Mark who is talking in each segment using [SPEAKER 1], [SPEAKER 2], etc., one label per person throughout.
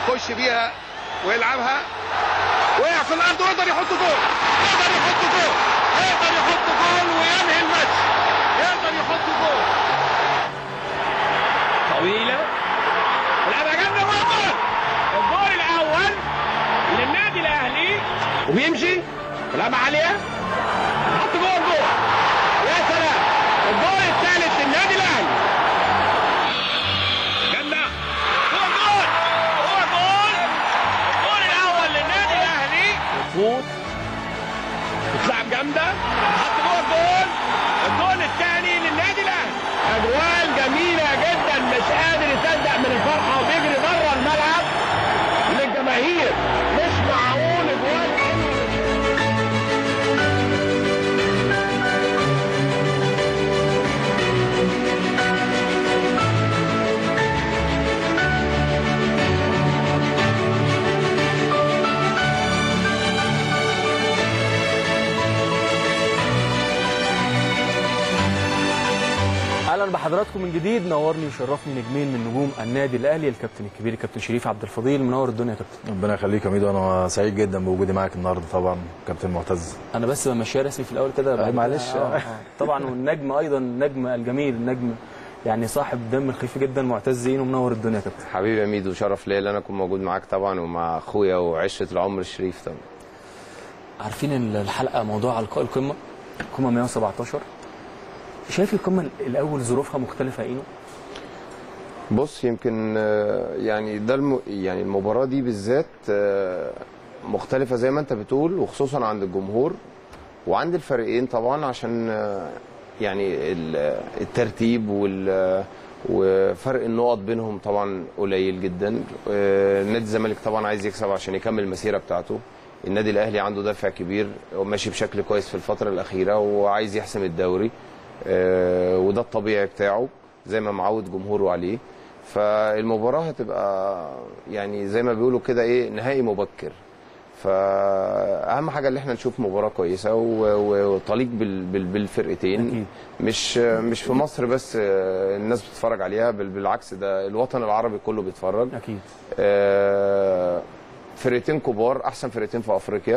[SPEAKER 1] هيخش بيها ويلعبها وقع في الارض ويقدر يحط جول يقدر يحط جول يقدر يحط جول وينهي الماتش يقدر يحط جول
[SPEAKER 2] طويلة ولعبها جامدة وجول الجول الأول للنادي الأهلي وبيمشي ولعبها عالية حط جول جول يا سلام الجول الثالث للنادي الأهلي جامدة هو جول هو جول الجول الأول للنادي الأهلي مظبوط بتلعب جامدة حط جوه الجول الجول الثاني للنادي الأهلي أجوال جميلة جدا مش قادر يصدق من الفرحة وبيجري بره الملعب للجماهير مش معقول أجوال
[SPEAKER 3] اهلا بحضراتكم من جديد نورني وشرفني نجمين من نجوم النادي الاهلي الكابتن الكبير الكابتن شريف عبد الفضيل منور الدنيا يا كابتن
[SPEAKER 4] ربنا يخليك يا ميدو انا سعيد جدا بوجودي معاك النهارده طبعا كابتن معتز
[SPEAKER 3] انا بس بمشيها رسمي في الاول كده بعد
[SPEAKER 4] معلش.
[SPEAKER 3] كده- آه، آه. طبعا والنجم ايضا النجم الجميل النجم يعني صاحب دم خفيف جدا معتز زين ومنور الدنيا يا كابتن
[SPEAKER 5] حبيبي يا ميدو شرف ليا ان انا اكون موجود معاك طبعا ومع اخويا وعشره العمر الشريف طبعا
[SPEAKER 3] عارفين الحلقه موضوع لقاء القمه القمه 117 شايف القمه الاول ظروفها مختلفه اينو
[SPEAKER 5] بص يمكن آه، يعني ده الم... يعني المباراه دي بالذات آه، مختلفه زي ما انت بتقول وخصوصا عند الجمهور وعند الفريقين طبعا عشان آه، يعني ال- الترتيب وال وفرق النقط بينهم طبعا قليل جدا آه، نادي الزمالك طبعا عايز يكسب عشان يكمل المسيره بتاعته النادي الاهلي عنده دافع كبير وماشي بشكل كويس في الفتره الاخيره وعايز يحسم الدوري آه، وده الطبيعي بتاعه زي ما معود جمهوره عليه فالمباراه هتبقى يعني زي ما بيقولوا كده ايه نهائي مبكر فاهم حاجه اللي احنا نشوف مباراه كويسه و- و- وتليق بال- بال- بالفرقتين
[SPEAKER 3] أكيد.
[SPEAKER 5] مش مش في مصر بس آه، الناس بتتفرج عليها بل بالعكس ده الوطن العربي كله بيتفرج
[SPEAKER 3] اكيد
[SPEAKER 5] آه، فرقتين كبار احسن فرقتين في افريقيا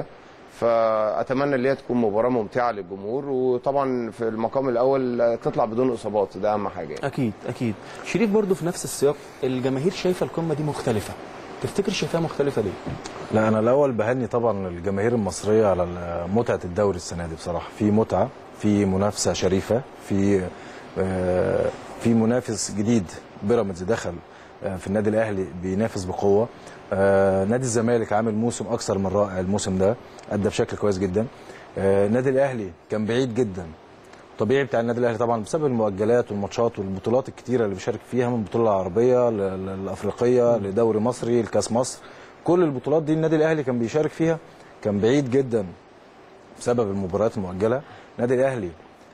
[SPEAKER 5] فاتمنى ان هي تكون مباراه ممتعه للجمهور وطبعا في المقام الاول آه، تطلع بدون اصابات ده اهم حاجه يعني.
[SPEAKER 3] اكيد اكيد شريف برضو في نفس السياق الجماهير شايفه القمه دي مختلفه تفتكر شايفاها مختلفه ليه
[SPEAKER 4] لا انا الاول بهني طبعا الجماهير المصريه على متعه الدوري السنه دي بصراحه في متعه في منافسه شريفه في آه، في منافس جديد بيراميدز دخل آه، في النادي الاهلي بينافس بقوه آه، نادي الزمالك عامل موسم اكثر من رائع الموسم ده ادى بشكل كويس جدا آه، النادي الاهلي كان بعيد جدا طبيعي بتاع النادي الاهلي طبعا بسبب المؤجلات والماتشات والبطولات الكتيره اللي بيشارك فيها من البطوله العربيه ل- ل- الافريقيه لدوري مصري لكاس مصر كل البطولات دي النادي الاهلي كان بيشارك فيها كان بعيد جدا بسبب المباريات المؤجله النادي الاهلي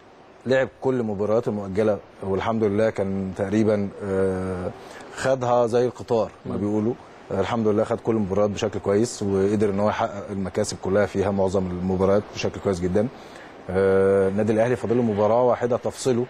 [SPEAKER 4] لعب كل المباريات المؤجله والحمد لله كان تقريبا آه، خدها زي القطار ما بيقولوا آه، الحمد لله خد كل المباريات بشكل كويس وقدر ان هو يحقق المكاسب كلها فيها معظم المباريات بشكل كويس جدا آه، النادي الاهلي فاضل له مباراه واحده تفصله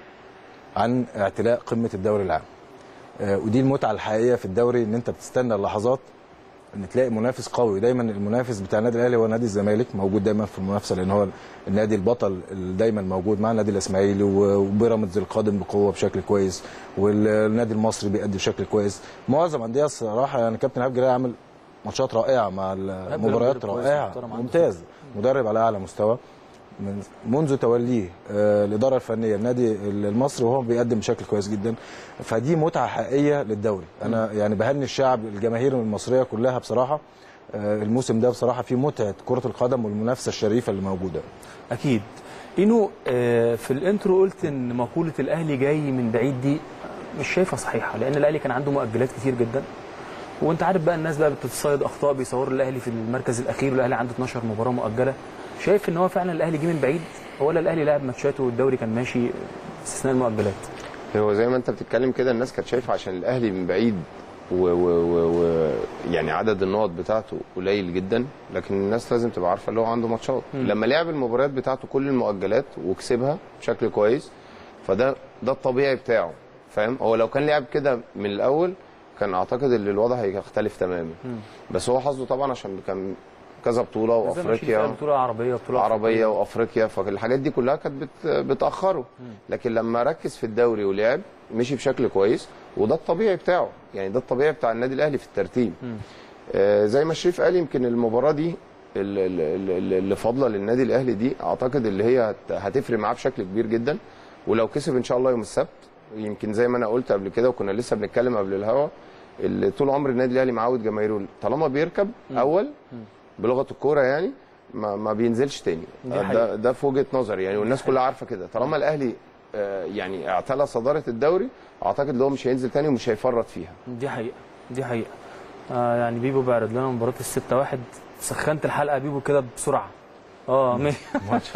[SPEAKER 4] عن اعتلاء قمه الدوري العام آه، ودي المتعه الحقيقيه في الدوري ان انت بتستنى اللحظات ان تلاقي منافس قوي دايما المنافس بتاع النادي الاهلي هو نادي الزمالك موجود دايما في المنافسه لان هو النادي البطل اللي دايما موجود مع النادي الاسماعيلي و- وبيراميدز القادم بقوه بشكل كويس والنادي المصري بيأدي بشكل كويس معظم انديه الصراحه يعني كابتن ايهاب جلال عامل ماتشات رائعه مع المباريات
[SPEAKER 3] مدرب كويس
[SPEAKER 4] رائعه
[SPEAKER 3] محترم عنده
[SPEAKER 4] ممتاز مدرب على اعلى مستوى من منذ توليه آه، الاداره الفنيه النادي المصري وهو بيقدم بشكل كويس جدا فدي متعه حقيقيه للدوري انا يعني بهني الشعب الجماهير المصريه كلها بصراحه آه، الموسم ده بصراحه فيه متعه كره القدم والمنافسه الشريفه اللي موجوده
[SPEAKER 3] اكيد اينو آه، في الانترو قلت ان مقوله الاهلي جاي من بعيد دي مش شايفها صحيحه لان الاهلي كان عنده مؤجلات كتير جدا وانت عارف بقى الناس بقى بتتصيد اخطاء بيصوروا الاهلي في المركز الاخير والاهلي عنده 12 مباراه مؤجله شايف ان هو فعلا الاهلي جه من بعيد ولا الاهلي لعب ماتشاته والدوري كان ماشي باستثناء المؤجلات
[SPEAKER 5] هو زي ما انت بتتكلم كده الناس كانت شايفه عشان الاهلي من بعيد و, و, و, و يعني عدد النقط بتاعته قليل جدا لكن الناس لازم تبقى عارفه اللي هو عنده ماتشات لما لعب المباريات بتاعته كل المؤجلات وكسبها بشكل كويس فده ده الطبيعي بتاعه فاهم هو لو كان لعب كده من الاول كان اعتقد ان الوضع هيختلف تماما بس هو حظه طبعا عشان كان كذا بطوله
[SPEAKER 3] زي ما شريف قال،
[SPEAKER 5] وافريقيا
[SPEAKER 3] بطوله عربيه بطوله
[SPEAKER 5] عربيه وافريقيا فالحاجات دي كلها كانت بت بتاخره لكن لما ركز في الدوري ولعب مشي بشكل كويس وده الطبيعي بتاعه يعني ده الطبيعي بتاع النادي الاهلي في الترتيب آه زي ما شريف قال يمكن المباراه دي ال- ال- ال- اللي فاضله للنادي الاهلي دي اعتقد اللي هي هت- هتفرق معاه بشكل كبير جدا ولو كسب ان شاء الله يوم السبت يمكن زي ما انا قلت قبل كده وكنا لسه بنتكلم قبل الهوا اللي طول عمر النادي الاهلي معود جماهيره طالما بيركب اول بلغه الكوره يعني ما, ما بينزلش تاني
[SPEAKER 3] دي
[SPEAKER 5] ده,
[SPEAKER 3] حقيقة.
[SPEAKER 5] ده في وجهه نظري يعني والناس كلها عارفه كده طالما الاهلي آه، يعني اعتلى صداره الدوري اعتقد ان هو مش هينزل تاني ومش هيفرط فيها
[SPEAKER 3] دي حقيقه دي حقيقه آه يعني بيبو بيعرض لنا مباراه الستة واحد سخنت الحلقه بيبو كده بسرعه اه ماشي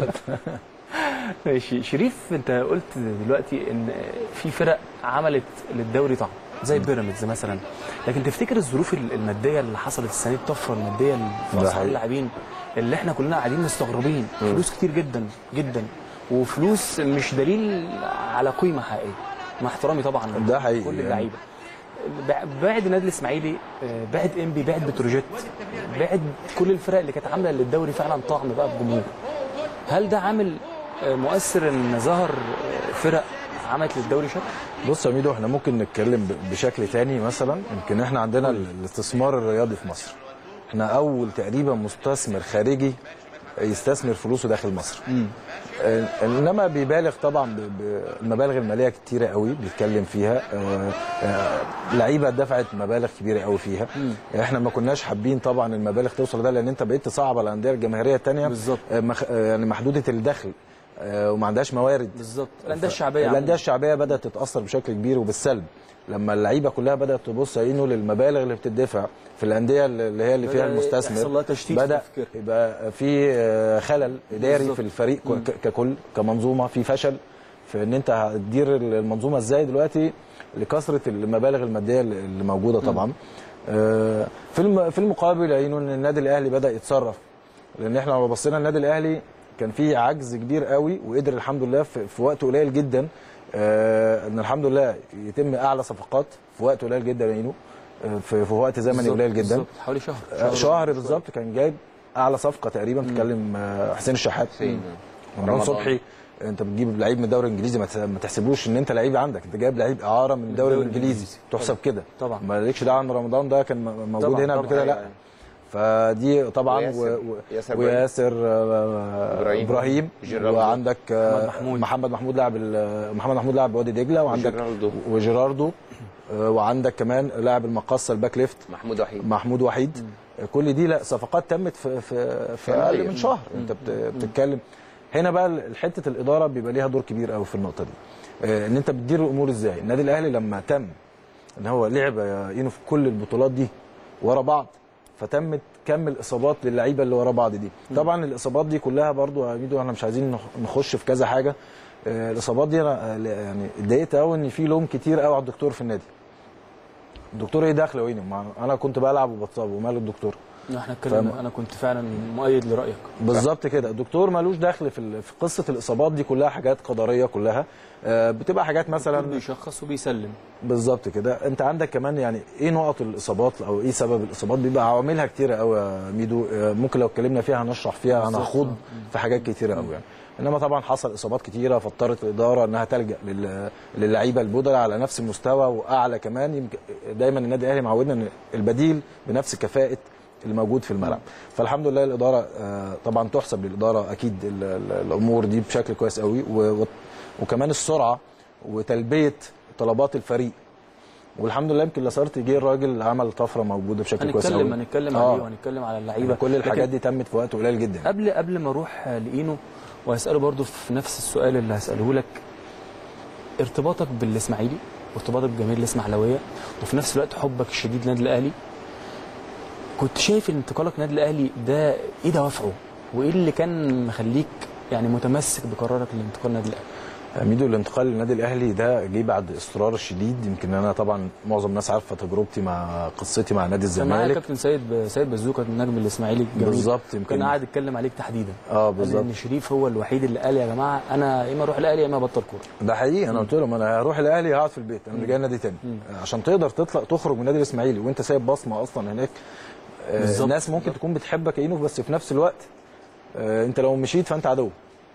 [SPEAKER 3] ماشي شريف انت قلت دلوقتي ان في فرق عملت للدوري طعم زي بيراميدز مثلا لكن تفتكر الظروف الماديه اللي حصلت السنه دي الطفره الماديه اللي في
[SPEAKER 4] ده
[SPEAKER 3] اسعار
[SPEAKER 4] حقيقي.
[SPEAKER 3] اللاعبين اللي احنا كلنا قاعدين مستغربين فلوس كتير جدا جدا وفلوس مش دليل على قيمه حقيقيه مع احترامي طبعا
[SPEAKER 4] ده حقيقي
[SPEAKER 3] كل
[SPEAKER 4] يعني.
[SPEAKER 3] اللعيبه بعد النادي الاسماعيلي آه، بعد انبي بعد بتروجيت بعد كل الفرق اللي كانت عامله للدوري فعلا طعم بقى بجمهور هل ده عامل آه، مؤثر ان ظهر آه، فرق عملت للدوري شكل؟
[SPEAKER 4] بص يا ميدو احنا ممكن نتكلم ب- بشكل تاني مثلا يمكن احنا عندنا ال- الاستثمار الرياضي في مصر احنا اول تقريبا مستثمر خارجي يستثمر فلوسه داخل مصر اه، انما بيبالغ طبعا ب- بالمبالغ الماليه كتيره قوي بيتكلم فيها اه، اه، لعيبه دفعت مبالغ كبيره قوي فيها احنا ما كناش حابين طبعا المبالغ توصل ده لان انت بقيت تصعب على الانديه الجماهيريه الثانيه
[SPEAKER 3] بالظبط.
[SPEAKER 4] يعني محدوده الدخل اه، وما عندهاش موارد
[SPEAKER 3] بالظبط الانديه الشعبيه
[SPEAKER 4] الانديه
[SPEAKER 3] عموماً.
[SPEAKER 4] الشعبيه بدات تتاثر بشكل كبير وبالسلب لما اللعيبه كلها بدات تبص عينه للمبالغ اللي بتدفع في الانديه اللي هي اللي فيها
[SPEAKER 3] بدأ
[SPEAKER 4] المستثمر
[SPEAKER 3] يحصل لها تشتيت في
[SPEAKER 4] بدا
[SPEAKER 3] التفكير.
[SPEAKER 4] يبقى في آه، خلل اداري
[SPEAKER 3] بالظبط.
[SPEAKER 4] في الفريق ك- ككل كمنظومه في فشل في ان انت هتدير المنظومه ازاي دلوقتي لكثره المبالغ الماديه اللي اللي موجوده طبعا آه، في الم- في المقابل عينه ان النادي الاهلي بدا يتصرف لان احنا لو بصينا النادي الاهلي كان فيه عجز كبير قوي وقدر الحمد لله في, في وقت قليل جدا آه ان الحمد لله يتم اعلى صفقات في وقت قليل جدا عينه آه، في, في وقت زمني
[SPEAKER 3] بالظبط،
[SPEAKER 4] قليل جدا
[SPEAKER 3] بالظبط، حوالي شهر
[SPEAKER 4] آه، شهر بالظبط كان جايب اعلى صفقه تقريبا بتتكلم آه، حسين الشحات
[SPEAKER 5] حسين.
[SPEAKER 4] رمضان
[SPEAKER 5] رمضان.
[SPEAKER 4] صبحي انت بتجيب لعيب من الدوري الانجليزي ما ت- ما تحسبوش ان انت لعيب عندك انت جايب لعيب اعاره من الدوري
[SPEAKER 3] الدوري
[SPEAKER 4] الانجليزي
[SPEAKER 3] الإنجليزي.
[SPEAKER 4] تحسب كده
[SPEAKER 3] طبعا.
[SPEAKER 4] مالكش دعوه ان رمضان ده كان م- موجود
[SPEAKER 3] طبعا،
[SPEAKER 4] هنا قبل
[SPEAKER 3] طبعا.
[SPEAKER 4] كده لا
[SPEAKER 5] أيوة.
[SPEAKER 4] فدي طبعا
[SPEAKER 5] وياسر-
[SPEAKER 4] و... و...
[SPEAKER 5] ياسر
[SPEAKER 4] وياسر آه،
[SPEAKER 5] إبراهيم.
[SPEAKER 4] ابراهيم
[SPEAKER 5] جيرالدو.
[SPEAKER 4] وعندك آه،
[SPEAKER 3] محمد محمود.
[SPEAKER 4] محمد محمود لاعب ال- محمد محمود لاعب وادي دجله وعندك
[SPEAKER 5] وجيرالدو.
[SPEAKER 4] وجيراردو آه، وعندك كمان لاعب المقصه الباك ليفت
[SPEAKER 5] محمود وحيد
[SPEAKER 4] محمود وحيد كل دي لا صفقات تمت في في في
[SPEAKER 5] يناير.
[SPEAKER 4] اقل من شهر انت بت- بتتكلم هنا بقى حته الاداره بيبقى ليها دور كبير قوي في النقطه دي آه، ان انت بتدير الامور ازاي النادي الاهلي لما تم ان هو لعب يا اينو في كل البطولات دي ورا بعض فتمت كم الاصابات للعيبه اللي ورا بعض دي طبعا الاصابات دي كلها برضو يا ميدو احنا مش عايزين نخ- نخش في كذا حاجه آه، الاصابات دي انا آه، يعني اتضايقت قوي ان في لوم كتير قوي على الدكتور في النادي الدكتور ايه دخله يا اينو ما انا كنت بلعب وبتصاب ومال الدكتور
[SPEAKER 3] احنا اتكلمنا
[SPEAKER 4] فاهم.
[SPEAKER 3] انا كنت فعلا مؤيد لرايك
[SPEAKER 4] بالظبط كده الدكتور ملوش دخل في ال- في قصه الاصابات دي كلها حاجات قدريه كلها آه، بتبقى حاجات مثلا
[SPEAKER 3] بيشخص وبيسلم
[SPEAKER 4] بالظبط كده انت عندك كمان يعني ايه نقط الاصابات او ايه سبب الاصابات بيبقى عواملها كتيره قوي يا ميدو آه، ممكن لو اتكلمنا فيها هنشرح فيها هنخوض في حاجات كتيره قوي يعني انما طبعا حصل اصابات كتيره فاضطرت الاداره انها تلجا لل- للعيبه البودلة على نفس المستوى واعلى كمان يمكن دايما النادي الاهلي معودنا ان البديل بنفس كفاءه اللي موجود في الملعب فالحمد لله الاداره آه، طبعا تحسب للاداره اكيد ال- ال- الامور دي بشكل كويس قوي و- و- وكمان السرعه وتلبيه طلبات الفريق والحمد لله يمكن لاسارتي جه الراجل عمل طفره موجوده بشكل كويس قوي
[SPEAKER 3] هنتكلم هنتكلم
[SPEAKER 4] آه.
[SPEAKER 3] عليه وهنتكلم على اللعيبه
[SPEAKER 4] كل الحاجات
[SPEAKER 3] لكن
[SPEAKER 4] دي تمت في وقت قليل جدا
[SPEAKER 3] قبل قبل ما اروح لاينو وهساله برضو في نفس السؤال اللي هساله لك ارتباطك بالاسماعيلي وارتباطك بجماهير الاسماعيلاويه وفي نفس الوقت حبك الشديد للنادي الاهلي كنت شايف ان انتقالك للنادي الاهلي ده ايه دوافعه وايه اللي كان مخليك يعني متمسك بقرارك للانتقال للنادي الاهلي
[SPEAKER 4] ميدو الانتقال للنادي الاهلي ده جه بعد اصرار شديد يمكن انا طبعا معظم الناس عارفه تجربتي مع قصتي مع نادي
[SPEAKER 3] كان معايا
[SPEAKER 4] الزمالك
[SPEAKER 3] كابتن سيد سيد بزوكه النجم الاسماعيلي الجميل
[SPEAKER 4] بالظبط،
[SPEAKER 3] كان
[SPEAKER 4] يمكن-
[SPEAKER 3] قاعد يتكلم عليك تحديدا
[SPEAKER 4] اه
[SPEAKER 3] قال
[SPEAKER 4] بالظبط
[SPEAKER 3] ان شريف هو الوحيد اللي قال يا جماعه انا يا اما اروح الاهلي يا اما ابطل كوره
[SPEAKER 4] ده حقيقي انا قلت لهم انا هروح الاهلي هقعد في البيت انا اللي جاي نادي تاني عشان تقدر تطلع تخرج من نادي الاسماعيلي وانت سايب بصمه اصلا هناك آه،
[SPEAKER 3] بالظبط،
[SPEAKER 4] الناس ممكن تكون بتحبك يا بس في نفس الوقت آه، انت لو مشيت فانت عدو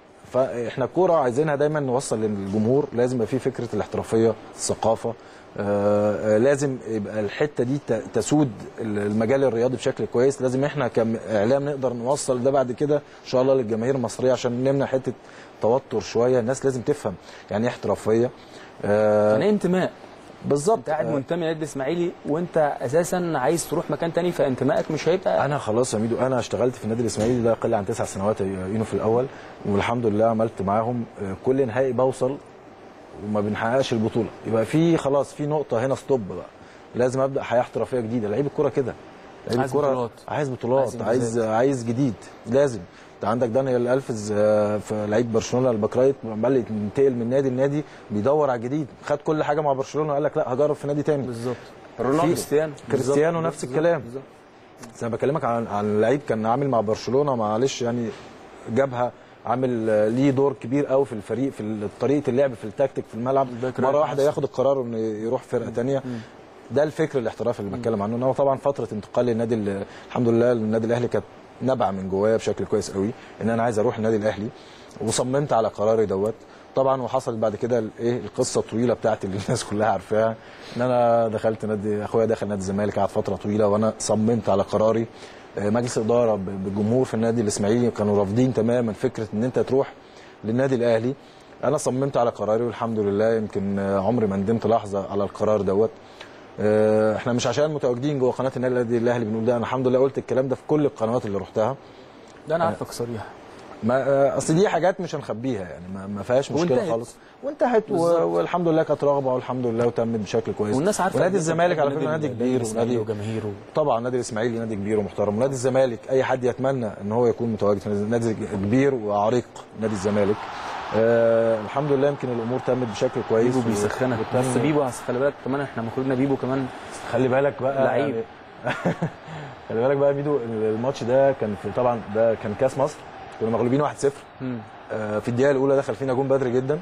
[SPEAKER 4] فاحنا الكوره عايزينها دايما نوصل للجمهور لازم يبقى في فكره الاحترافيه الثقافه آه، آه، لازم يبقى الحته دي ت- تسود المجال الرياضي بشكل كويس لازم احنا كاعلام نقدر نوصل ده بعد كده ان شاء الله للجماهير المصريه عشان نمنع حته توتر شويه الناس لازم تفهم يعني ايه احترافيه آه،
[SPEAKER 3] يعني إيه انتماء
[SPEAKER 4] بالظبط
[SPEAKER 3] انت قاعد
[SPEAKER 4] آه،
[SPEAKER 3] منتمي للنادي الاسماعيلي وانت اساسا عايز تروح مكان تاني فانتمائك مش هيبقى
[SPEAKER 4] انا خلاص يا ميدو انا اشتغلت في النادي الاسماعيلي ده يقل عن تسع سنوات يونو في الاول والحمد لله عملت معاهم آه، كل نهائي بوصل وما بنحققش البطوله يبقى في خلاص في نقطه هنا ستوب بقى لازم ابدا حياه احترافيه جديده لعيب الكوره كده لعيب
[SPEAKER 3] عايز
[SPEAKER 4] الكوره
[SPEAKER 3] بطولات.
[SPEAKER 4] عايز بطولات
[SPEAKER 3] عايز
[SPEAKER 4] عايز
[SPEAKER 3] إنجازات.
[SPEAKER 4] عايز جديد لازم انت عندك دانيال الفز آه، في لعيب برشلونه الباكرايت عمال ينتقل من نادي لنادي بيدور على الجديد خد كل حاجه مع برشلونه قال لك لا هجرب في نادي تاني
[SPEAKER 3] بالظبط
[SPEAKER 5] رونالدو
[SPEAKER 3] كريستيانو
[SPEAKER 4] كريستيانو
[SPEAKER 3] بالظبط.
[SPEAKER 4] نفس الكلام.
[SPEAKER 3] بالظبط.
[SPEAKER 4] بس انا بكلمك عن عن لعيب كان عامل مع برشلونه معلش يعني جابها عامل آه، ليه دور كبير قوي في الفريق في ال- طريقه اللعب في التكتيك في الملعب
[SPEAKER 3] باك رايت
[SPEAKER 4] مره واحده
[SPEAKER 3] مثلا.
[SPEAKER 4] ياخد القرار انه يروح فرقه تانية ده الفكر الاحترافي اللي بتكلم عنه انما طبعا فتره انتقال للنادي ال- الحمد لله النادي الاهلي كانت نبع من جوايا بشكل كويس قوي ان انا عايز اروح النادي الاهلي وصممت على قراري دوت طبعا وحصل بعد كده ال- ايه القصه الطويله بتاعتي اللي الناس كلها عارفاها ان انا دخلت نادي اخويا دخل نادي الزمالك قعد فتره طويله وانا صممت على قراري آه، مجلس اداره ب- بالجمهور في النادي الاسماعيلي كانوا رافضين تماما فكره ان انت تروح للنادي الاهلي انا صممت على قراري والحمد لله يمكن آه، عمري ما ندمت لحظه على القرار دوت آه، احنا مش عشان متواجدين جوه قناه النادي الاهلي بنقول ده انا الحمد لله قلت الكلام ده في كل القنوات اللي رحتها
[SPEAKER 3] ده انا عارفك صريح
[SPEAKER 4] ما آه، اصل دي حاجات مش هنخبيها يعني ما, ما فيهاش مشكله
[SPEAKER 3] وانتهت.
[SPEAKER 4] خالص وانتهت و...
[SPEAKER 3] بالظبط.
[SPEAKER 4] والحمد لله كانت رغبه والحمد لله وتمت بشكل كويس
[SPEAKER 3] والناس عارفه
[SPEAKER 4] ونادي
[SPEAKER 3] قد إيه
[SPEAKER 4] الزمالك على
[SPEAKER 3] النادي
[SPEAKER 4] فكره نادي
[SPEAKER 3] الأهلي
[SPEAKER 4] كبير
[SPEAKER 3] الإسماعيلي
[SPEAKER 4] ونادي
[SPEAKER 3] وجماهيره
[SPEAKER 4] طبعا نادي الاسماعيلي نادي كبير ومحترم ونادي الزمالك اي حد يتمنى ان هو يكون متواجد في نادي- نادي كبير وعريق نادي الزمالك آه الحمد لله يمكن الامور تمت بشكل كويس
[SPEAKER 3] بيبو بيسخنك
[SPEAKER 4] وتم-
[SPEAKER 3] بس بيبو أصل خلي بالك كمان احنا المفروض إن بيبو كمان
[SPEAKER 4] خلي بالك بقى
[SPEAKER 3] لعيب.
[SPEAKER 4] يعني خلي بالك بقى ميدو الماتش ده كان في طبعا ده كان كاس مصر كنا مغلوبين 1-0
[SPEAKER 3] مم.
[SPEAKER 4] آه، في الدقيقه الاولى دخل فينا جون بدري جدا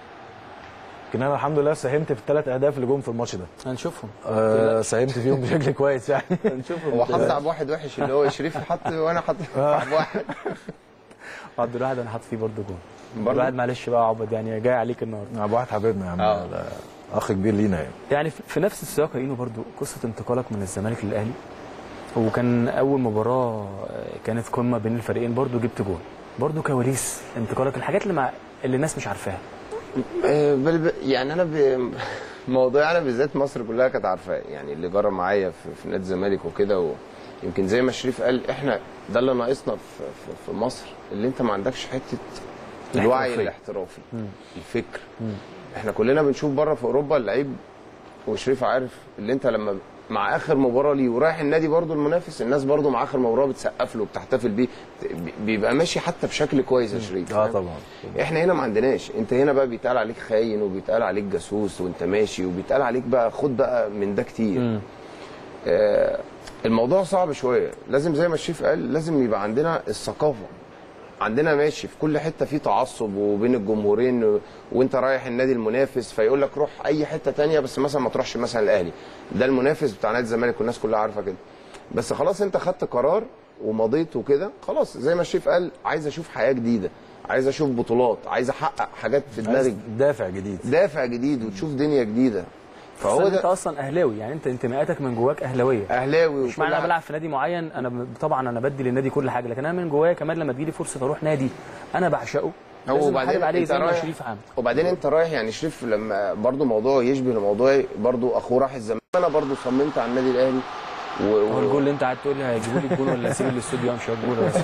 [SPEAKER 4] لكن انا الحمد لله ساهمت في الثلاث اهداف اللي جم في الماتش ده
[SPEAKER 3] هنشوفهم
[SPEAKER 4] آه، ساهمت فيهم بشكل كويس يعني
[SPEAKER 3] هنشوفهم
[SPEAKER 5] هو حط تعب واحد وحش اللي هو شريف حط وانا حط تعب واحد
[SPEAKER 3] عبد الواحد انا حاطط فيه برضه جون
[SPEAKER 5] برضه؟
[SPEAKER 3] الواحد معلش بقى يا عبد يعني جاي عليك النهارده
[SPEAKER 4] ابو واحد حبيبنا يا عم
[SPEAKER 5] آه.
[SPEAKER 4] ده اخ كبير لينا يعني
[SPEAKER 3] يعني في في نفس السياق يا اينو برضو قصه انتقالك من الزمالك للاهلي وكان اول مباراه آه، كانت قمه بين الفريقين برضو جبت جون برضو كواليس انتقالك الحاجات اللي مع اللي الناس مش عارفاها
[SPEAKER 5] آه، بل ب... يعني انا ب... موضوع انا بالذات مصر كلها كانت عارفاه يعني اللي جرى معايا في, في نادي الزمالك وكده و... يمكن زي ما شريف قال احنا ده اللي ناقصنا في, في, في مصر اللي انت ما عندكش حته الوعي
[SPEAKER 3] الاحترافية.
[SPEAKER 5] الاحترافي الفكر احنا كلنا بنشوف بره في اوروبا اللعيب وشريف عارف اللي انت لما مع اخر مباراه ليه ورايح النادي برضو المنافس الناس برضو مع اخر مباراه بتسقف له وبتحتفل بيه بيبقى ماشي حتى بشكل كويس يا شريف
[SPEAKER 4] اه
[SPEAKER 5] فاهم؟
[SPEAKER 4] طبعا
[SPEAKER 5] احنا هنا ما عندناش انت هنا بقى بيتقال عليك خاين وبيتقال عليك جاسوس وانت ماشي وبيتقال عليك بقى خد بقى من ده كتير آه الموضوع صعب شويه لازم زي ما الشيف قال لازم يبقى عندنا الثقافه عندنا ماشي في كل حته في تعصب وبين الجمهورين و- وانت رايح النادي المنافس فيقول لك روح اي حته تانية بس مثلا ما تروحش مثلا الاهلي ده المنافس بتاع نادي الزمالك والناس كلها عارفه كده بس خلاص انت خدت قرار ومضيت وكده خلاص زي ما الشيف قال عايز اشوف حياه جديده عايز اشوف بطولات عايز احقق حاجات في
[SPEAKER 4] عايز
[SPEAKER 5] دماغي
[SPEAKER 4] دافع جديد
[SPEAKER 5] دافع جديد وتشوف دنيا جديده
[SPEAKER 3] فهو
[SPEAKER 5] فهو
[SPEAKER 3] انت
[SPEAKER 5] ده
[SPEAKER 3] اصلا اهلاوي يعني انت انتماءاتك من جواك اهلاويه
[SPEAKER 5] اهلاوي
[SPEAKER 3] مش
[SPEAKER 5] وكل
[SPEAKER 3] معنى انا
[SPEAKER 5] حاجة.
[SPEAKER 3] بلعب في نادي معين انا ب- طبعا انا بدي للنادي كل حاجه لكن انا من جوايا كمان لما تجيلي فرصه اروح نادي انا بعشقه
[SPEAKER 5] هو
[SPEAKER 3] لازم
[SPEAKER 5] وبعدين
[SPEAKER 3] احارب عليه
[SPEAKER 5] انت
[SPEAKER 3] زي ما
[SPEAKER 5] رايح-
[SPEAKER 3] شريف عامل
[SPEAKER 5] وبعدين انت رايح يعني شريف لما برضو موضوع يشبه لموضوع برضو اخوه راح الزمالك انا برضو صممت على النادي الاهلي و...
[SPEAKER 3] هو الجول اللي انت قاعد تقول لي هيجيبوا لي الجول ولا اسيب الاستوديو امشي الجول بس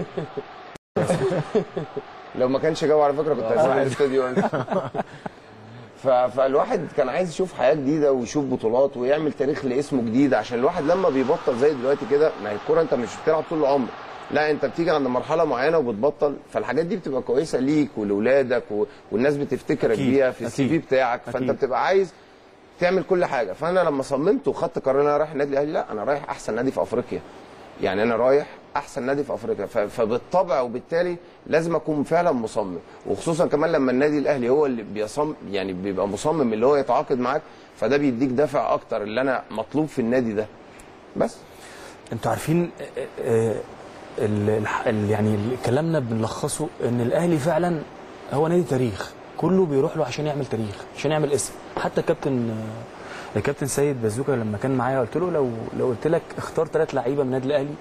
[SPEAKER 5] لو ما كانش جو على فكره كنت هسيب الاستوديو وامشي. ف... فالواحد كان عايز يشوف حياه جديده ويشوف بطولات ويعمل تاريخ لاسمه جديد عشان الواحد لما بيبطل زي دلوقتي كده ما هي الكوره انت مش بتلعب طول العمر لا انت بتيجي عند مرحله معينه وبتبطل فالحاجات دي بتبقى كويسه ليك ولولادك و... والناس بتفتكرك
[SPEAKER 3] أكيد،
[SPEAKER 5] بيها في السي في
[SPEAKER 3] أكيد،
[SPEAKER 5] بتاعك فانت
[SPEAKER 3] أكيد.
[SPEAKER 5] بتبقى عايز تعمل كل حاجه فانا لما صممت وخدت قرار ان انا رايح النادي الاهلي لا انا رايح احسن نادي في افريقيا يعني انا رايح احسن نادي في افريقيا ف- فبالطبع وبالتالي لازم اكون فعلا مصمم وخصوصا كمان لما النادي الاهلي هو اللي بيصمم يعني بيبقى مصمم اللي هو يتعاقد معاك فده بيديك دافع اكتر اللي انا مطلوب في النادي ده بس
[SPEAKER 3] انتوا عارفين آه، آه، ال- الح- ال- يعني ال- كلامنا بنلخصه ان الاهلي فعلا هو نادي تاريخ كله بيروح له عشان يعمل تاريخ عشان يعمل اسم حتى الكابتن آه، الكابتن سيد بازوكا لما كان معايا قلت له لو لو قلت لك اختار ثلاث لعيبه من النادي الاهلي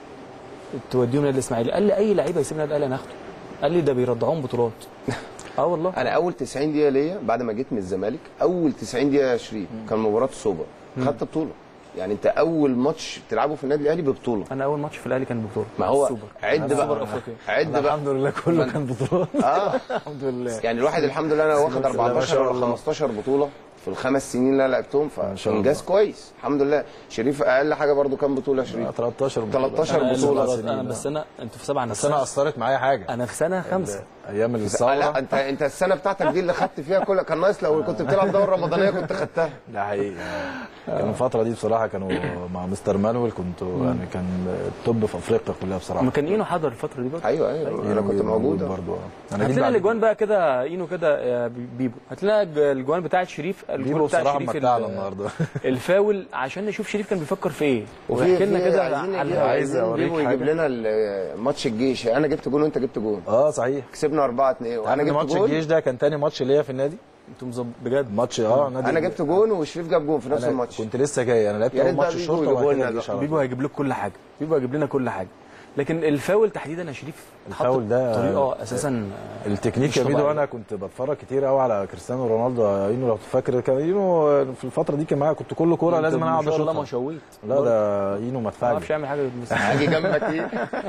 [SPEAKER 3] توديهم النادي الاسماعيلي قال لي اي لعيبه يسيب النادي الاهلي انا هاخده قال لي ده بيرضعوهم بطولات اه والله
[SPEAKER 5] انا اول 90 دقيقه ليا بعد ما جيت من الزمالك اول 90 دقيقه يا شريف كان مباراه السوبر خدت بطوله يعني انت اول ماتش تلعبه في النادي الاهلي ببطوله
[SPEAKER 3] انا اول ماتش في الاهلي كان بطوله
[SPEAKER 5] ما هو
[SPEAKER 3] السوبر
[SPEAKER 5] عد
[SPEAKER 3] السوبر
[SPEAKER 5] بقى
[SPEAKER 3] افريقيا
[SPEAKER 5] عد
[SPEAKER 4] أنا
[SPEAKER 5] بقى
[SPEAKER 4] الحمد لله كله كان بطولات
[SPEAKER 5] اه
[SPEAKER 4] الحمد لله
[SPEAKER 5] يعني الواحد الحمد لله انا واخد
[SPEAKER 4] بسم الله ما
[SPEAKER 5] 14
[SPEAKER 4] شاء
[SPEAKER 5] ولا
[SPEAKER 4] الله.
[SPEAKER 5] 15 بطوله في الخمس سنين اللي انا لعبتهم
[SPEAKER 4] شاء
[SPEAKER 5] فانجاز كويس الحمد لله شريف اقل حاجه برضو كام بطوله يا شريف
[SPEAKER 4] 13 بطولة.
[SPEAKER 5] 13
[SPEAKER 3] انا
[SPEAKER 5] بطولة
[SPEAKER 3] بطولة
[SPEAKER 4] سنين.
[SPEAKER 3] انا بس انا انتوا في سبعه انا
[SPEAKER 4] بس انا اثرت معايا حاجه
[SPEAKER 3] انا في سنه خمسه
[SPEAKER 4] ايام
[SPEAKER 5] آه لا
[SPEAKER 4] الثوره
[SPEAKER 5] انت انت السنه بتاعتك دي اللي خدت فيها كل كان ناقص لو كنت بتلعب دوره رمضانيه كنت خدتها
[SPEAKER 4] ده حقيقي كان الفتره دي بصراحه كانوا مع مستر مانويل كنت يعني كان التوب في افريقيا كلها بصراحه
[SPEAKER 3] ما كان اينو حضر الفتره دي برضه
[SPEAKER 5] ايوه ايوه انا كنت موجود
[SPEAKER 4] برضه
[SPEAKER 3] هات لنا الاجوان بقى كده اينو كده يا بيبو هات لنا الاجوان بتاعت شريف الجوان
[SPEAKER 4] بيبو
[SPEAKER 3] بتاع
[SPEAKER 4] بصراحه
[SPEAKER 3] شريف
[SPEAKER 4] متعنا
[SPEAKER 3] ال-
[SPEAKER 4] النهارده
[SPEAKER 3] الفاول عشان نشوف شريف كان بيفكر في ايه
[SPEAKER 5] وفي
[SPEAKER 3] ويحكي لنا
[SPEAKER 5] في
[SPEAKER 3] كده
[SPEAKER 5] عايزين
[SPEAKER 3] على
[SPEAKER 5] نجيب-
[SPEAKER 3] الهوا.
[SPEAKER 4] عايز
[SPEAKER 5] عايزين
[SPEAKER 4] أوريك
[SPEAKER 5] بيبو يجيب
[SPEAKER 4] حاجة.
[SPEAKER 5] لنا ال- ماتش الجيش انا جبت جون وانت جبت جون
[SPEAKER 4] اه صحيح
[SPEAKER 5] كسبنا 4 2 وانا
[SPEAKER 4] انا
[SPEAKER 5] جبت
[SPEAKER 4] ماتش
[SPEAKER 5] جون
[SPEAKER 4] الجيش ده كان تاني ماتش ليا في النادي
[SPEAKER 3] انتوا مظبط بجد
[SPEAKER 4] ماتش اه نادي
[SPEAKER 5] انا جبت جون وشريف جاب جون في نفس
[SPEAKER 4] أنا
[SPEAKER 5] الماتش
[SPEAKER 4] كنت لسه جاي انا لعبت
[SPEAKER 5] يا
[SPEAKER 4] اول
[SPEAKER 5] ريت بقى
[SPEAKER 4] ماتش
[SPEAKER 5] بيبو
[SPEAKER 4] الشرطه
[SPEAKER 5] يجيبوا
[SPEAKER 4] وبعد
[SPEAKER 5] لنا
[SPEAKER 4] كده الجيش على
[SPEAKER 3] بيبو
[SPEAKER 4] طول.
[SPEAKER 3] هيجيب لكم كل حاجه بيبو هيجيب لنا كل حاجه لكن الفاول تحديدا يا شريف
[SPEAKER 4] الفاول ده-
[SPEAKER 3] طريقه اساسا
[SPEAKER 4] التكنيك
[SPEAKER 3] مش
[SPEAKER 4] يا ميدو
[SPEAKER 3] طبيعية.
[SPEAKER 4] انا كنت بتفرج كتير قوي على كريستيانو رونالدو اينو لو تفكر كان اينو في الفتره دي كان معايا كنت كل كوره
[SPEAKER 3] أنت
[SPEAKER 4] لازم انا اقعد
[SPEAKER 3] ما شاء الله ما
[SPEAKER 4] اشوطها
[SPEAKER 3] شويت
[SPEAKER 4] لا ده اينو
[SPEAKER 3] ما
[SPEAKER 4] مدفعجي
[SPEAKER 3] اعرفش اعمل حاجه بس
[SPEAKER 5] هاجي جنبك ايه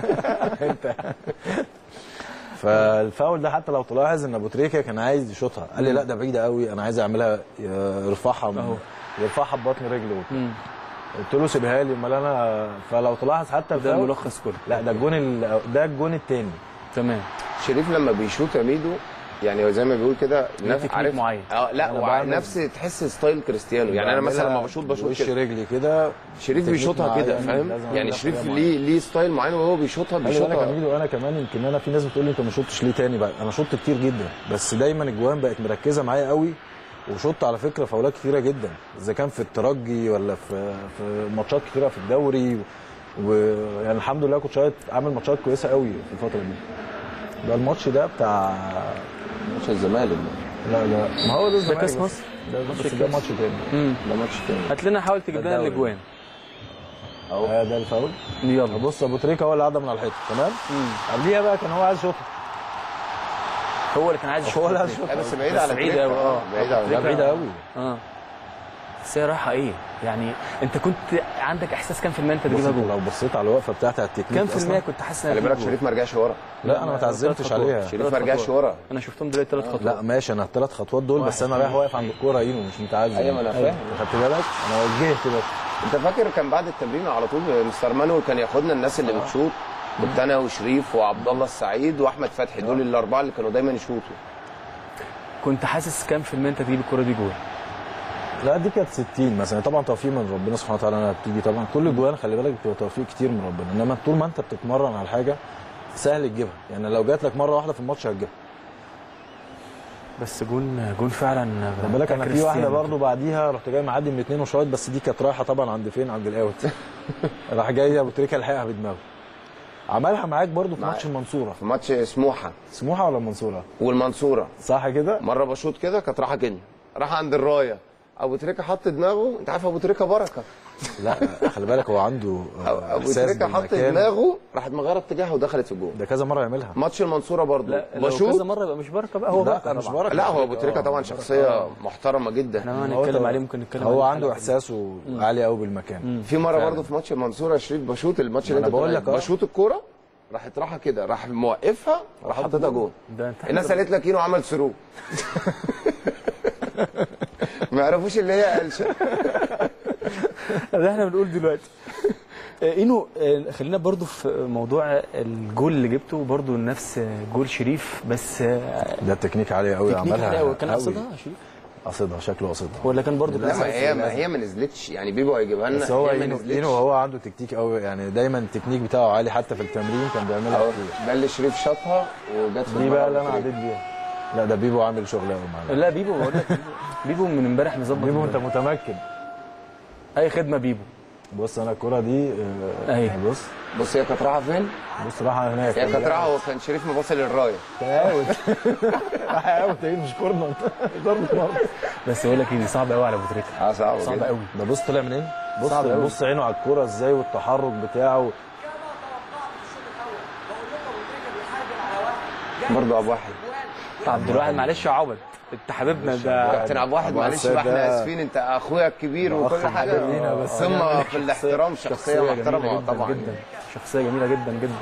[SPEAKER 4] فالفاول ده حتى لو تلاحظ ان ابو تريكه كان عايز يشوطها قال لي لا ده بعيده قوي انا عايز اعملها يرفعها
[SPEAKER 3] أهو.
[SPEAKER 4] يرفعها ببطن رجله
[SPEAKER 3] مم.
[SPEAKER 4] قلت له سيبها لي امال انا فلو تلاحظ حتى
[SPEAKER 3] ده
[SPEAKER 4] الفاول
[SPEAKER 3] ملخص كله
[SPEAKER 4] لا ده الجون ال... ده الجون الثاني
[SPEAKER 3] تمام
[SPEAKER 5] شريف لما بيشوط يا ميدو يعني هو زي ما بيقول كده
[SPEAKER 3] ليه
[SPEAKER 5] نفس-
[SPEAKER 3] تكنيك
[SPEAKER 5] عارف
[SPEAKER 3] معين.
[SPEAKER 5] اه لا
[SPEAKER 4] أنا
[SPEAKER 5] وع-
[SPEAKER 4] بعمل-
[SPEAKER 5] نفس تحس ستايل كريستيانو يعني انا مثلا لما بشوط بشوط
[SPEAKER 4] وش
[SPEAKER 5] كده
[SPEAKER 4] رجلي كده
[SPEAKER 5] شريف
[SPEAKER 4] تكنيك
[SPEAKER 5] بيشوطها كده
[SPEAKER 4] معين،
[SPEAKER 5] فاهم
[SPEAKER 4] لازم
[SPEAKER 5] يعني
[SPEAKER 4] أعملها
[SPEAKER 5] شريف
[SPEAKER 4] بطريقة
[SPEAKER 5] ليه ليه ستايل معين وهو بيشوطها
[SPEAKER 4] خلي بالك يا
[SPEAKER 5] بيشوطها
[SPEAKER 4] ميدو انا كمان يمكن انا في ناس بتقول لي انت ما شطتش ليه تاني بقى انا شطت كتير جدا بس دايما الجوان بقت مركزه معايا قوي وشطت على فكره فاولات كتيره جدا اذا كان في الترجي ولا في في ماتشات كتيره في الدوري ويعني الحمد لله كنت شايط عامل ماتشات كويسه قوي في الفتره دي ده الماتش ده بتاع
[SPEAKER 5] ماتش الزمالك
[SPEAKER 4] لا لا ما هو ده
[SPEAKER 3] ده
[SPEAKER 4] الزمالك
[SPEAKER 3] كاس
[SPEAKER 4] بس.
[SPEAKER 3] مصر
[SPEAKER 4] ده بس ده ماتش تاني
[SPEAKER 3] مم.
[SPEAKER 5] ده ماتش تاني
[SPEAKER 3] هات لنا حاول تجيب لنا
[SPEAKER 4] الدوري.
[SPEAKER 3] الاجوان
[SPEAKER 4] آه ده الفاول
[SPEAKER 3] يلا
[SPEAKER 4] بص ابو تريكه هو اللي عدى من على الحيطه تمام قبليها بقى كان هو عايز يشوطها
[SPEAKER 3] هو اللي كان عايز
[SPEAKER 4] هو اللي
[SPEAKER 3] يشوط
[SPEAKER 4] عايز يشوطها
[SPEAKER 5] لا بس بعيد
[SPEAKER 3] بس
[SPEAKER 5] على
[SPEAKER 3] بعيد
[SPEAKER 5] تريكة.
[SPEAKER 3] أوي، آه.
[SPEAKER 5] بعيد
[SPEAKER 4] ده
[SPEAKER 5] على
[SPEAKER 4] بعيده قوي
[SPEAKER 3] اه بس هي رايحه ايه؟ يعني انت كنت عندك احساس كام في المية انت
[SPEAKER 4] بص
[SPEAKER 3] تجيبها
[SPEAKER 4] انت
[SPEAKER 3] جول؟
[SPEAKER 4] لو بصيت على الوقفه بتاعت على التكنيك
[SPEAKER 3] كام في
[SPEAKER 4] أصلاً،
[SPEAKER 3] المية كنت حاسس
[SPEAKER 5] خلي
[SPEAKER 3] انها
[SPEAKER 5] بالك
[SPEAKER 3] تجيب
[SPEAKER 5] شريف ما رجعش ورا
[SPEAKER 4] لا انا ما تعزمتش عليها
[SPEAKER 5] شريف ما رجعش ورا
[SPEAKER 3] انا شفتهم دلوقتي ثلاث خطوات
[SPEAKER 4] لا ماشي انا الثلاث خطوات دول بس انا رايح واقف عند الكوره اينو مش متعزم
[SPEAKER 5] أيوة، ما أنا فاهم.
[SPEAKER 4] خدت بالك انا وجهت بس
[SPEAKER 5] انت فاكر كان بعد التمرين على طول مستر مانويل كان ياخدنا الناس اللي بتشوط كنت انا وشريف وعبد الله السعيد واحمد فتحي دول الاربعه اللي كانوا دايما يشوطوا
[SPEAKER 3] كنت حاسس كام في المية انت تجيب الكرة دي جول؟
[SPEAKER 4] لا دي كانت 60 مثلا طبعا توفيق من ربنا سبحانه وتعالى انا بتيجي طبعا كل جوان خلي بالك بتبقى توفيق كتير من ربنا انما طول ما انت بتتمرن على حاجه سهل تجيبها يعني لو جات لك مره واحده في الماتش هتجيبها
[SPEAKER 3] بس جون جون فعلا
[SPEAKER 4] خلي بالك انا في واحده
[SPEAKER 3] كريستيانو.
[SPEAKER 4] برضو بعديها رحت جاي معدي من اثنين وشايط بس دي كانت رايحه طبعا عند فين عند الاوت راح جاي ابو تريكه لحقها بدماغه عملها معاك برضو في
[SPEAKER 5] معاك.
[SPEAKER 4] ماتش المنصوره
[SPEAKER 5] في ماتش سموحه
[SPEAKER 4] سموحه ولا المنصوره
[SPEAKER 5] والمنصوره
[SPEAKER 4] صح كده
[SPEAKER 5] مره بشوط كده كانت راحه كينيا راح عند الرايه ابو تريكه حط دماغه انت عارف ابو تريكه بركه
[SPEAKER 4] لا خلي بالك هو عنده آه،
[SPEAKER 5] ابو
[SPEAKER 4] إحساس
[SPEAKER 5] تريكه حط
[SPEAKER 4] بالمكان.
[SPEAKER 5] دماغه راحت مغيره اتجاهها ودخلت في الجول
[SPEAKER 4] ده كذا مره يعملها
[SPEAKER 5] ماتش المنصوره برضو
[SPEAKER 3] لا لو كذا
[SPEAKER 5] بشوط
[SPEAKER 3] مرة يبقى مش بركة بقى هو
[SPEAKER 4] لا
[SPEAKER 3] بركة
[SPEAKER 4] مش
[SPEAKER 3] طبعا
[SPEAKER 4] بركه
[SPEAKER 5] لا هو ابو تريكه طبعا شخصيه محترمه جدا
[SPEAKER 3] احنا ما
[SPEAKER 4] هو
[SPEAKER 3] هنتكلم
[SPEAKER 4] ده-
[SPEAKER 3] عليه ممكن نتكلم
[SPEAKER 4] هو
[SPEAKER 3] عليه
[SPEAKER 4] عنده
[SPEAKER 3] حلقة.
[SPEAKER 4] احساسه عالي قوي بالمكان
[SPEAKER 5] في مره
[SPEAKER 4] فعلا.
[SPEAKER 5] برضو في ماتش المنصوره يا شريف بشوط الماتش اللي
[SPEAKER 4] أنا
[SPEAKER 5] انت
[SPEAKER 4] بقول
[SPEAKER 5] بتقول
[SPEAKER 4] لك
[SPEAKER 5] عليه.
[SPEAKER 4] أهو.
[SPEAKER 5] بشوط الكوره راحت راحه كده راح موقفها راح حاططها جول
[SPEAKER 3] ده انت
[SPEAKER 5] الناس قالت لك اينو عمل ثرو ما يعرفوش اللي هي قلشه
[SPEAKER 3] ده احنا بنقول دلوقتي آه، اينو آه، خلينا برضو في موضوع الجول اللي جبته برضو نفس جول شريف بس آه،
[SPEAKER 4] ده التكنيك عالي قوي
[SPEAKER 3] تكنيك
[SPEAKER 4] عملها
[SPEAKER 3] عالي أوي. كان
[SPEAKER 4] قوي.
[SPEAKER 3] قصدها شريف
[SPEAKER 4] قصدها شكله قصدها
[SPEAKER 3] ولا كان برضو
[SPEAKER 5] لا ما هي ما هي ما نزلتش يعني بيبو هيجيبها لنا
[SPEAKER 4] بس هو
[SPEAKER 5] هي ما
[SPEAKER 4] اينو
[SPEAKER 5] نزلتش.
[SPEAKER 4] اينو هو عنده تكتيك قوي يعني دايما التكنيك بتاعه عالي حتى في التمرين كان بيعملها
[SPEAKER 5] أهو،
[SPEAKER 4] كتير
[SPEAKER 5] ده اللي شريف شاطها وجت في
[SPEAKER 4] دي بقى اللي
[SPEAKER 5] الملعب
[SPEAKER 4] انا عديت بيها لا ده بيبو عامل شغل قوي معانا
[SPEAKER 3] لا بيبو بقول لك بيبو- بيبو من امبارح مظبط
[SPEAKER 4] بيبو انت
[SPEAKER 3] الدنيا.
[SPEAKER 4] متمكن
[SPEAKER 3] اي خدمه بيبو
[SPEAKER 4] بص انا الكرة دي آه،
[SPEAKER 3] أهي.
[SPEAKER 4] بص
[SPEAKER 5] بص هي كانت رايحه فين؟
[SPEAKER 4] بص راح هناك
[SPEAKER 5] هي كانت رايحه وكان شريف مباصي للرايه
[SPEAKER 4] اوت راح اوت ايه مش كورنر ضربة مرمى
[SPEAKER 3] بس بقول لك ايه دي صعبه قوي على ابو تريكه
[SPEAKER 5] اه صعبه
[SPEAKER 3] صعبه
[SPEAKER 5] جدا
[SPEAKER 3] قوي
[SPEAKER 4] ده بص طلع منين بص
[SPEAKER 3] صعب أوي.
[SPEAKER 4] بص عينه على الكرة ازاي والتحرك بتاعه
[SPEAKER 5] برضه ابو واحد
[SPEAKER 3] عبد الواحد معلش يا عبد انت حبيبنا ده
[SPEAKER 5] كابتن ابو واحد
[SPEAKER 4] أبو
[SPEAKER 5] معلش
[SPEAKER 4] السيد
[SPEAKER 5] بقى احنا
[SPEAKER 4] ده-
[SPEAKER 5] اسفين انت اخويا الكبير وكل
[SPEAKER 4] أخ
[SPEAKER 5] حاجه
[SPEAKER 4] حبيبنا بس
[SPEAKER 5] ثمه في الاحترام شخصيه
[SPEAKER 3] جميلة
[SPEAKER 5] محترمه
[SPEAKER 3] جدا
[SPEAKER 5] طبعا
[SPEAKER 3] جدا شخصيه جميله جدا جدا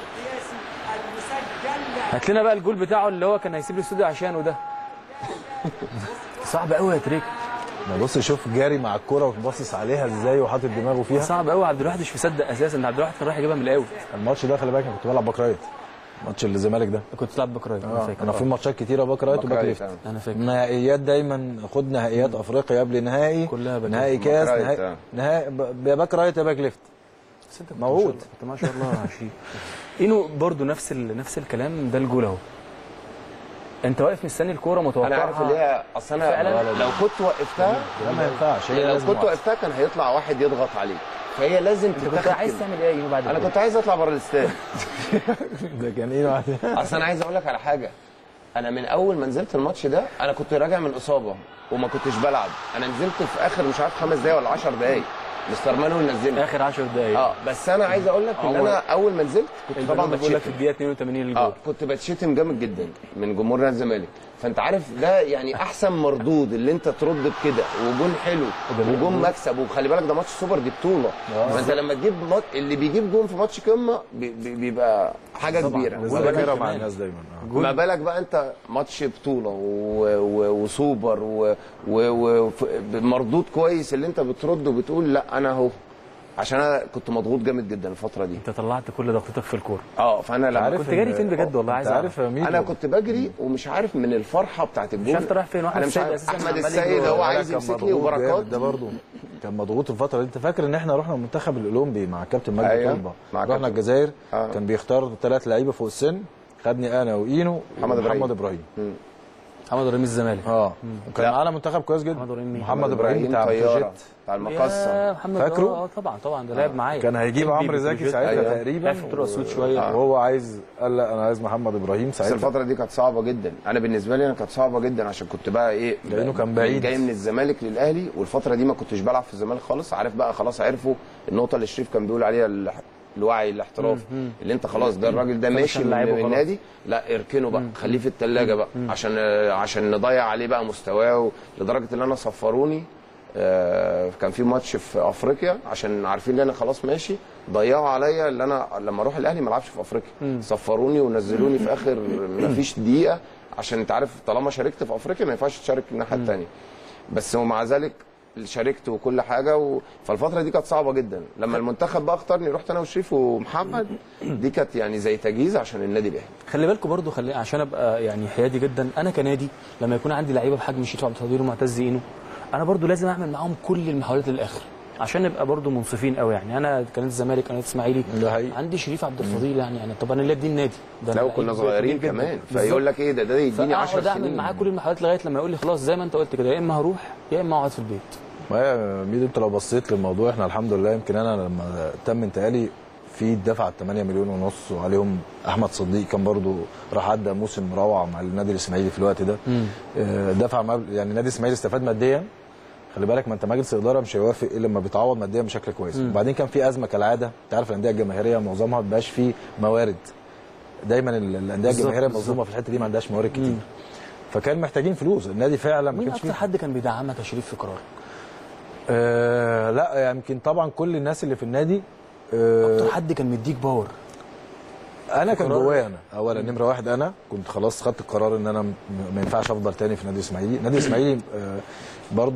[SPEAKER 3] هات لنا بقى الجول بتاعه اللي هو كان هيسيب لي الاستوديو عشانه ده صعب قوي يا تريكه
[SPEAKER 4] ده بص شوف جاري مع الكرة وباصص عليها ازاي وحاطط دماغه فيها
[SPEAKER 3] صعب قوي عبد الواحد مش مصدق اساسا ان عبد الواحد كان رايح يجيبها من الاول
[SPEAKER 4] الماتش ده خلي بالك انا كنت بلعب باك رايت ماتش الزمالك ده
[SPEAKER 3] كنت بتلعب باك رايت انا فاكر
[SPEAKER 4] انا في ماتشات كتيره باك رايت وباك
[SPEAKER 5] بكرايت،
[SPEAKER 4] ليفت
[SPEAKER 5] آه.
[SPEAKER 3] انا فاكر
[SPEAKER 4] نهائيات دايما خد نهائيات افريقيا قبل نهائي
[SPEAKER 3] كلها باك
[SPEAKER 4] نهائي
[SPEAKER 5] باك
[SPEAKER 4] كاس
[SPEAKER 5] رايت،
[SPEAKER 4] نهائي
[SPEAKER 5] آه.
[SPEAKER 4] نهائي ب- يا باك رايت يا باك ليفت
[SPEAKER 3] بس انت كنت
[SPEAKER 4] موجود.
[SPEAKER 3] ما شاء الله- كنت ما شاء الله عشرين اينو برضو نفس ال... نفس الكلام ده الجول اهو انت واقف مستني الكوره متوقعها
[SPEAKER 5] انا عارف اللي هي اصل انا
[SPEAKER 3] فعلا؟
[SPEAKER 5] لو كنت وقفتها
[SPEAKER 4] لا ما ينفعش هي
[SPEAKER 5] لو
[SPEAKER 4] لازم
[SPEAKER 5] كنت
[SPEAKER 4] واحدة.
[SPEAKER 5] وقفتها كان هيطلع واحد يضغط عليك فهي لازم
[SPEAKER 3] انت كنت
[SPEAKER 5] تتاخد
[SPEAKER 3] عايز
[SPEAKER 5] كده.
[SPEAKER 3] تعمل ايه يا اينو بعد
[SPEAKER 5] انا
[SPEAKER 3] الجول؟
[SPEAKER 5] كنت عايز اطلع بره الاستاد
[SPEAKER 4] ده كان ايه واحد
[SPEAKER 5] اصل انا عايز اقول لك على حاجه انا من اول ما نزلت الماتش ده انا كنت راجع من اصابه وما كنتش بلعب انا نزلت في اخر مش عارف خمس دقايق ولا 10 دقايق مستر مانويل نزلني
[SPEAKER 3] اخر 10 دقايق
[SPEAKER 5] اه بس انا عايز اقول لك ان
[SPEAKER 3] عمر.
[SPEAKER 5] انا اول ما نزلت كنت طبعا
[SPEAKER 3] طبعا بقول لك في
[SPEAKER 5] بتشتم
[SPEAKER 3] الدقيقه 82 الجول
[SPEAKER 5] اه كنت بتشتم جامد جدا من جمهور نادي الزمالك فانت عارف ده يعني احسن مردود اللي انت ترد بكده وجون حلو وجون مكسب وخلي بالك ده ماتش سوبر دي بطوله فانت لما تجيب مات... اللي بيجيب جون في ماتش قمه بي... بي- بيبقى حاجه كبيره
[SPEAKER 4] لازم
[SPEAKER 5] ما بالك
[SPEAKER 4] ذاكرها مع
[SPEAKER 3] كمان.
[SPEAKER 4] الناس دايما آه.
[SPEAKER 5] ما بالك بقى انت ماتش بطوله و... و... وسوبر و... و... و... ف- مردود كويس اللي انت بترد وبتقول لا انا اهو عشان انا كنت مضغوط جامد جدا الفتره دي
[SPEAKER 3] انت طلعت كل ضغطتك في الكوره
[SPEAKER 5] اه فانا لما
[SPEAKER 4] عارف
[SPEAKER 3] كنت جاري
[SPEAKER 4] إن-
[SPEAKER 3] فين بجد والله
[SPEAKER 4] انت
[SPEAKER 3] عايز
[SPEAKER 4] عارف يا ميدو
[SPEAKER 5] انا كنت بجري ومش عارف من الفرحه بتاعت الجول
[SPEAKER 3] مش عارف رايح فين واحد
[SPEAKER 5] انا مش
[SPEAKER 3] السيد
[SPEAKER 5] عارف
[SPEAKER 3] اساسا
[SPEAKER 5] احمد
[SPEAKER 3] عمال
[SPEAKER 5] السيد
[SPEAKER 3] يجري
[SPEAKER 5] هو
[SPEAKER 3] ورا.
[SPEAKER 5] عايز
[SPEAKER 4] كان
[SPEAKER 5] يمسكني
[SPEAKER 4] مضغوط
[SPEAKER 5] وبركات
[SPEAKER 4] جامد، ده برضه كان مضغوط الفتره دي انت فاكر ان احنا رحنا المنتخب الاولمبي مع كابتن مجدي
[SPEAKER 5] أيوة،
[SPEAKER 4] طلبه
[SPEAKER 5] مع
[SPEAKER 4] رحنا
[SPEAKER 5] كابتن.
[SPEAKER 4] الجزائر
[SPEAKER 5] آه.
[SPEAKER 4] كان بيختار ثلاث لعيبه فوق السن خدني انا واينو
[SPEAKER 5] محمد إبراهيم.
[SPEAKER 4] محمد ابراهيم
[SPEAKER 3] محمد ابراهيم الزمالك
[SPEAKER 4] اه وكان
[SPEAKER 5] لا.
[SPEAKER 4] معانا منتخب كويس جدا
[SPEAKER 3] محمد إبراهيم مين؟
[SPEAKER 4] محمد ابراهيم بتاع
[SPEAKER 5] طياره
[SPEAKER 4] بروجيت
[SPEAKER 5] بتاع المقصه
[SPEAKER 3] يا محمد
[SPEAKER 4] فاكره؟
[SPEAKER 3] اه آه، طبعا طبعا ده لعب معايا
[SPEAKER 4] كان هيجيب
[SPEAKER 3] كان
[SPEAKER 4] عمرو
[SPEAKER 3] بيجي
[SPEAKER 4] زكي
[SPEAKER 3] بروجيت.
[SPEAKER 4] ساعتها
[SPEAKER 5] أيوة.
[SPEAKER 4] تقريبا
[SPEAKER 3] لعب في الطرق السود شويه
[SPEAKER 4] وهو عايز قال لا انا عايز محمد ابراهيم
[SPEAKER 5] بس
[SPEAKER 4] ساعتها
[SPEAKER 5] الفتره دي كانت صعبه جدا انا بالنسبه لي انا كانت صعبه جدا عشان كنت بقى ايه
[SPEAKER 4] لأنه
[SPEAKER 5] ب-
[SPEAKER 4] كان بعيد.
[SPEAKER 5] جاي من الزمالك للاهلي والفتره دي ما كنتش بلعب في الزمالك خالص عارف بقى خلاص عرفوا النقطه اللي شريف كان بيقول عليها ال- الوعي الاحتراف اللي انت خلاص ده الراجل ده
[SPEAKER 3] خلاص
[SPEAKER 5] ماشي
[SPEAKER 3] كان
[SPEAKER 5] من,
[SPEAKER 3] لعيبه
[SPEAKER 5] من
[SPEAKER 3] خلاص.
[SPEAKER 5] النادي لا اركنه بقى خليه في الثلاجه بقى عشان عشان نضيع عليه بقى مستواه لدرجه ان انا صفروني آه، كان في ماتش في افريقيا عشان عارفين ان انا خلاص ماشي ضيعوا عليا اللي انا لما اروح الاهلي ما العبش في افريقيا صفروني ونزلوني في اخر ما فيش دقيقه عشان انت عارف طالما شاركت في افريقيا ما ينفعش تشارك الناحيه الثانيه بس ومع ذلك شاركت وكل حاجه و... فالفتره دي كانت صعبه جدا لما المنتخب بقى اختارني رحت انا وشريف ومحمد دي كانت يعني زي تجهيز عشان النادي الاهلي
[SPEAKER 3] خلي بالكم برضو خلي عشان ابقى يعني حيادي جدا انا كنادي لما يكون عندي لعيبه بحجم شريف عبد القادر ومعتز اينو انا برضو لازم اعمل معاهم كل المحاولات للاخر عشان نبقى برضو منصفين قوي يعني انا كنادي الزمالك انا اسماعيلي
[SPEAKER 4] ده حقيقي.
[SPEAKER 3] عندي شريف عبد الفضيل يعني يعني طب انا اللي ادي النادي ده أنا
[SPEAKER 5] لو
[SPEAKER 3] لعيب
[SPEAKER 5] كنا
[SPEAKER 3] كبير
[SPEAKER 5] صغيرين
[SPEAKER 3] جداً.
[SPEAKER 5] كمان
[SPEAKER 3] بالظبط.
[SPEAKER 5] فيقول لك ايه ده ده يديني 10
[SPEAKER 3] فاقعد اعمل
[SPEAKER 5] سنين
[SPEAKER 3] معاه كل المحاولات لغايه لما يقول لي خلاص زي ما انت قلت كده يا اما هروح يا اما اقعد في البيت
[SPEAKER 4] ما هي ميدو انت لو بصيت للموضوع احنا الحمد لله يمكن انا لما تم انتقالي في دفع 8 مليون ونص وعليهم احمد صديق كان برضو راح ادى موسم روعه مع النادي الاسماعيلي في الوقت ده آه، دفع مبلغ يعني النادي الاسماعيلي استفاد ماديا خلي بالك ما انت مجلس الاداره مش هيوافق الا لما بيتعوض ماديا بشكل كويس وبعدين كان في ازمه كالعاده انت عارف الانديه الجماهيريه معظمها ما بقاش فيه موارد دايما ال- الانديه
[SPEAKER 3] بالظبط،
[SPEAKER 4] الجماهيريه
[SPEAKER 3] بالظبط.
[SPEAKER 4] مظلومه في الحته دي ما عندهاش موارد كتير فكان محتاجين فلوس النادي فعلا ما
[SPEAKER 3] مين
[SPEAKER 4] كانش
[SPEAKER 3] اكتر
[SPEAKER 4] فيه
[SPEAKER 3] حد كان بيدعمك يا شريف في قرارك
[SPEAKER 4] آه لا يمكن طبعا كل الناس اللي في النادي آه
[SPEAKER 3] اكتر حد كان مديك باور
[SPEAKER 4] انا كان
[SPEAKER 3] قرار؟
[SPEAKER 4] جوايا انا اولا نمره واحد انا كنت خلاص خدت القرار ان انا م- ما ينفعش افضل تاني في نادي الاسماعيلي نادي الاسماعيلي آه برضو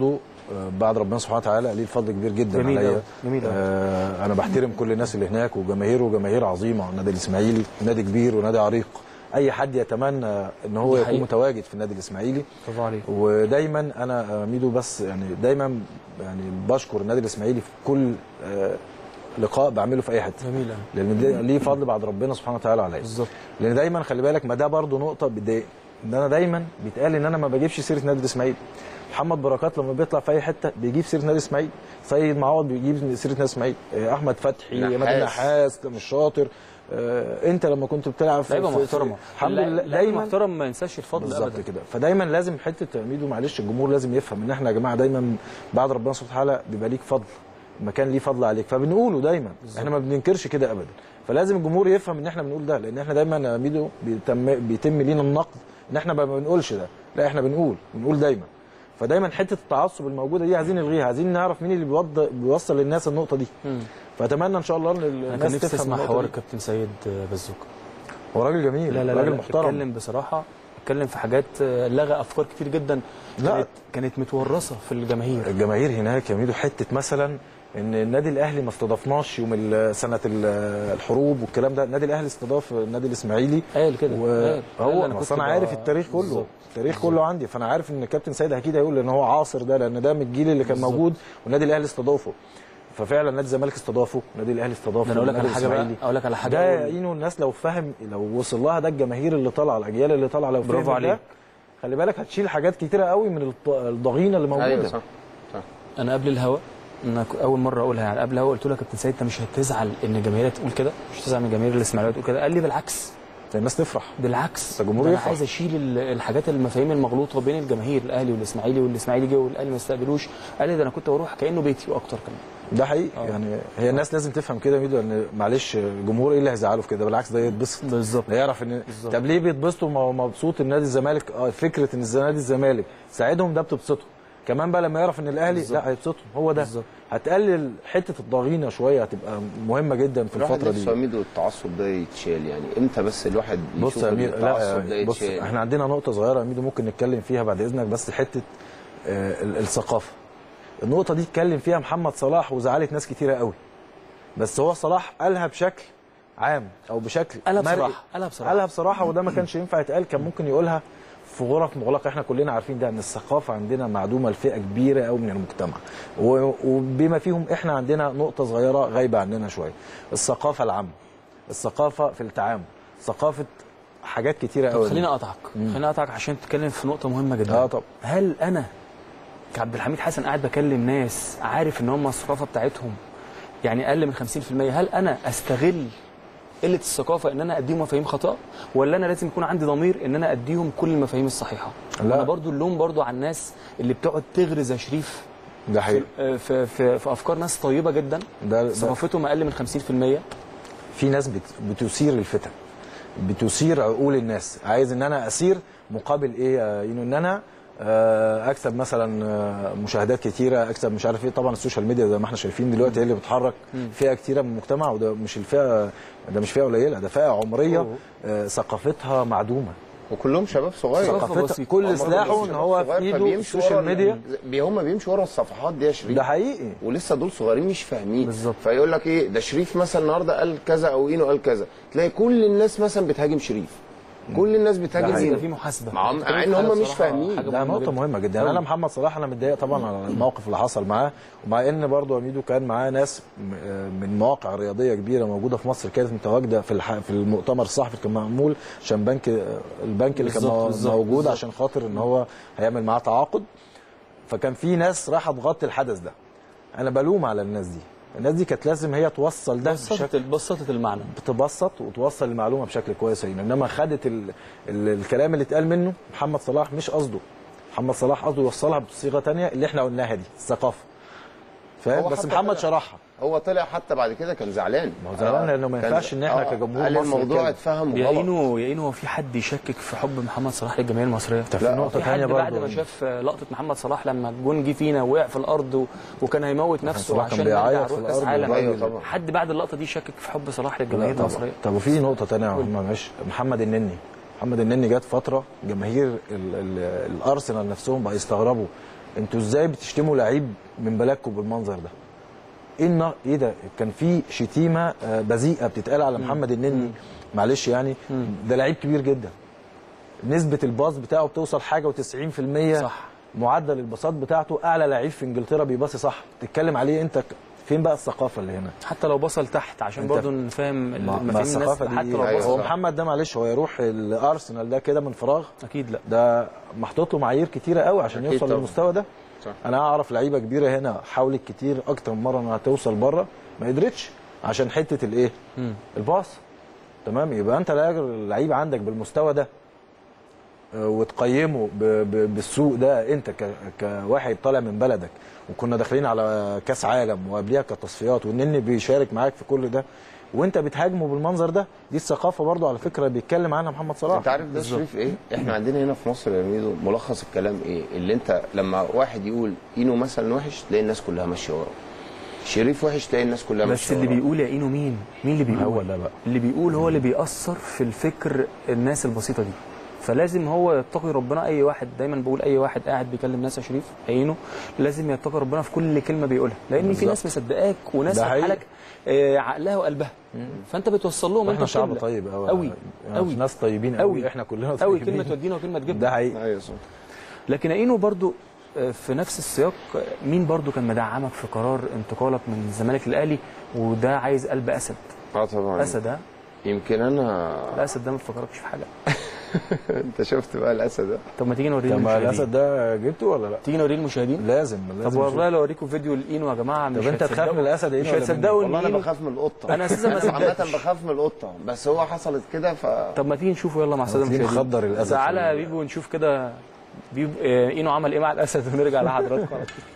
[SPEAKER 4] آه، بعد ربنا سبحانه وتعالى ليه الفضل كبير جدا
[SPEAKER 3] جميل
[SPEAKER 4] عليا
[SPEAKER 3] أوي، جميل أوي.
[SPEAKER 4] آه انا بحترم كل الناس اللي هناك وجماهيره جماهير عظيمه النادي الاسماعيلي نادي كبير ونادي عريق اي حد يتمنى ان هو
[SPEAKER 3] دي
[SPEAKER 4] يكون
[SPEAKER 3] حقيقة.
[SPEAKER 4] متواجد في النادي الاسماعيلي
[SPEAKER 3] برافو عليك
[SPEAKER 4] ودايما انا آه، ميدو بس يعني دايما يعني بشكر النادي الاسماعيلي في كل آه، لقاء بعمله في اي حته
[SPEAKER 3] جميل أوي.
[SPEAKER 4] لان ده ليه فضل بعد ربنا سبحانه وتعالى عليا
[SPEAKER 3] بالظبط
[SPEAKER 4] لان دايما خلي بالك ما ده برضو نقطه بتضايق ان انا دايما بيتقال ان انا ما بجيبش سيره نادي الاسماعيلي محمد بركات لما بيطلع في اي حته بيجيب سيره نادي الاسماعيلي سيد معوض بيجيب سيره نادي الاسماعيلي آه، احمد فتحي
[SPEAKER 5] نحاس.
[SPEAKER 4] مجدي نحاس مش شاطر آه، انت لما كنت بتلعب في
[SPEAKER 3] لعيبه
[SPEAKER 4] في- في-
[SPEAKER 3] محترمه
[SPEAKER 4] الحمد
[SPEAKER 3] لا-
[SPEAKER 4] لله
[SPEAKER 3] لعيب
[SPEAKER 4] دايما
[SPEAKER 3] محترم ما ينساش الفضل
[SPEAKER 4] بالظبط
[SPEAKER 3] ابدا
[SPEAKER 4] كده فدايما لازم حته ميدو معلش الجمهور لازم يفهم ان احنا يا جماعه دايما بعد ربنا سبحانه وتعالى بيبقى ليك فضل المكان ليه فضل عليك فبنقوله دايما بالزبط. احنا ما بننكرش كده ابدا فلازم الجمهور يفهم ان احنا بنقول ده لان احنا دايما يا ميدو بيتم بيتم لينا النقد ان احنا ما بنقولش ده لا احنا بنقول بنقول دايما فدايما حته التعصب الموجوده دي عايزين نلغيها عايزين نعرف مين اللي بيوض... بيوصل للناس النقطه دي فاتمنى ان شاء الله ان
[SPEAKER 3] انا كان
[SPEAKER 4] الناس
[SPEAKER 3] نفسي
[SPEAKER 4] تفهم
[SPEAKER 3] اسمع
[SPEAKER 4] النقطة
[SPEAKER 3] حوار
[SPEAKER 4] دي.
[SPEAKER 3] الكابتن سيد بزوكا
[SPEAKER 4] هو راجل جميل
[SPEAKER 3] لا لا لا
[SPEAKER 4] راجل
[SPEAKER 3] لا
[SPEAKER 4] محترم
[SPEAKER 3] اتكلم بصراحه اتكلم في حاجات آه، لغى افكار كتير جدا
[SPEAKER 4] لا.
[SPEAKER 3] كانت كانت متورثه في الجماهير
[SPEAKER 4] الجماهير هناك يا ميدو حته مثلا ان النادي الاهلي ما استضافناش يوم ال- سنه ال- الحروب والكلام ده النادي الاهلي استضاف النادي الاسماعيلي
[SPEAKER 3] قال كده قال. قال
[SPEAKER 4] وهو
[SPEAKER 3] أنا
[SPEAKER 4] بس
[SPEAKER 3] كنت
[SPEAKER 4] انا
[SPEAKER 3] ب-
[SPEAKER 4] عارف التاريخ كله
[SPEAKER 3] بالظبط.
[SPEAKER 4] التاريخ كله عندي فانا عارف ان الكابتن سيد اكيد هيقول ان هو عاصر ده لان ده من الجيل اللي كان
[SPEAKER 3] بالظبط.
[SPEAKER 4] موجود والنادي الاهلي استضافه ففعلا نادي الزمالك استضافه النادي الاهلي استضافه
[SPEAKER 3] ده انا اقول لك على
[SPEAKER 4] النادي
[SPEAKER 3] حاجه بقى
[SPEAKER 4] الإسماعيلي.
[SPEAKER 3] اقول لك على حاجه
[SPEAKER 4] ده
[SPEAKER 3] أقول-
[SPEAKER 4] يعينه الناس لو فهم لو وصل لها ده الجماهير اللي طالعه الاجيال اللي طالعه لو
[SPEAKER 3] برافو
[SPEAKER 4] فهم ده
[SPEAKER 3] عليك.
[SPEAKER 4] خلي بالك هتشيل حاجات كتيره قوي من الط- الضغينه اللي موجوده
[SPEAKER 5] ايوه صح صح
[SPEAKER 3] انا قبل الهوا انا ك- اول مره اقولها يعني قبل الهوا قلت له يا كابتن سيد انت مش هتزعل ان الجماهير تقول كده مش هتزعل من الجماهير الاسماعيليه تقول كده قال لي بالعكس
[SPEAKER 4] الناس تفرح
[SPEAKER 3] بالعكس
[SPEAKER 4] الجمهور
[SPEAKER 3] ده انا
[SPEAKER 4] يفرح.
[SPEAKER 3] عايز اشيل ال- الحاجات المفاهيم المغلوطه بين الجماهير الاهلي والاسماعيلي والاسماعيلي جه والاهلي ما استقبلوش قال لي ده انا كنت بروح كانه بيتي واكتر كمان
[SPEAKER 4] ده حقيقي
[SPEAKER 3] آه.
[SPEAKER 4] يعني هي الناس لازم تفهم كده يا ميدو ان معلش الجمهور ايه اللي هيزعله في كده بالعكس ده يتبسط
[SPEAKER 3] بالظبط
[SPEAKER 4] ده يعرف ان
[SPEAKER 3] بالظبط.
[SPEAKER 4] طب ليه بيتبسطوا ما هو مبسوط النادي الزمالك اه فكره ان نادي الزمالك ساعدهم ده بتبسطه كمان بقى لما يعرف ان الاهلي
[SPEAKER 3] بالظبط.
[SPEAKER 4] لا هيبسطهم هو ده
[SPEAKER 3] بالظبط.
[SPEAKER 4] هتقلل حته الضغينه شويه هتبقى مهمه جدا في
[SPEAKER 5] الواحد
[SPEAKER 4] الفتره
[SPEAKER 5] نفسه
[SPEAKER 4] دي
[SPEAKER 5] يا ميدو التعصب ده يتشال يعني امتى بس الواحد
[SPEAKER 4] بص
[SPEAKER 5] يشوف
[SPEAKER 4] يا
[SPEAKER 5] إن
[SPEAKER 4] امير
[SPEAKER 5] التعصب ده
[SPEAKER 4] لا بص
[SPEAKER 5] يتشال
[SPEAKER 4] احنا عندنا نقطه صغيره يا ميدو ممكن نتكلم فيها بعد اذنك بس حته آه، ال- الثقافه النقطه دي اتكلم فيها محمد صلاح وزعلت ناس كتيره قوي بس هو صلاح قالها بشكل عام او بشكل
[SPEAKER 3] قالها
[SPEAKER 4] مرئي.
[SPEAKER 3] بصراحه قالها بصراحه
[SPEAKER 4] قالها بصراحه وده ما كانش ينفع يتقال كان ممكن يقولها في غرف مغلقه احنا كلنا عارفين ده ان الثقافه عندنا معدومه لفئه كبيره قوي من المجتمع و- وبما فيهم احنا عندنا نقطه صغيره غايبه عننا شويه الثقافه العامه الثقافه في التعامل ثقافه حاجات كتيره
[SPEAKER 3] طب
[SPEAKER 4] قوي
[SPEAKER 3] خليني اقطعك خليني اقطعك عشان تتكلم في نقطه مهمه جدا
[SPEAKER 4] اه طب
[SPEAKER 3] هل انا كعبد الحميد حسن قاعد بكلم ناس عارف ان هم الثقافه بتاعتهم يعني اقل من 50% هل انا استغل قله الثقافه ان انا اديهم مفاهيم خاطئه ولا انا لازم يكون عندي ضمير ان انا اديهم كل المفاهيم الصحيحه
[SPEAKER 4] لا.
[SPEAKER 3] انا برضو اللوم برضو على الناس اللي بتقعد تغرز يا شريف
[SPEAKER 4] ده حقيقي
[SPEAKER 3] في, في, في, في افكار ناس طيبه جدا
[SPEAKER 4] ده, ده
[SPEAKER 3] ثقافتهم اقل من 50%
[SPEAKER 4] في ناس بت بتثير الفتن بتثير عقول الناس عايز ان انا اسير مقابل ايه يا ينو ان انا آه، اكسب مثلا آه، مشاهدات كتيره اكسب مش عارف ايه طبعا السوشيال ميديا زي ما احنا شايفين دلوقتي هي اللي بتحرك فئه كتيره من المجتمع وده مش الفئه ده مش فئه قليله ده فئه عمريه
[SPEAKER 3] أوه.
[SPEAKER 4] آه، ثقافتها معدومه
[SPEAKER 5] وكلهم شباب صغير
[SPEAKER 3] ثقافة
[SPEAKER 4] ثقافتها
[SPEAKER 3] بسيطة.
[SPEAKER 4] كل
[SPEAKER 5] هم
[SPEAKER 4] سلاحه
[SPEAKER 5] كلهم
[SPEAKER 4] ان
[SPEAKER 5] شباب
[SPEAKER 4] هو في
[SPEAKER 5] صغير
[SPEAKER 4] ايده
[SPEAKER 5] فبيمشوا
[SPEAKER 4] السوشيال
[SPEAKER 5] ورا
[SPEAKER 4] ميديا
[SPEAKER 5] ال- بي- هم بيمشوا ورا الصفحات دي يا شريف
[SPEAKER 4] ده حقيقي
[SPEAKER 5] ولسه دول صغيرين مش فاهمين
[SPEAKER 3] بالظبط.
[SPEAKER 5] فيقول لك ايه ده شريف مثلا النهارده قال كذا او اينو قال كذا تلاقي كل الناس مثلا بتهاجم شريف كل الناس بتهاجم
[SPEAKER 3] لازم يبقى
[SPEAKER 5] اينو
[SPEAKER 3] في محاسبه
[SPEAKER 5] مع-
[SPEAKER 3] أنت
[SPEAKER 5] مع
[SPEAKER 3] بتتكلم
[SPEAKER 5] إن
[SPEAKER 3] في
[SPEAKER 5] هم
[SPEAKER 3] حاجة
[SPEAKER 5] مش
[SPEAKER 3] بصراحة
[SPEAKER 5] فاهمين.
[SPEAKER 3] حاجة
[SPEAKER 4] ده نقطة
[SPEAKER 3] جداً.
[SPEAKER 4] مهمة جدا يعني
[SPEAKER 3] أوي.
[SPEAKER 4] أنا محمد صلاح أنا متضايق طبعا على الموقف اللي حصل معاه ومع إن برضه ميدو كان معاه ناس م- آه من مواقع رياضية كبيرة موجودة في مصر كانت متواجدة في الح... في المؤتمر الصحفي اللي كان معمول عشان بنك آه، البنك اللي كان
[SPEAKER 3] بالظبط،
[SPEAKER 4] مو-
[SPEAKER 3] بالظبط،
[SPEAKER 4] موجود
[SPEAKER 3] بالظبط.
[SPEAKER 4] عشان خاطر إن هو هيعمل معاه تعاقد فكان في ناس رايحة تغطي الحدث ده أنا بلوم على الناس دي الناس دي كانت لازم هي توصل ده
[SPEAKER 3] بسطت
[SPEAKER 4] بشكل
[SPEAKER 3] بسطت المعنى
[SPEAKER 4] بتبسط وتوصل المعلومه بشكل كويس هنا انما خدت ال... ال... الكلام اللي اتقال منه محمد صلاح مش قصده محمد صلاح قصده يوصلها بصيغه تانية اللي احنا قلناها دي الثقافه فاهم
[SPEAKER 5] هو
[SPEAKER 4] بس
[SPEAKER 5] حتى
[SPEAKER 4] محمد
[SPEAKER 5] طلع-
[SPEAKER 4] شرحها
[SPEAKER 5] هو طلع حتى بعد كده كان زعلان
[SPEAKER 4] ما هو زعلان لأنه ما
[SPEAKER 5] كان-
[SPEAKER 4] ينفعش إن إحنا كجمهور
[SPEAKER 5] قال
[SPEAKER 4] مصري
[SPEAKER 5] الموضوع
[SPEAKER 4] كده.
[SPEAKER 5] اتفهم
[SPEAKER 3] يا
[SPEAKER 5] غلط
[SPEAKER 3] اينو يا اينو هو في حد يشكك في حب محمد صلاح للجماهير المصريه
[SPEAKER 4] في
[SPEAKER 5] لا،
[SPEAKER 4] نقطه
[SPEAKER 3] في حد
[SPEAKER 4] ثانيه
[SPEAKER 3] بعد
[SPEAKER 4] برضه
[SPEAKER 3] ما شاف لقطه محمد صلاح لما الجون جه فينا وقع في الارض و... وكان هيموت نفسه
[SPEAKER 4] صلاح كان
[SPEAKER 3] عشان
[SPEAKER 4] بيعيط
[SPEAKER 3] نرجع
[SPEAKER 4] في
[SPEAKER 3] نروح كاس
[SPEAKER 4] الأرض
[SPEAKER 3] عالم
[SPEAKER 5] أيوة طبعا.
[SPEAKER 3] حد بعد اللقطه دي شكك في حب صلاح للجماهير
[SPEAKER 4] لا طبعا.
[SPEAKER 3] المصريه
[SPEAKER 4] طب وفي نقطه ثانيه يا محمد معلش محمد النني محمد النني جت فتره جماهير ال... ال... الارسنال نفسهم بقى يستغربوا انتوا ازاي بتشتموا لعيب من بلدكم بالمنظر ده ايه النا... ايه ده كان في شتيمه آه، بذيئه بتتقال على محمد النني معلش يعني ده لعيب كبير جدا نسبه الباص بتاعه بتوصل حاجه و90%
[SPEAKER 3] صح.
[SPEAKER 4] معدل الباصات بتاعته اعلى لعيب في انجلترا بيباصي صح تتكلم عليه انت ك- فين بقى الثقافه اللي هنا
[SPEAKER 3] حتى لو بصل تحت عشان
[SPEAKER 4] انت-
[SPEAKER 3] برضو نفهم
[SPEAKER 4] ما ما
[SPEAKER 3] مفاهيم الناس
[SPEAKER 4] الثقافه دي
[SPEAKER 3] حتى لو
[SPEAKER 5] أيوة.
[SPEAKER 4] هو
[SPEAKER 3] بصل
[SPEAKER 4] محمد ده معلش هو يروح الارسنال ده كده من فراغ
[SPEAKER 3] اكيد لا
[SPEAKER 4] ده محطوط له معايير كتيره قوي عشان
[SPEAKER 5] أكيد
[SPEAKER 4] يوصل
[SPEAKER 5] طبعا.
[SPEAKER 4] للمستوى ده
[SPEAKER 5] صح.
[SPEAKER 4] انا اعرف لعيبه كبيره هنا حاولت كتير اكتر من مره انها توصل بره ما قدرتش عشان حته الايه الباص تمام يبقى انت راجل لعيب عندك بالمستوى ده آه، وتقيمه ب- ب- بالسوق ده انت ك- كواحد طالع من بلدك وكنا داخلين على كاس عالم وقبليها كتصفيات والنني بيشارك معاك في كل ده وانت بتهاجمه بالمنظر ده دي الثقافه برضو على فكره بيتكلم عنها محمد صلاح
[SPEAKER 5] انت عارف ده شريف ايه؟ احنا عندنا هنا في مصر يا ميدو ملخص الكلام ايه؟ اللي انت لما واحد يقول اينو مثلا وحش تلاقي الناس كلها ماشيه وراه. شريف وحش تلاقي الناس كلها
[SPEAKER 3] بس
[SPEAKER 5] ماشيه
[SPEAKER 3] اللي
[SPEAKER 5] وراه.
[SPEAKER 3] بيقول يا اينو مين؟ مين اللي بيقول؟
[SPEAKER 4] هو ده بقى.
[SPEAKER 3] اللي بيقول هو اللي بيأثر في الفكر الناس البسيطة دي فلازم هو يتقي ربنا اي واحد دايما بقول اي واحد قاعد بيكلم ناس يا شريف عينه لازم يتقي ربنا في كل كلمه بيقولها لان في ناس مصدقاك وناس
[SPEAKER 4] ده حقيقي.
[SPEAKER 3] فاتحه لك آه، عقلها وقلبها فانت بتوصل لهم انت
[SPEAKER 4] احنا شعب
[SPEAKER 3] القبلة.
[SPEAKER 4] طيب قوي
[SPEAKER 3] قوي قوي
[SPEAKER 4] ناس طيبين
[SPEAKER 3] قوي.
[SPEAKER 4] قوي احنا كلنا
[SPEAKER 3] قوي
[SPEAKER 4] طيبين
[SPEAKER 3] كلمه تودينا وكلمه تجيبنا
[SPEAKER 4] ده حقيقي
[SPEAKER 5] ايوه صح
[SPEAKER 3] لكن اينو برضو آه، في نفس السياق آه، مين برضو كان مدعمك في قرار انتقالك من الزمالك للاهلي وده عايز قلب اسد
[SPEAKER 5] اه طبعا
[SPEAKER 3] اسد ها
[SPEAKER 5] يمكن انا
[SPEAKER 3] الاسد ده ما بيفكركش في حاجه
[SPEAKER 5] انت شفت بقى الاسد ده
[SPEAKER 3] طب ما تيجي نوريه
[SPEAKER 4] طب ما
[SPEAKER 3] للمشاهدين
[SPEAKER 4] الاسد ده جبته ولا لا؟
[SPEAKER 3] تيجي نوريه للمشاهدين
[SPEAKER 4] لازم
[SPEAKER 3] طب
[SPEAKER 4] لازم
[SPEAKER 3] والله لو اوريكم فيديو لاينو يا جماعه مش
[SPEAKER 4] طب انت تخاف
[SPEAKER 3] هتصدقوا-
[SPEAKER 4] من الاسد
[SPEAKER 3] مش
[SPEAKER 4] ايه ولا
[SPEAKER 3] هتصدقوا ان
[SPEAKER 5] والله انا
[SPEAKER 3] اينو
[SPEAKER 5] بخاف من القطه
[SPEAKER 3] أنا أساساً ما
[SPEAKER 5] انا عامه
[SPEAKER 3] صدقتش.
[SPEAKER 5] بخاف من القطه بس هو حصلت كده ف
[SPEAKER 3] طب ما تيجي نشوف يلا مع الساده
[SPEAKER 4] تيجي
[SPEAKER 3] المشاهدين
[SPEAKER 4] نخدر الأسد
[SPEAKER 3] تعالى
[SPEAKER 4] في
[SPEAKER 3] يا
[SPEAKER 4] ال-
[SPEAKER 3] بيبو ونشوف كده بيبو آه، اينو عمل ايه مع الاسد ونرجع لحضراتكم على طول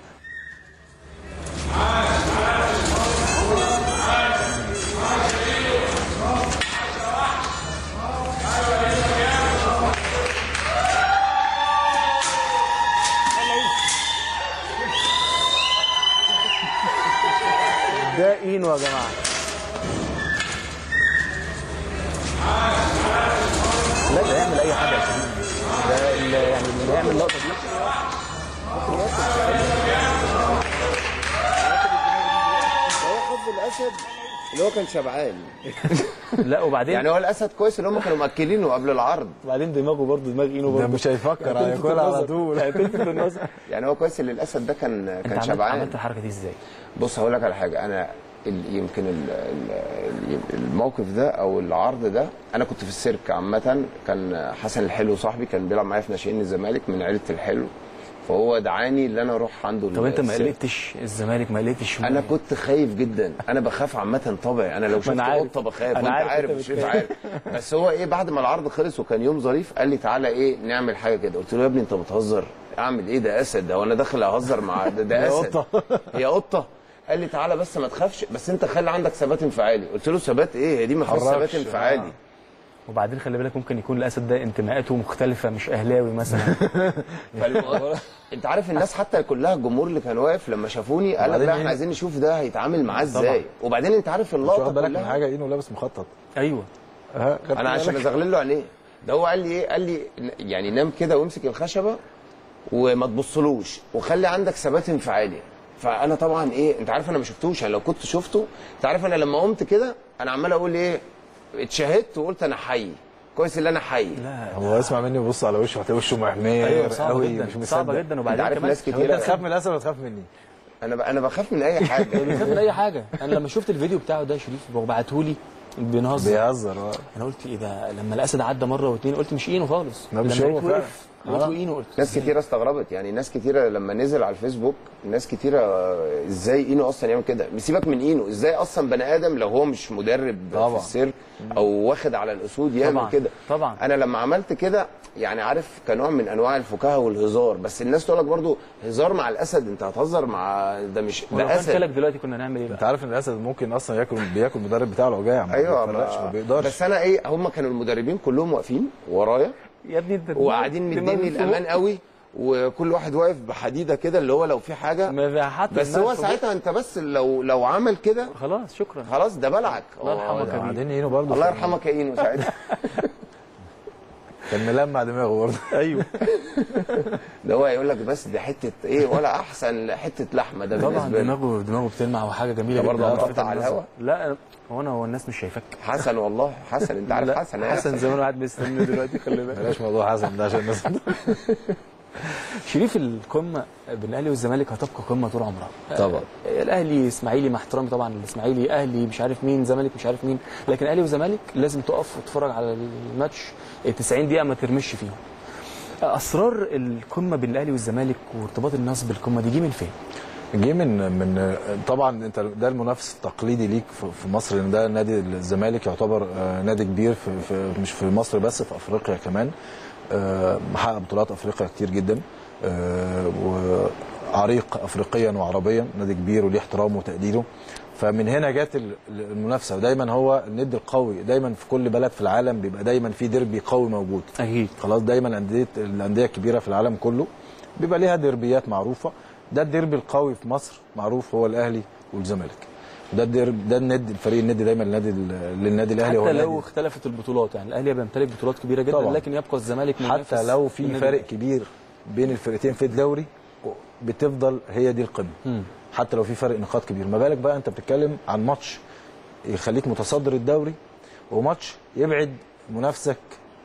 [SPEAKER 3] ده اينو يا جماعه لا ده يعمل اي حاجه يا شريف ده اللي يعني اللي يعمل اللقطه دي
[SPEAKER 5] هو حظ الاسد اللي هو كان شبعان
[SPEAKER 3] لا وبعدين
[SPEAKER 5] يعني هو الاسد كويس اللي هم كانوا مأكلينه قبل العرض
[SPEAKER 3] وبعدين دماغه برضه دماغ اينو
[SPEAKER 4] ده
[SPEAKER 3] برضه
[SPEAKER 4] مش هيفكر هياكلها على طول
[SPEAKER 3] يعني تلفت النظر
[SPEAKER 5] يعني هو كويس اللي الاسد ده كان
[SPEAKER 3] انت
[SPEAKER 5] كان
[SPEAKER 3] عملت,
[SPEAKER 5] شبعان
[SPEAKER 3] عملت الحركه دي ازاي؟
[SPEAKER 5] بص هقول لك على حاجه انا ال- يمكن ال- ال- الموقف ده او العرض ده انا كنت في السيرك عامه كان حسن الحلو صاحبي كان بيلعب معايا في ناشئين الزمالك من عيله الحلو فهو دعاني ان انا اروح عنده
[SPEAKER 3] طب انت ما
[SPEAKER 5] السيرك.
[SPEAKER 3] قلقتش الزمالك ما قلقتش
[SPEAKER 5] انا كنت خايف جدا انا بخاف عامه طبعي انا لو شفت
[SPEAKER 3] أنا عارف.
[SPEAKER 5] قطه بخاف
[SPEAKER 3] أنا
[SPEAKER 5] وانت
[SPEAKER 3] عارف
[SPEAKER 5] عارف
[SPEAKER 3] أنت
[SPEAKER 5] مش عارف
[SPEAKER 3] بتخاف.
[SPEAKER 5] بس هو ايه بعد ما العرض خلص وكان يوم ظريف قال لي تعالى ايه نعمل حاجه كده قلت له يا ابني انت بتهزر اعمل ايه ده اسد ده وانا داخل اهزر مع ده, ده اسد هي قطه قال لي تعالى بس ما تخافش بس انت خلي عندك ثبات انفعالي قلت له ثبات ايه هي دي ما فيهاش ثبات
[SPEAKER 4] حركش.
[SPEAKER 5] انفعالي
[SPEAKER 3] وبعدين خلي بالك ممكن يكون الاسد ده انتماءاته مختلفه مش اهلاوي مثلا
[SPEAKER 5] فالم... انت عارف الناس حتى كلها الجمهور اللي كان واقف لما شافوني قال لك
[SPEAKER 4] وبعدين
[SPEAKER 5] لا
[SPEAKER 4] ايه؟
[SPEAKER 5] احنا عايزين نشوف ده هيتعامل معاه
[SPEAKER 3] طبعا.
[SPEAKER 5] ازاي وبعدين انت عارف
[SPEAKER 4] مش
[SPEAKER 5] اللقطه
[SPEAKER 4] واخد بالك من
[SPEAKER 5] كلها
[SPEAKER 4] حاجه اينو لابس مخطط
[SPEAKER 3] ايوه
[SPEAKER 4] ها خدت
[SPEAKER 5] انا عشان
[SPEAKER 4] بالك؟
[SPEAKER 5] ازغلل له عينيه ده هو قال لي ايه قال لي ن- يعني نام كده وامسك الخشبه وما تبصلوش وخلي عندك ثبات انفعالي فانا طبعا ايه انت عارف انا ما شفتوش يعني لو كنت شفته انت عارف انا لما قمت كده انا عمال اقول ايه اتشهدت وقلت انا حي كويس اللي انا حي
[SPEAKER 3] لا
[SPEAKER 4] هو اسمع مني بص على وشه هتلاقي وشه محمر
[SPEAKER 3] ايوه صعبه
[SPEAKER 4] قوي
[SPEAKER 3] جدا
[SPEAKER 4] مش
[SPEAKER 3] صعبه
[SPEAKER 4] مصدق
[SPEAKER 3] جدا
[SPEAKER 5] انت
[SPEAKER 3] وبعدين
[SPEAKER 5] عارف
[SPEAKER 3] كمان
[SPEAKER 5] ناس
[SPEAKER 4] طب انت
[SPEAKER 5] كتير
[SPEAKER 4] تخاف من الاسد ولا تخاف مني؟
[SPEAKER 5] انا ب... انا بخاف من اي حاجه
[SPEAKER 3] بيخاف من اي حاجه انا لما شفت الفيديو بتاعه ده يا شريف وبعته لي بنهزر
[SPEAKER 4] بيهزر اه
[SPEAKER 3] انا قلت ايه ده لما الاسد عدى مره واثنين قلت مش اينو خالص
[SPEAKER 4] لا، مش
[SPEAKER 3] لما
[SPEAKER 4] هو
[SPEAKER 3] لقيته
[SPEAKER 4] فعلا.
[SPEAKER 3] وقف قلت
[SPEAKER 4] آه.
[SPEAKER 3] له اينو قلت
[SPEAKER 5] ناس كتيره استغربت يعني ناس كتيره لما نزل على الفيسبوك ناس كتيره آه، ازاي اينو اصلا يعمل كده سيبك من اينو ازاي اصلا بني ادم لو هو مش مدرب
[SPEAKER 4] طبعا.
[SPEAKER 5] في السيرك او واخد على الاسود يعمل
[SPEAKER 3] طبعا.
[SPEAKER 5] كده
[SPEAKER 3] طبعا.
[SPEAKER 5] انا لما عملت كده يعني عارف كنوع من انواع الفكاهه والهزار بس الناس تقول لك برضو هزار مع الاسد انت هتهزر مع ده مش
[SPEAKER 3] ولو
[SPEAKER 5] ده
[SPEAKER 3] كان
[SPEAKER 5] اسد
[SPEAKER 3] كلك دلوقتي كنا نعمل ايه
[SPEAKER 4] انت
[SPEAKER 3] بقى؟
[SPEAKER 4] عارف ان الاسد ممكن اصلا ياكل بياكل المدرب بتاعه لو جاع ما
[SPEAKER 5] ايوه
[SPEAKER 4] بيفرقش، ما
[SPEAKER 5] ما
[SPEAKER 4] بيقدرش
[SPEAKER 5] بس انا ايه هم كانوا المدربين كلهم واقفين ورايا
[SPEAKER 3] يا ابني انت
[SPEAKER 5] وقاعدين
[SPEAKER 3] دماغ
[SPEAKER 5] مديني
[SPEAKER 3] فوق.
[SPEAKER 5] الامان قوي وكل واحد واقف بحديده كده اللي هو لو في حاجه
[SPEAKER 3] ما في حد
[SPEAKER 5] بس
[SPEAKER 3] دماغ
[SPEAKER 5] هو
[SPEAKER 3] فوق.
[SPEAKER 5] ساعتها انت بس لو لو عمل كده
[SPEAKER 3] خلاص شكرا
[SPEAKER 5] خلاص ده بلعك
[SPEAKER 3] الله يرحمك
[SPEAKER 5] آه،
[SPEAKER 3] يا بيه.
[SPEAKER 4] بعدين اينو برضه
[SPEAKER 5] الله يرحمك يا اينو ساعتها
[SPEAKER 4] كان ملمع دماغه برضه
[SPEAKER 3] ايوه
[SPEAKER 5] ده هو يقول لك بس دي حته ايه ولا احسن حته لحمه ده
[SPEAKER 3] طبعا
[SPEAKER 5] بالنسبه لي
[SPEAKER 3] دماغه دماغه بتلمع وحاجه جميله
[SPEAKER 5] ده برضه
[SPEAKER 3] جدا.
[SPEAKER 5] هتقطع على الهوا؟
[SPEAKER 3] لا هو انا هو الناس مش شايفاك
[SPEAKER 5] حسن والله حسن انت عارف
[SPEAKER 3] لا،
[SPEAKER 5] حسن إيه؟
[SPEAKER 3] حسن زمان قاعد مستني دلوقتي خلي بالك
[SPEAKER 4] بلاش موضوع حسن ده عشان الناس
[SPEAKER 3] شريف القمه بين الاهلي والزمالك هتبقى قمه طول عمرها
[SPEAKER 5] طبعا.
[SPEAKER 3] آه، الاهلي اسماعيلي مع احترامي طبعا الاسماعيلي اهلي مش عارف مين زمالك مش عارف مين لكن اهلي وزمالك لازم تقف وتتفرج على الماتش 90 دقيقه ما ترمش فيهم اسرار القمه بين الاهلي والزمالك وارتباط الناس بالقمه دي جه من فين؟
[SPEAKER 4] جه من من طبعا انت ده المنافس التقليدي ليك في- في مصر لان ده نادي الزمالك يعتبر آه، نادي كبير في في مش في مصر بس في افريقيا كمان آه، محقق بطولات افريقيا كتير جدا آه، وعريق افريقيا وعربيا نادي كبير وليه احترامه وتقديره فمن هنا جت ال- المنافسه ودايما هو الند القوي دايما في كل بلد في العالم بيبقى دايما في ديربي قوي موجود
[SPEAKER 3] اكيد
[SPEAKER 4] خلاص دايما الانديه الانديه الكبيره في العالم كله بيبقى ليها ديربيات معروفه ده الديربي القوي في مصر معروف هو الاهلي والزمالك ده الديربي ده النادي الفريق النادي دايما النادي ال- للنادي الاهلي هو
[SPEAKER 3] حتى
[SPEAKER 4] النادي
[SPEAKER 3] لو اختلفت البطولات يعني الاهلي بيمتلك بطولات كبيره جدا
[SPEAKER 4] طبعاً.
[SPEAKER 3] لكن يبقى الزمالك منافس
[SPEAKER 4] حتى لو في
[SPEAKER 3] للنادي
[SPEAKER 4] فرق
[SPEAKER 3] الأهلي.
[SPEAKER 4] كبير بين الفرقتين في الدوري بتفضل هي دي القمه
[SPEAKER 3] مم.
[SPEAKER 4] حتى لو في فرق نقاط كبير ما بالك بقى انت بتتكلم عن ماتش يخليك متصدر الدوري وماتش يبعد منافسك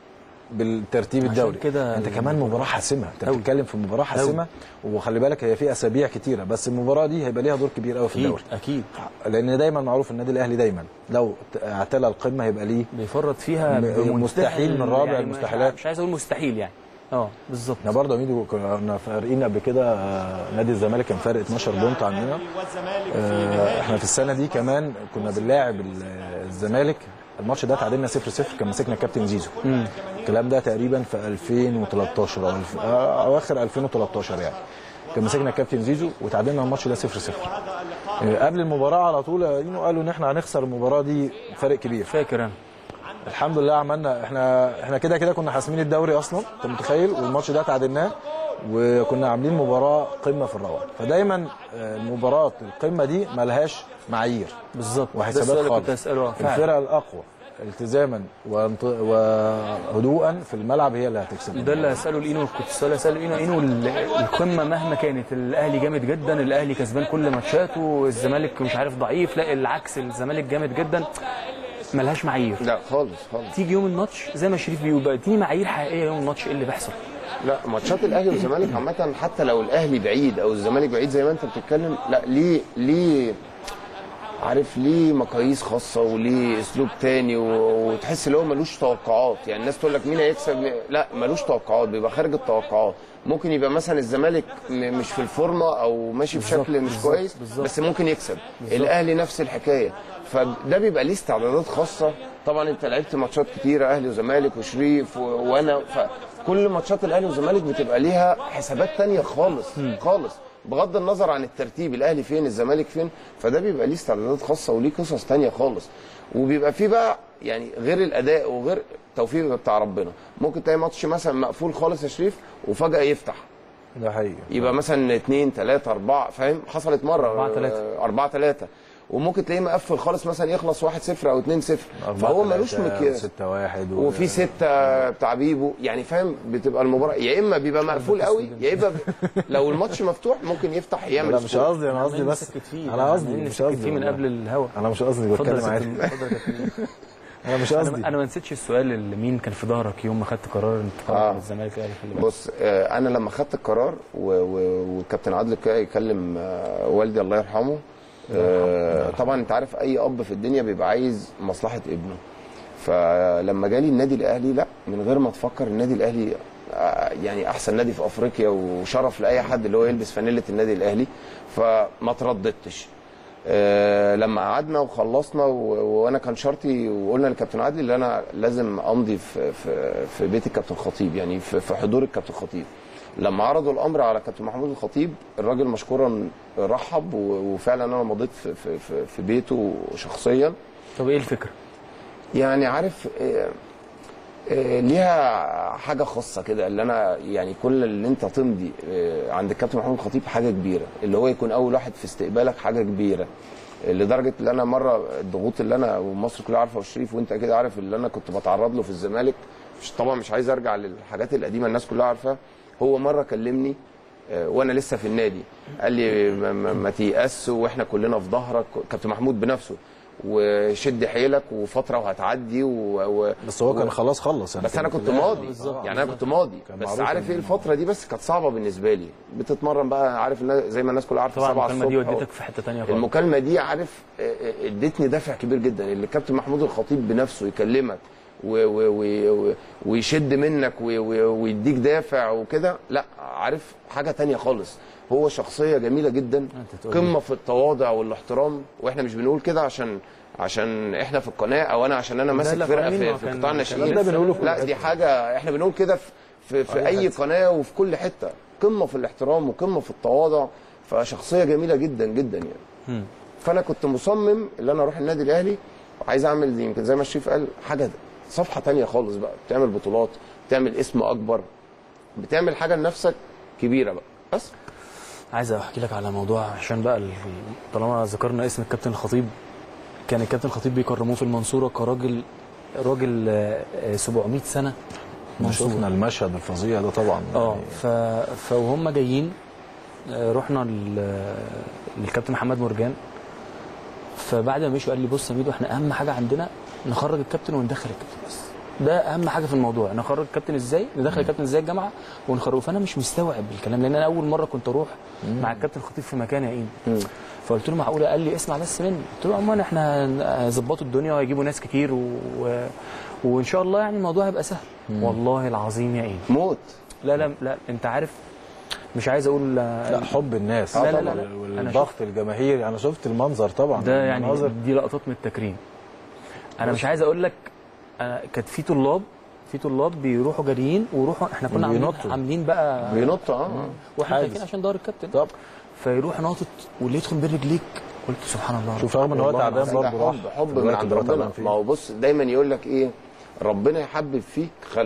[SPEAKER 4] بالترتيب
[SPEAKER 3] عشان
[SPEAKER 4] الدوري
[SPEAKER 3] كده
[SPEAKER 4] انت كمان مباراه حاسمه انت
[SPEAKER 3] أوي.
[SPEAKER 4] بتتكلم في مباراه حاسمه وخلي بالك هي في اسابيع كتيره بس المباراه دي هيبقى ليها دور كبير قوي في
[SPEAKER 3] اكيد
[SPEAKER 4] الدوري
[SPEAKER 3] اكيد
[SPEAKER 4] لان دايما معروف النادي الاهلي دايما لو اعتلى القمه هيبقى ليه
[SPEAKER 3] بيفرط فيها
[SPEAKER 4] م-
[SPEAKER 3] بمنتهى
[SPEAKER 4] مستحيل من رابع
[SPEAKER 3] يعني
[SPEAKER 4] المستحيلات.
[SPEAKER 3] مش عايز اقول مستحيل يعني اه بالظبط
[SPEAKER 4] احنا برضه يا ميدو كنا فارقين قبل كده آه، نادي الزمالك كان فارق 12 بونت عننا آه، احنا في السنه دي كمان كنا بنلاعب ال- الزمالك الماتش ده تعادلنا 0 0 كان مسكنا الكابتن زيزو الكلام ده تقريبا في 2013 او الف- آه، اواخر 2013 يعني كان مسكنا الكابتن زيزو وتعادلنا الماتش ده 0 0 قبل المباراه على طول يا إينو قالوا ان احنا هنخسر المباراه دي فرق كبير
[SPEAKER 3] فاكر انا
[SPEAKER 4] الحمد لله عملنا احنا احنا كده كده كنا حاسمين الدوري اصلا انت متخيل والماتش ده تعادلناه وكنا عاملين مباراه قمه في الروعه فدايما آه، المباراه القمه دي ملهاش معايير
[SPEAKER 3] بالظبط ده
[SPEAKER 4] وحسابات
[SPEAKER 3] السؤال اللي
[SPEAKER 4] خالص
[SPEAKER 3] كنت اساله فعلا.
[SPEAKER 4] الفرقه الاقوى التزاما وانط- وهدوءا في الملعب هي اللي هتكسب
[SPEAKER 3] ده اللي هساله لإينو كنت السؤال هساله لإينو إينو ال- القمه مهما كانت الاهلي جامد جدا الاهلي كسبان كل ماتشاته الزمالك مش عارف ضعيف لا العكس الزمالك جامد جدا ملهاش معايير
[SPEAKER 5] لا خالص خالص
[SPEAKER 3] تيجي يوم الماتش زي ما شريف بيقول بقى اديني معايير حقيقيه يوم الماتش ايه اللي بيحصل
[SPEAKER 5] لا ماتشات الاهلي والزمالك عامه حتى لو الاهلي بعيد او الزمالك بعيد زي ما انت بتتكلم لا ليه ليه عارف ليه مقاييس خاصه وليه اسلوب تاني و- وتحس ان هو ملوش توقعات يعني الناس تقول لك مين هيكسب مين- لا ملوش توقعات بيبقى خارج التوقعات ممكن يبقى مثلا الزمالك م- مش في الفورمه او ماشي بشكل مش
[SPEAKER 3] بالظبط،
[SPEAKER 5] كويس
[SPEAKER 3] بالظبط.
[SPEAKER 5] بس ممكن يكسب الاهلي نفس الحكايه فده بيبقى ليه استعدادات خاصه طبعا انت لعبت ماتشات كتيره اهلي وزمالك وشريف و... وانا فكل ماتشات الاهلي والزمالك بتبقى ليها حسابات تانية خالص خالص بغض النظر عن الترتيب الاهلي فين الزمالك فين فده بيبقى ليه استعدادات خاصه وليه قصص تانية خالص وبيبقى فيه بقى يعني غير الاداء وغير التوفيق بتاع ربنا ممكن تلاقي ماتش مثلا مقفول خالص يا شريف وفجاه يفتح
[SPEAKER 4] ده حقيقي
[SPEAKER 5] يبقى مثلا اثنين ثلاثة أربعة فاهم حصلت مرة
[SPEAKER 3] أربعة تلاتة.
[SPEAKER 5] آه، أربعة ثلاثة وممكن تلاقيه مقفل خالص مثلا يخلص 1-0 أو 2-0 فهو ملوش مكياج
[SPEAKER 4] 6 1
[SPEAKER 5] وفي ستة بتاع بيبو يعني فاهم بتبقى المباراة يا إما بيبقى مقفول قوي يا إما ب... لو الماتش مفتوح ممكن يفتح يعمل
[SPEAKER 4] لا مش
[SPEAKER 5] سكور.
[SPEAKER 4] قصدي انا قصدي بس انا قصدي مش قصدي
[SPEAKER 3] فيه من
[SPEAKER 4] والله.
[SPEAKER 3] قبل الهوا
[SPEAKER 4] انا مش قصدي
[SPEAKER 3] اتفضل يا
[SPEAKER 4] بتكلم عادي
[SPEAKER 3] كابتن اتفضل يا كابتن
[SPEAKER 4] انا مش
[SPEAKER 3] انا
[SPEAKER 4] قصدي
[SPEAKER 3] انا ما نسيتش السؤال اللي مين كان في ظهرك يوم ما خدت قرار انتقالك
[SPEAKER 5] آه.
[SPEAKER 3] من الزمالك الاهلي خلي بالك
[SPEAKER 5] بص آه، انا لما خدت القرار و- و- والكابتن عادل كده يكلم آه، والدي الله يرحمه آه، طبعا انت عارف اي اب في الدنيا بيبقى عايز مصلحه ابنه فلما جالي النادي الاهلي لا من غير ما تفكر النادي الاهلي آه، يعني احسن نادي في افريقيا وشرف لاي حد اللي هو يلبس فانيله النادي الاهلي فما ترددتش آه، لما قعدنا وخلصنا و- وانا كان شرطي وقلنا للكابتن عادل ان انا لازم امضي في في في بيت الكابتن خطيب يعني في في حضور الكابتن خطيب لما عرضوا الامر على كابتن محمود الخطيب الراجل مشكورا رحب و- وفعلا انا مضيت في في في, في بيته شخصيا
[SPEAKER 3] طب ايه الفكره؟
[SPEAKER 5] يعني عارف آه، آه، ليها حاجه خاصه كده اللي انا يعني كل اللي انت تمضي آه، عند الكابتن محمود الخطيب حاجه كبيره اللي هو يكون اول واحد في استقبالك حاجه كبيره لدرجه ان انا مره الضغوط اللي انا ومصر كلها عارفه والشريف وانت اكيد عارف اللي انا كنت بتعرض له في الزمالك مش طبعا مش عايز ارجع للحاجات القديمه الناس كلها عارفاها هو مره كلمني آه، وانا لسه في النادي قال لي ما, ما, ما تيأس واحنا كلنا في ظهرك كابتن محمود بنفسه وشد حيلك وفتره وهتعدي و... و...
[SPEAKER 4] بس هو كان خلاص خلص يعني
[SPEAKER 5] بس انا
[SPEAKER 4] كان
[SPEAKER 5] كنت
[SPEAKER 4] في الآخر.
[SPEAKER 5] ماضي
[SPEAKER 3] بالظبط.
[SPEAKER 5] يعني انا كنت ماضي
[SPEAKER 4] كان
[SPEAKER 5] بس
[SPEAKER 4] معروف
[SPEAKER 5] عارف
[SPEAKER 4] إن-
[SPEAKER 5] ايه الفتره دي بس كانت صعبه بالنسبه لي بتتمرن بقى عارف الناس- زي ما الناس كلها عارفه
[SPEAKER 3] طبعا
[SPEAKER 5] 7
[SPEAKER 3] المكالمه دي
[SPEAKER 5] الصبح
[SPEAKER 3] وديتك في حته ثانيه خالص
[SPEAKER 5] المكالمه دي عارف آه، آه، ادتني دافع كبير جدا اللي الكابتن محمود الخطيب بنفسه يكلمك و و و و ويشد منك و و ويديك دافع وكده لا عارف حاجه تانية خالص هو شخصيه جميله جدا
[SPEAKER 3] أنت تقول لي.
[SPEAKER 5] قمه في التواضع والاحترام واحنا مش بنقول كده عشان عشان احنا في القناه او انا عشان انا ماسك
[SPEAKER 3] لا،
[SPEAKER 5] فرقه
[SPEAKER 3] فاهمين،
[SPEAKER 5] في,
[SPEAKER 3] ما
[SPEAKER 5] في
[SPEAKER 3] كان-
[SPEAKER 5] قطاع
[SPEAKER 3] كان
[SPEAKER 5] الناشئين
[SPEAKER 4] ده بنقوله في
[SPEAKER 5] لا
[SPEAKER 4] كل
[SPEAKER 5] دي
[SPEAKER 4] حتة.
[SPEAKER 5] حاجه احنا بنقول كده في في, في اي قناه وفي كل حته قمه في الاحترام وقمه في التواضع فشخصيه جميله جدا جدا يعني
[SPEAKER 3] مم.
[SPEAKER 5] فانا كنت مصمم ان انا اروح النادي الاهلي وعايز اعمل زي يمكن زي ما الشريف قال حاجه صفحه تانية خالص بقى بتعمل بطولات بتعمل اسم اكبر بتعمل حاجه لنفسك كبيره بقى بس
[SPEAKER 3] عايز احكي لك على موضوع عشان بقى ال- طالما ذكرنا اسم الكابتن الخطيب كان الكابتن الخطيب بيكرموه في المنصوره كراجل راجل آه، آه، 700 سنه
[SPEAKER 4] شفنا المشهد الفظيع ده طبعا
[SPEAKER 3] اه
[SPEAKER 4] يعني
[SPEAKER 3] ف... فوهم جايين آه، رحنا لل... للكابتن محمد مرجان فبعد ما مشوا قال لي بص يا ميدو احنا اهم حاجه عندنا نخرج الكابتن وندخل الكابتن بس ده اهم حاجه في الموضوع نخرج الكابتن ازاي ندخل الكابتن ازاي الجامعه ونخرجه فانا مش مستوعب الكلام لان انا اول مره كنت اروح مع الكابتن الخطيب في مكان يا ايم فقلت له معقوله قال لي اسمع بس مني قلت له عموما احنا هنظبطوا الدنيا وهيجيبوا ناس كتير و... و... وان شاء الله يعني الموضوع هيبقى سهل والله العظيم يا ايم
[SPEAKER 5] موت
[SPEAKER 3] لا لا لا انت عارف مش عايز اقول
[SPEAKER 4] لا حب الناس
[SPEAKER 3] لا، لا،
[SPEAKER 4] طبعاً،
[SPEAKER 3] لا، لا. أنا
[SPEAKER 4] والضغط الجماهيري انا شفت المنظر طبعا
[SPEAKER 3] ده يعني
[SPEAKER 4] المناظر
[SPEAKER 3] دي لقطات من التكريم انا مش عايز اقول لك أنا كانت في طلاب في طلاب بيروحوا جاريين ويروحوا احنا كنا عاملين
[SPEAKER 4] بينطوا.
[SPEAKER 3] عاملين بقى
[SPEAKER 5] بينط اه
[SPEAKER 3] واحنا
[SPEAKER 4] حاجز.
[SPEAKER 3] خايفين عشان دار الكابتن
[SPEAKER 4] طب
[SPEAKER 3] فيروح ناطط واللي يدخل بين رجليك قلت سبحان الله
[SPEAKER 4] شوف رغم ان هو
[SPEAKER 3] والله
[SPEAKER 4] تعبان
[SPEAKER 3] العظيم.
[SPEAKER 5] ده
[SPEAKER 4] برضه راح
[SPEAKER 5] حب
[SPEAKER 4] في
[SPEAKER 5] حب من
[SPEAKER 4] الوقت
[SPEAKER 5] عند
[SPEAKER 4] اللي هو
[SPEAKER 5] ربنا
[SPEAKER 4] تعبان فيه.
[SPEAKER 5] ما هو بص دايما يقول لك ايه ربنا يحبب فيك خلق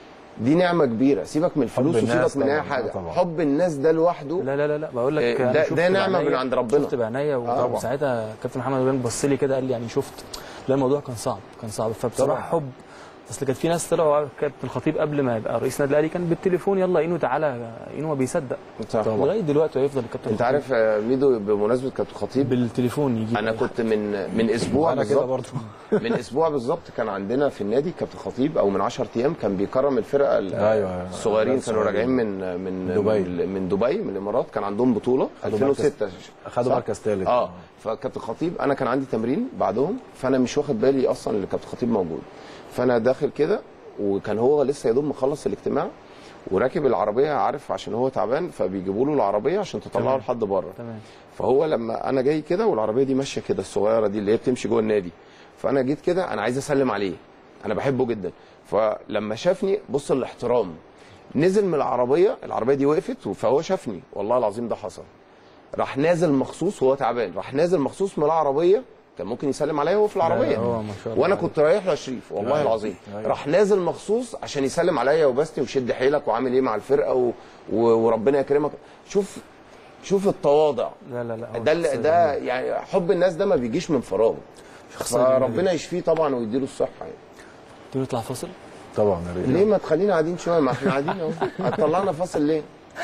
[SPEAKER 5] دي نعمه كبيره سيبك من الفلوس
[SPEAKER 4] الناس
[SPEAKER 5] وسيبك من اي
[SPEAKER 4] طبعاً،
[SPEAKER 5] حاجه
[SPEAKER 4] آه طبعاً.
[SPEAKER 5] حب الناس ده لوحده
[SPEAKER 3] لا لا لا لا بقول لك
[SPEAKER 5] إيه،
[SPEAKER 3] أنا
[SPEAKER 5] ده-
[SPEAKER 3] شفت
[SPEAKER 5] ده نعمة
[SPEAKER 3] بعينيا-
[SPEAKER 5] من عند ربنا.
[SPEAKER 3] شفت بعينيا
[SPEAKER 5] طبعاً.
[SPEAKER 3] وساعتها كابتن محمد رجان بص لي كده قال لي يعني شفت لا الموضوع كان صعب كان صعب فبصراحه
[SPEAKER 4] طبعاً.
[SPEAKER 3] حب اصل كانت في ناس طلعوا كابتن الخطيب قبل ما يبقى رئيس النادي الاهلي كان بالتليفون يلا اينو تعالى اينو ما بيصدق
[SPEAKER 5] صح.
[SPEAKER 3] لغايه دلوقتي هيفضل الكابتن
[SPEAKER 5] انت
[SPEAKER 3] الخطيب
[SPEAKER 5] عارف يا ميدو بمناسبه كابتن خطيب
[SPEAKER 3] بالتليفون يجي
[SPEAKER 5] انا كنت من من اسبوع
[SPEAKER 4] انا كده
[SPEAKER 5] بالظبط
[SPEAKER 4] برضه
[SPEAKER 5] من اسبوع بالظبط كان عندنا في النادي كابتن خطيب او من 10 ايام كان بيكرم الفرقه ال-
[SPEAKER 4] أيوة.
[SPEAKER 5] الصغيرين كانوا
[SPEAKER 4] الصغيرين.
[SPEAKER 5] راجعين من من
[SPEAKER 4] دبي.
[SPEAKER 5] من, من دبي من الامارات كان عندهم بطوله
[SPEAKER 4] خدوا
[SPEAKER 5] 2006
[SPEAKER 4] خدوا
[SPEAKER 5] صح؟
[SPEAKER 4] مركز ثالث
[SPEAKER 5] اه فكابتن خطيب انا كان عندي تمرين بعدهم فانا مش واخد بالي اصلا ان كابتن خطيب موجود فانا داخل كده وكان هو لسه يا دوب مخلص الاجتماع وراكب العربيه عارف عشان هو تعبان فبيجيبوا له العربيه عشان تطلعه
[SPEAKER 3] تمام.
[SPEAKER 5] لحد بره
[SPEAKER 3] تمام
[SPEAKER 5] فهو لما انا جاي كده والعربيه دي ماشيه كده الصغيره دي اللي هي بتمشي جوه النادي فانا جيت كده انا عايز اسلم عليه انا بحبه جدا فلما شافني بص الاحترام نزل من العربيه العربيه دي وقفت فهو شافني والله العظيم ده حصل راح نازل مخصوص وهو تعبان راح نازل مخصوص من العربيه كان ممكن يسلم عليا وهو في العربيه
[SPEAKER 3] هو ما شاء الله
[SPEAKER 5] وانا كنت رايح له يا شريف والله
[SPEAKER 4] أيوة.
[SPEAKER 5] العظيم
[SPEAKER 4] أيوة.
[SPEAKER 5] راح نازل مخصوص عشان يسلم عليا وبسني وشد حيلك وعامل ايه مع الفرقه و... و... وربنا يكرمك شوف شوف التواضع
[SPEAKER 3] لا لا لا هو
[SPEAKER 5] ده اللي-
[SPEAKER 3] شخصية
[SPEAKER 5] ده
[SPEAKER 3] جميلة.
[SPEAKER 5] يعني حب الناس ده ما بيجيش من فراغ
[SPEAKER 3] شخصية جميلة
[SPEAKER 5] فربنا يشفيه طبعا ويديله الصحه يعني
[SPEAKER 3] تيجي نطلع فاصل
[SPEAKER 4] طبعا يا ريت
[SPEAKER 5] ليه ما تخلينا قاعدين شويه ما احنا قاعدين اهو هتطلعنا فاصل ليه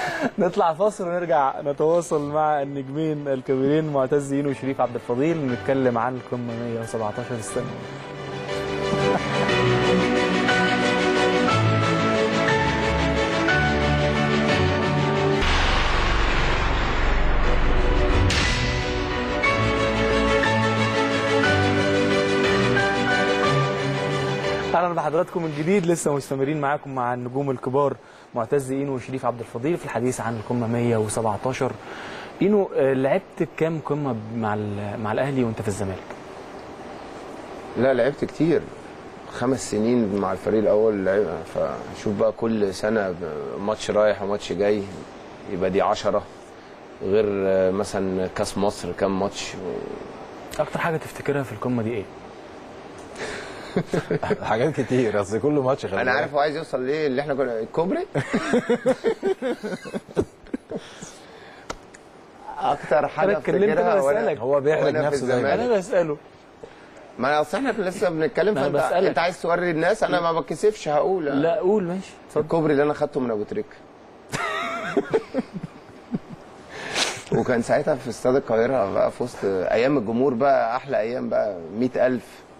[SPEAKER 3] نطلع فاصل ونرجع نتواصل مع النجمين الكبيرين معتز اينو وشريف عبد الفضيل نتكلم عن القمه 117 السنه اهلا بحضراتكم من جديد لسه مستمرين معاكم مع النجوم الكبار معتز اينو وشريف عبد الفضيل في الحديث عن القمه 117 اينو آه، لعبت كام قمه مع ال- مع الاهلي وانت في الزمالك؟
[SPEAKER 5] لا لعبت كتير خمس سنين مع الفريق الاول لعب فشوف بقى كل سنه ب- ماتش رايح وماتش جاي يبقى دي عشرة غير آه، مثلا كاس مصر كام ماتش
[SPEAKER 3] اكتر حاجه تفتكرها في القمه دي ايه؟
[SPEAKER 4] حاجات كتير اصل كل ماتش خلي
[SPEAKER 5] انا
[SPEAKER 4] بالك.
[SPEAKER 5] عارف هو عايز يوصل ليه اللي احنا كنا الكوبري اكتر حاجه
[SPEAKER 3] أنا اتكلمت
[SPEAKER 5] افتكرها
[SPEAKER 3] أنا
[SPEAKER 5] وانا
[SPEAKER 3] بسألك.
[SPEAKER 4] هو بيحرج
[SPEAKER 5] وأنا في
[SPEAKER 4] نفسه دايما
[SPEAKER 5] الزمالك.
[SPEAKER 3] انا بساله
[SPEAKER 5] ما انا اصل احنا لسه بنتكلم
[SPEAKER 3] ما أنا
[SPEAKER 5] فانت
[SPEAKER 3] بسألك.
[SPEAKER 5] انت عايز توري الناس انا ما بتكسفش هقول
[SPEAKER 3] لا قول ماشي اتفضل
[SPEAKER 5] الكوبري اللي انا خدته من ابو تريكه وكان ساعتها في استاد القاهره بقى في وسط ايام الجمهور بقى احلى ايام بقى 100000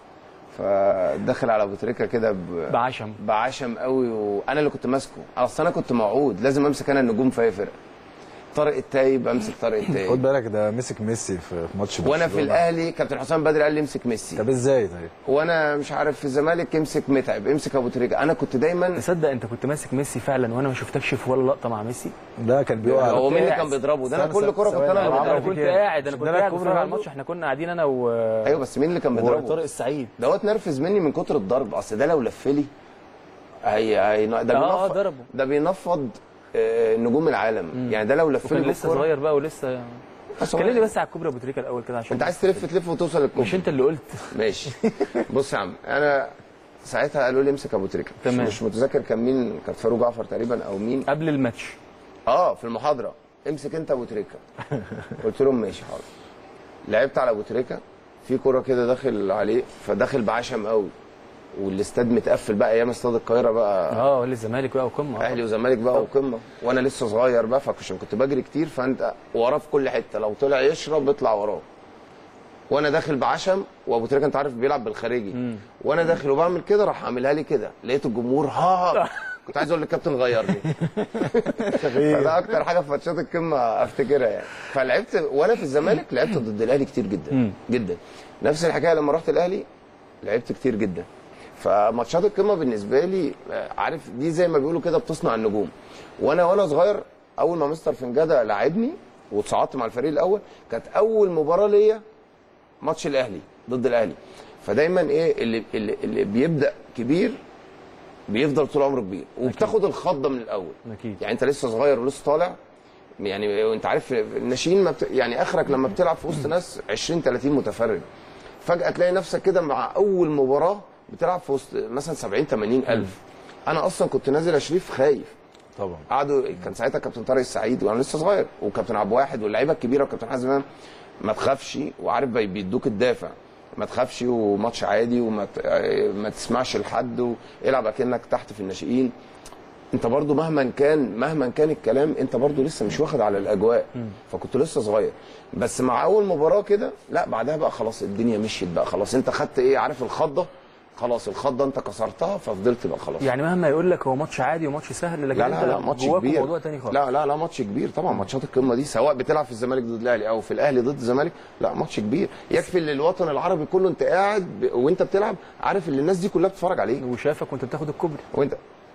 [SPEAKER 5] فدخل على ابو تريكه كده ب...
[SPEAKER 3] بعشم
[SPEAKER 5] بعشم قوي وانا اللي كنت ماسكه اصل انا كنت موعود لازم امسك انا النجوم في اي فرقه طارق التايب امسك طارق
[SPEAKER 4] خد
[SPEAKER 5] التايب
[SPEAKER 4] بالك ده مسك ميسي في في ماتش
[SPEAKER 5] وانا في
[SPEAKER 4] برشلونة.
[SPEAKER 5] الاهلي كابتن حسام بدري قال لي امسك ميسي
[SPEAKER 4] طب ازاي طيب؟
[SPEAKER 5] وانا مش عارف في الزمالك امسك متعب امسك ابو تريكه انا كنت دايما
[SPEAKER 3] تصدق انت كنت ماسك ميسي فعلا وانا ما شفتكش في ولا لقطه مع ميسي
[SPEAKER 4] ده كان بيقع
[SPEAKER 5] هو مين اللي
[SPEAKER 3] قاعد.
[SPEAKER 5] كان بيضربه ده انا
[SPEAKER 4] استنى،
[SPEAKER 5] كل كره كنت
[SPEAKER 4] ثواني،
[SPEAKER 5] انا
[SPEAKER 4] أنا
[SPEAKER 5] اللي
[SPEAKER 3] انا
[SPEAKER 4] بعرف
[SPEAKER 5] بضربه
[SPEAKER 3] كنت
[SPEAKER 4] كده.
[SPEAKER 3] قاعد انا
[SPEAKER 4] مش
[SPEAKER 3] كنت
[SPEAKER 4] ده
[SPEAKER 3] قاعد
[SPEAKER 4] الكوبري
[SPEAKER 3] بتفرج على
[SPEAKER 4] برضه؟
[SPEAKER 3] الماتش احنا كنا قاعدين انا و
[SPEAKER 5] ايوه بس مين اللي كان
[SPEAKER 3] وطارق
[SPEAKER 5] بيضربه
[SPEAKER 3] السعيد
[SPEAKER 5] دوت نرفز مني من كتر الضرب اصل ده لو لفلي هي هي ده
[SPEAKER 3] اه
[SPEAKER 5] بينفض
[SPEAKER 3] ضربه
[SPEAKER 5] ده بينفض آه، نجوم العالم يعني ده لو لفلي
[SPEAKER 3] وكان لسه
[SPEAKER 5] بالكرة-
[SPEAKER 3] صغير بقى ولسه
[SPEAKER 5] بس هو-
[SPEAKER 3] كلمني بس على الكوبري ابو تريكه الاول كده عشان
[SPEAKER 5] انت عايز تلف تلف وتوصل للكوبري
[SPEAKER 3] مش انت اللي قلت
[SPEAKER 5] ماشي بص يا عم انا ساعتها قالوا لي امسك ابو تريكه مش-
[SPEAKER 3] تمام.
[SPEAKER 5] مش متذكر كان مين كان فاروق جعفر تقريبا او مين
[SPEAKER 3] قبل الماتش
[SPEAKER 5] اه في المحاضره امسك انت ابو تريكه قلت لهم ماشي حاضر لعبت على ابو تريكه في كوره كده داخل عليه فداخل بعشم قوي والاستاد متقفل بقى ايام استاد القاهره بقى
[SPEAKER 3] اه ولا الزمالك بقى وقمه
[SPEAKER 5] اهلي وزمالك بقى وقمه وانا لسه صغير بقى فعشان كنت بجري كتير فانت وراه في كل حته لو طلع يشرب اطلع وراه وانا داخل بعشم وابو تريكه انت عارف بيلعب بالخارجي وانا داخل وبعمل كده راح عاملها لي كده لقيت الجمهور ها كنت عايز اقول للكابتن غيرني فده اكتر حاجه في ماتشات القمه افتكرها يعني فلعبت وانا في الزمالك لعبت ضد الاهلي كتير جدا جدا نفس الحكايه لما رحت الاهلي لعبت كتير جدا فماتشات القمه بالنسبه لي آه، عارف دي زي ما بيقولوا كده بتصنع النجوم وانا وانا صغير اول ما مستر فنجاده لعبني وتصعدت مع الفريق الاول كانت اول مباراه ليا ماتش الاهلي ضد الاهلي فدايما ايه اللي اللي, اللي بيبدا كبير بيفضل طول عمره كبير وبتاخد الخضه من الاول
[SPEAKER 3] اكيد
[SPEAKER 5] يعني انت لسه صغير ولسه طالع يعني وانت عارف الناشئين ما بت... يعني اخرك لما بتلعب في وسط ناس 20 30 متفرج فجاه تلاقي نفسك كده مع اول مباراه بتلعب في وسط مثلا 70 80 الف انا اصلا كنت نازل يا شريف خايف
[SPEAKER 4] طبعا
[SPEAKER 5] قعدوا كان ساعتها كابتن طارق السعيد وانا لسه صغير وكابتن عبد واحد واللعيبه الكبيره وكابتن حازم امام ما تخافش وعارف بي- بيدوك الدافع ما تخافش وماتش عادي وما ت- ما تسمعش لحد والعب اكنك تحت في الناشئين انت برضو مهما كان مهما كان الكلام انت برضو لسه مش واخد على الاجواء فكنت لسه صغير بس مع اول مباراه كده لا بعدها بقى خلاص الدنيا مشيت بقى خلاص انت خدت ايه عارف الخضه خلاص الخضه انت كسرتها ففضلت بقى خلاص
[SPEAKER 3] يعني مهما يقول لك هو ماتش عادي وماتش سهل لكن
[SPEAKER 5] لا
[SPEAKER 3] انت
[SPEAKER 5] لا لا ماتش
[SPEAKER 3] جواك
[SPEAKER 5] كبير
[SPEAKER 3] موضوع تاني خالص
[SPEAKER 5] لا لا لا ماتش كبير طبعا ماتشات القمه دي سواء بتلعب في الزمالك ضد الاهلي او في الاهلي ضد الزمالك لا ماتش كبير يكفي ان الوطن العربي كله انت قاعد ب... وانت بتلعب عارف ان الناس دي كلها بتتفرج عليك
[SPEAKER 3] وشافك وانت بتاخد الكوبري
[SPEAKER 5] وانت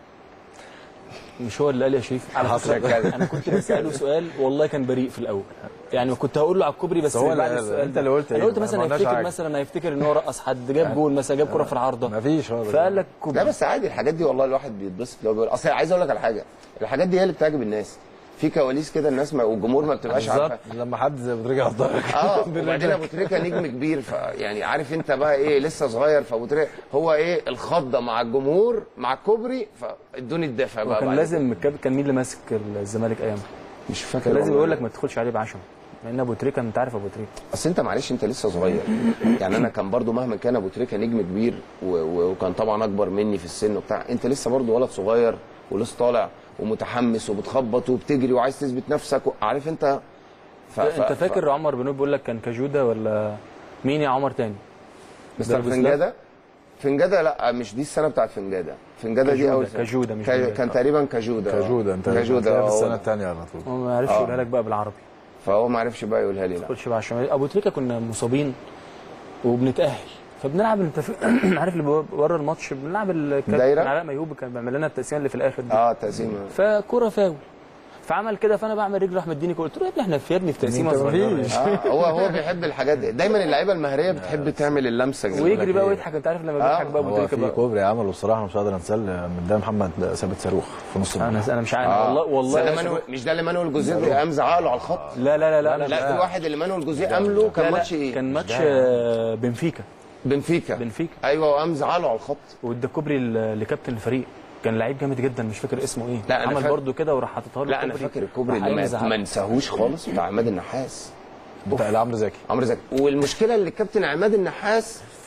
[SPEAKER 3] مش هو اللي قال يا شريف على
[SPEAKER 5] حصل
[SPEAKER 3] فكره
[SPEAKER 5] كده.
[SPEAKER 3] انا كنت بساله سؤال والله كان بريء في الاول يعني كنت هقول له على الكوبري بس
[SPEAKER 4] بس هو اللي
[SPEAKER 3] بعد
[SPEAKER 4] قال-
[SPEAKER 3] السؤال
[SPEAKER 4] انت
[SPEAKER 3] ده.
[SPEAKER 4] اللي قلت
[SPEAKER 3] انا
[SPEAKER 4] ايه؟
[SPEAKER 3] قلت مثلا
[SPEAKER 4] ما قلناش
[SPEAKER 3] هيفتكر
[SPEAKER 4] حاجة.
[SPEAKER 3] مثلا هيفتكر ان هو رقص حد جاب جول مثلا جاب كره في العارضه
[SPEAKER 4] ما فيش هو
[SPEAKER 3] فقال لك
[SPEAKER 5] لا
[SPEAKER 3] كوبري
[SPEAKER 5] بس عادي الحاجات دي والله الواحد بيتبسط لو بيقول اصل عايز اقول لك على حاجه الحاجات دي هي اللي بتعجب الناس في كواليس كده الناس ما والجمهور ما بتبقاش عارفه
[SPEAKER 4] لما حد زي ابو تريكه يحضرك
[SPEAKER 5] اه وبعدين ابو تريكه نجم كبير فيعني عارف انت بقى ايه لسه صغير فابو تريكه هو ايه الخضه مع الجمهور مع الكوبري فادوني الدافع بقى
[SPEAKER 3] وكان
[SPEAKER 5] بعد
[SPEAKER 3] لازم الكاب كان مين اللي ماسك الزمالك ايامها
[SPEAKER 5] مش فاكر
[SPEAKER 3] كان لازم
[SPEAKER 5] والله.
[SPEAKER 3] يقول لك ما تدخلش عليه بعشم لان ابو تريكه انت عارف ابو تريكه
[SPEAKER 5] اصل انت معلش انت لسه صغير يعني انا كان برضو مهما كان ابو تريكه نجم كبير و... و... وكان طبعا اكبر مني في السن وبتاع انت لسه برضو ولد صغير ولسه طالع ومتحمس وبتخبط وبتجري وعايز تثبت نفسك و... عارف انت ف...
[SPEAKER 3] انت فاكر عمر بنوب بيقول لك كان كجوده ولا مين يا عمر تاني
[SPEAKER 5] مستر
[SPEAKER 3] دربسلاف؟
[SPEAKER 5] فنجاده فنجاده لا مش دي السنه بتاعت فنجاده فنجاده دي
[SPEAKER 3] كجودة،
[SPEAKER 5] اول سنة.
[SPEAKER 3] كجودة مش
[SPEAKER 5] ك-
[SPEAKER 3] فنجادة.
[SPEAKER 5] كان تقريبا كجوده آه.
[SPEAKER 4] كجوده انت
[SPEAKER 5] كجوده
[SPEAKER 4] هتلاقيها في
[SPEAKER 5] آه،
[SPEAKER 4] السنه
[SPEAKER 5] هو-
[SPEAKER 4] الثانيه على طول
[SPEAKER 3] هو ما عرفش
[SPEAKER 5] آه.
[SPEAKER 3] يقولها لك بقى بالعربي
[SPEAKER 5] فهو ما عرفش بقى يقولها لي
[SPEAKER 3] ما
[SPEAKER 5] لا
[SPEAKER 3] تدخلش بعشم ابو تريكه كنا مصابين وبنتاهل فبنلعب انت ف- عارف اللي بره الماتش بنلعب ال- كان
[SPEAKER 5] دايرة؟
[SPEAKER 3] كان علاء ميهوب كان بيعمل لنا التقسيمه اللي في الاخر دي
[SPEAKER 5] اه تقسيم
[SPEAKER 3] فكوره فاول فعمل كده فانا بعمل رجل راح مديني كوره قلت له يا ابني احنا في يا ابني في تقسيمه
[SPEAKER 4] انت
[SPEAKER 3] صغيره
[SPEAKER 4] مفيش.
[SPEAKER 3] يعني.
[SPEAKER 5] آه هو هو بيحب الحاجات دي دايما اللعيبه المهريه بتحب تعمل اللمسه دي
[SPEAKER 3] ويجري بقى
[SPEAKER 4] إيه؟
[SPEAKER 3] ويضحك انت عارف لما بيضحك بقى ابو
[SPEAKER 4] هو
[SPEAKER 3] تريكه
[SPEAKER 4] في
[SPEAKER 3] بقى
[SPEAKER 4] كوبري عمله بصراحه أنا مش قادر انساه من ده محمد ثابت صاروخ في نص
[SPEAKER 3] انا
[SPEAKER 4] الملعب
[SPEAKER 3] انا مش عارف
[SPEAKER 5] آه.
[SPEAKER 3] والله والله
[SPEAKER 5] ده
[SPEAKER 3] يا
[SPEAKER 5] مانويل-
[SPEAKER 3] شباب.
[SPEAKER 5] مش ده اللي مانويل جوزيه قام زعق له على الخط
[SPEAKER 3] لا لا لا لا
[SPEAKER 5] لا في واحد اللي مانويل جوزيه عامله كان
[SPEAKER 3] لا، لا،
[SPEAKER 5] ماتش ايه
[SPEAKER 3] كان ماتش آه، بنفيكا
[SPEAKER 5] بنفيكا
[SPEAKER 3] بنفيكا
[SPEAKER 5] ايوه وقام زعق له على الخط
[SPEAKER 3] وادى كوبري ل- لكابتن الفريق كان لعيب جامد جدا مش فاكر اسمه ايه
[SPEAKER 5] لا، أنا
[SPEAKER 3] عمل
[SPEAKER 5] فاك-
[SPEAKER 3] برده كده وراح حاططها له
[SPEAKER 5] لا انا
[SPEAKER 3] كوبري.
[SPEAKER 5] فاكر الكوبري
[SPEAKER 3] راح
[SPEAKER 5] اللي
[SPEAKER 3] قايم
[SPEAKER 5] ما-
[SPEAKER 3] زعق.
[SPEAKER 5] ما نساهوش خالص بتاع عماد النحاس
[SPEAKER 4] بتاع عمرو زكي
[SPEAKER 5] عمرو زكي والمشكله اللي الكابتن عماد النحاس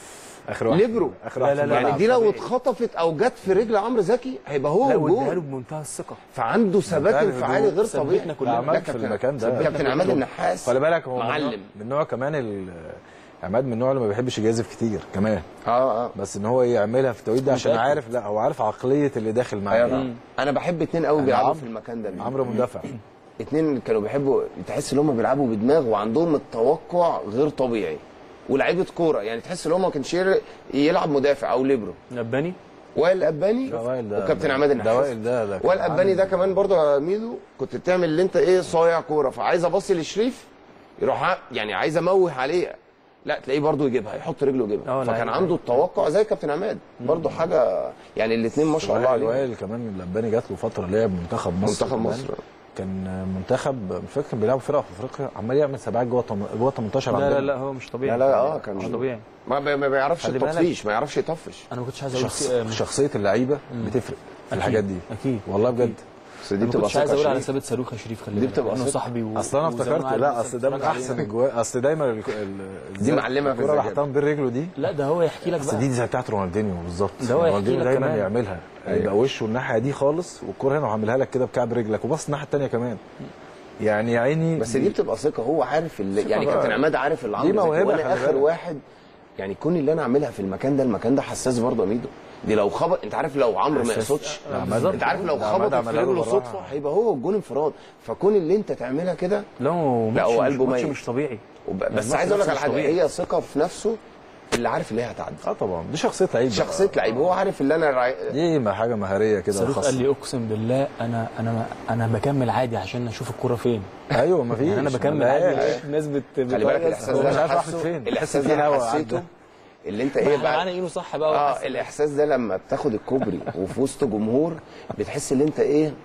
[SPEAKER 4] اخر واحد
[SPEAKER 5] ليبرو.
[SPEAKER 4] اخر واحد
[SPEAKER 3] لا،
[SPEAKER 4] في
[SPEAKER 3] لا،
[SPEAKER 4] الملعب.
[SPEAKER 5] يعني دي لو اتخطفت او جت في رجل عمرو زكي هيبقى هو
[SPEAKER 3] لا واداها له
[SPEAKER 5] الجول
[SPEAKER 3] بمنتهى الثقه
[SPEAKER 5] فعنده ثبات
[SPEAKER 4] منتهى
[SPEAKER 5] انفعالي غير
[SPEAKER 3] ثبتنا
[SPEAKER 5] طبيعي
[SPEAKER 3] كلنا.
[SPEAKER 5] لا،
[SPEAKER 4] عماد في
[SPEAKER 5] كابتن-
[SPEAKER 4] المكان ده
[SPEAKER 5] كابتن عماد النحاس
[SPEAKER 4] خلي بالك هو من
[SPEAKER 5] معلم.
[SPEAKER 4] نوع- من نوع كمان ال- عماد من النوع اللي ما بيحبش يجازف كتير كمان
[SPEAKER 5] اه اه
[SPEAKER 4] بس ان هو يعملها في التوقيت ده عشان
[SPEAKER 3] متأكد.
[SPEAKER 4] عارف لا هو عارف عقليه اللي داخل معاه
[SPEAKER 5] ايوه
[SPEAKER 4] إيه.
[SPEAKER 5] انا بحب اتنين قوي
[SPEAKER 4] أنا
[SPEAKER 5] بيلعبوا
[SPEAKER 4] عمرو-
[SPEAKER 5] في المكان ده
[SPEAKER 4] عمرو مندفع
[SPEAKER 5] اتنين كانوا بيحبوا تحس ان هم بيلعبوا بدماغ وعندهم التوقع غير طبيعي ولاعيبه كوره يعني تحس ان هو ما كانش ير- يلعب مدافع او ليبرو
[SPEAKER 3] نباني
[SPEAKER 5] وائل اباني
[SPEAKER 4] ده وائل ده
[SPEAKER 5] وكابتن
[SPEAKER 4] ده-
[SPEAKER 5] عماد
[SPEAKER 4] ده
[SPEAKER 5] النحاس
[SPEAKER 4] وائل ده ده كان
[SPEAKER 5] وائل اباني
[SPEAKER 4] عامل-
[SPEAKER 5] ده كمان برضه يا ميدو كنت بتعمل اللي انت ايه صايع كوره فعايز ابصي لشريف يروح ع- يعني عايز اموه عليه لا تلاقيه برضه يجيبها يحط رجله يجيبها
[SPEAKER 3] اه،
[SPEAKER 5] فكان
[SPEAKER 3] لعيب.
[SPEAKER 5] عنده التوقع زي كابتن عماد برضه حاجه يعني الاثنين ما شاء الله
[SPEAKER 4] وائل
[SPEAKER 5] عليهم
[SPEAKER 4] وائل كمان اللباني جات له فتره لعب منتخب مصر
[SPEAKER 5] منتخب
[SPEAKER 4] كمان.
[SPEAKER 5] مصر.
[SPEAKER 4] كان منتخب مش فاكر كان بيلعبوا فرقه في افريقيا عمال يعمل سبعات جوه التم- جوه 18
[SPEAKER 3] لا
[SPEAKER 4] عندنا.
[SPEAKER 3] لا لا هو مش طبيعي
[SPEAKER 5] لا لا اه كان
[SPEAKER 3] مش طبيعي
[SPEAKER 5] ما, بي- ما بيعرفش
[SPEAKER 3] خلي بالك.
[SPEAKER 5] التطفيش ما يعرفش يطفش
[SPEAKER 3] انا ما كنتش عايز اقول
[SPEAKER 4] شخص
[SPEAKER 3] آه،
[SPEAKER 4] شخصيه اللعيبه بتفرق في الحاجات دي
[SPEAKER 3] اكيد
[SPEAKER 4] والله بجد
[SPEAKER 5] بس دي
[SPEAKER 3] انا ما
[SPEAKER 5] بتبقى
[SPEAKER 3] كنتش عايز
[SPEAKER 5] ثقه
[SPEAKER 3] اقول على
[SPEAKER 5] شريف.
[SPEAKER 3] ثابت صاروخ يا شريف خلي
[SPEAKER 5] دي
[SPEAKER 3] بالك،
[SPEAKER 5] بتبقى
[SPEAKER 3] لأنه
[SPEAKER 5] ثقة.
[SPEAKER 3] صاحبي و...
[SPEAKER 4] اصل انا
[SPEAKER 3] وزمان
[SPEAKER 4] افتكرت
[SPEAKER 3] قاعد
[SPEAKER 4] لا
[SPEAKER 3] مثلا
[SPEAKER 4] اصل ده من
[SPEAKER 3] بتفرج عليه.
[SPEAKER 4] احسن الجوال اصل دايما ال... ال...
[SPEAKER 5] دي معلمة في
[SPEAKER 4] الكوره اللي
[SPEAKER 5] الذاكرة.
[SPEAKER 4] حطها بين رجله دي
[SPEAKER 3] لا ده هو يحكي لك
[SPEAKER 4] بس
[SPEAKER 3] بقى
[SPEAKER 4] دي زي بتاعت رونالدينيو بالظبط
[SPEAKER 3] ده هو يحكي
[SPEAKER 4] رونالدينيو
[SPEAKER 3] لك
[SPEAKER 4] دايما
[SPEAKER 3] كمان.
[SPEAKER 4] يعملها يبقى وشه الناحيه دي خالص والكوره هنا وعاملها لك كده بكعب رجلك وبص الناحيه الثانيه كمان يعني يا عيني
[SPEAKER 5] بس دي بتبقى ثقه هو عارف اللي يعني
[SPEAKER 4] بقى.
[SPEAKER 5] كابتن عماد عارف اللي
[SPEAKER 4] دي
[SPEAKER 5] عمرو زكي
[SPEAKER 4] موهبة،
[SPEAKER 5] وانا
[SPEAKER 4] خلي
[SPEAKER 5] اخر
[SPEAKER 4] بالك.
[SPEAKER 5] واحد يعني كون اللي انا اعملها في المكان ده المكان ده حساس برضه يا ميدو دي لو خبط انت عارف لو عمرو ما
[SPEAKER 3] حساس.
[SPEAKER 5] يقصدش
[SPEAKER 3] لا، بالظبط.
[SPEAKER 5] انت عارف لو
[SPEAKER 4] ده عماد
[SPEAKER 5] خبطت في
[SPEAKER 4] عملها له
[SPEAKER 5] رجله
[SPEAKER 4] بالراحة.
[SPEAKER 5] صدفه هيبقى هو الجون انفراد فكون اللي انت تعملها كده
[SPEAKER 3] لا هو
[SPEAKER 5] لا، هو
[SPEAKER 3] ماتش مش-
[SPEAKER 5] قلبه
[SPEAKER 3] ماتش
[SPEAKER 5] ميت.
[SPEAKER 3] مش طبيعي
[SPEAKER 5] وب... بس
[SPEAKER 3] الماتش
[SPEAKER 5] عايز اقول لك
[SPEAKER 3] نفسه
[SPEAKER 5] على
[SPEAKER 3] مش
[SPEAKER 5] حاجه
[SPEAKER 3] طبيعي.
[SPEAKER 5] هي ثقه في نفسه اللي عارف اللي هي هتعدي
[SPEAKER 4] اه طبعا دي شخصيه لعيب بقى.
[SPEAKER 5] شخصيه لعيب هو عارف اللي انا راي...
[SPEAKER 4] دي ما حاجه مهاريه كده
[SPEAKER 3] صاروخ
[SPEAKER 4] خاصة.
[SPEAKER 3] قال لي اقسم بالله انا انا انا بكمل عادي عشان اشوف الكوره فين
[SPEAKER 4] ايوه ما فيش
[SPEAKER 3] يعني انا بكمل
[SPEAKER 4] ما
[SPEAKER 3] عادي
[SPEAKER 4] لقاش.
[SPEAKER 3] الناس بت
[SPEAKER 5] خلي بالك
[SPEAKER 3] بتهيص.
[SPEAKER 5] الاحساس
[SPEAKER 4] هو
[SPEAKER 5] ده
[SPEAKER 4] مش
[SPEAKER 5] انا
[SPEAKER 4] عارف راح
[SPEAKER 5] حاسه
[SPEAKER 4] فين.
[SPEAKER 5] الاحساس
[SPEAKER 4] تحس
[SPEAKER 5] ده
[SPEAKER 4] في
[SPEAKER 5] انا
[SPEAKER 4] هوا
[SPEAKER 5] حسيته
[SPEAKER 4] عدى.
[SPEAKER 5] اللي انت
[SPEAKER 3] ايه
[SPEAKER 5] ايه
[SPEAKER 3] احنا معانا
[SPEAKER 5] بعد
[SPEAKER 3] ايده صح بقى
[SPEAKER 5] اه
[SPEAKER 3] وحاسس-
[SPEAKER 5] الاحساس ده لما بتاخد الكوبري وفي وسط جمهور بتحس ان انت ايه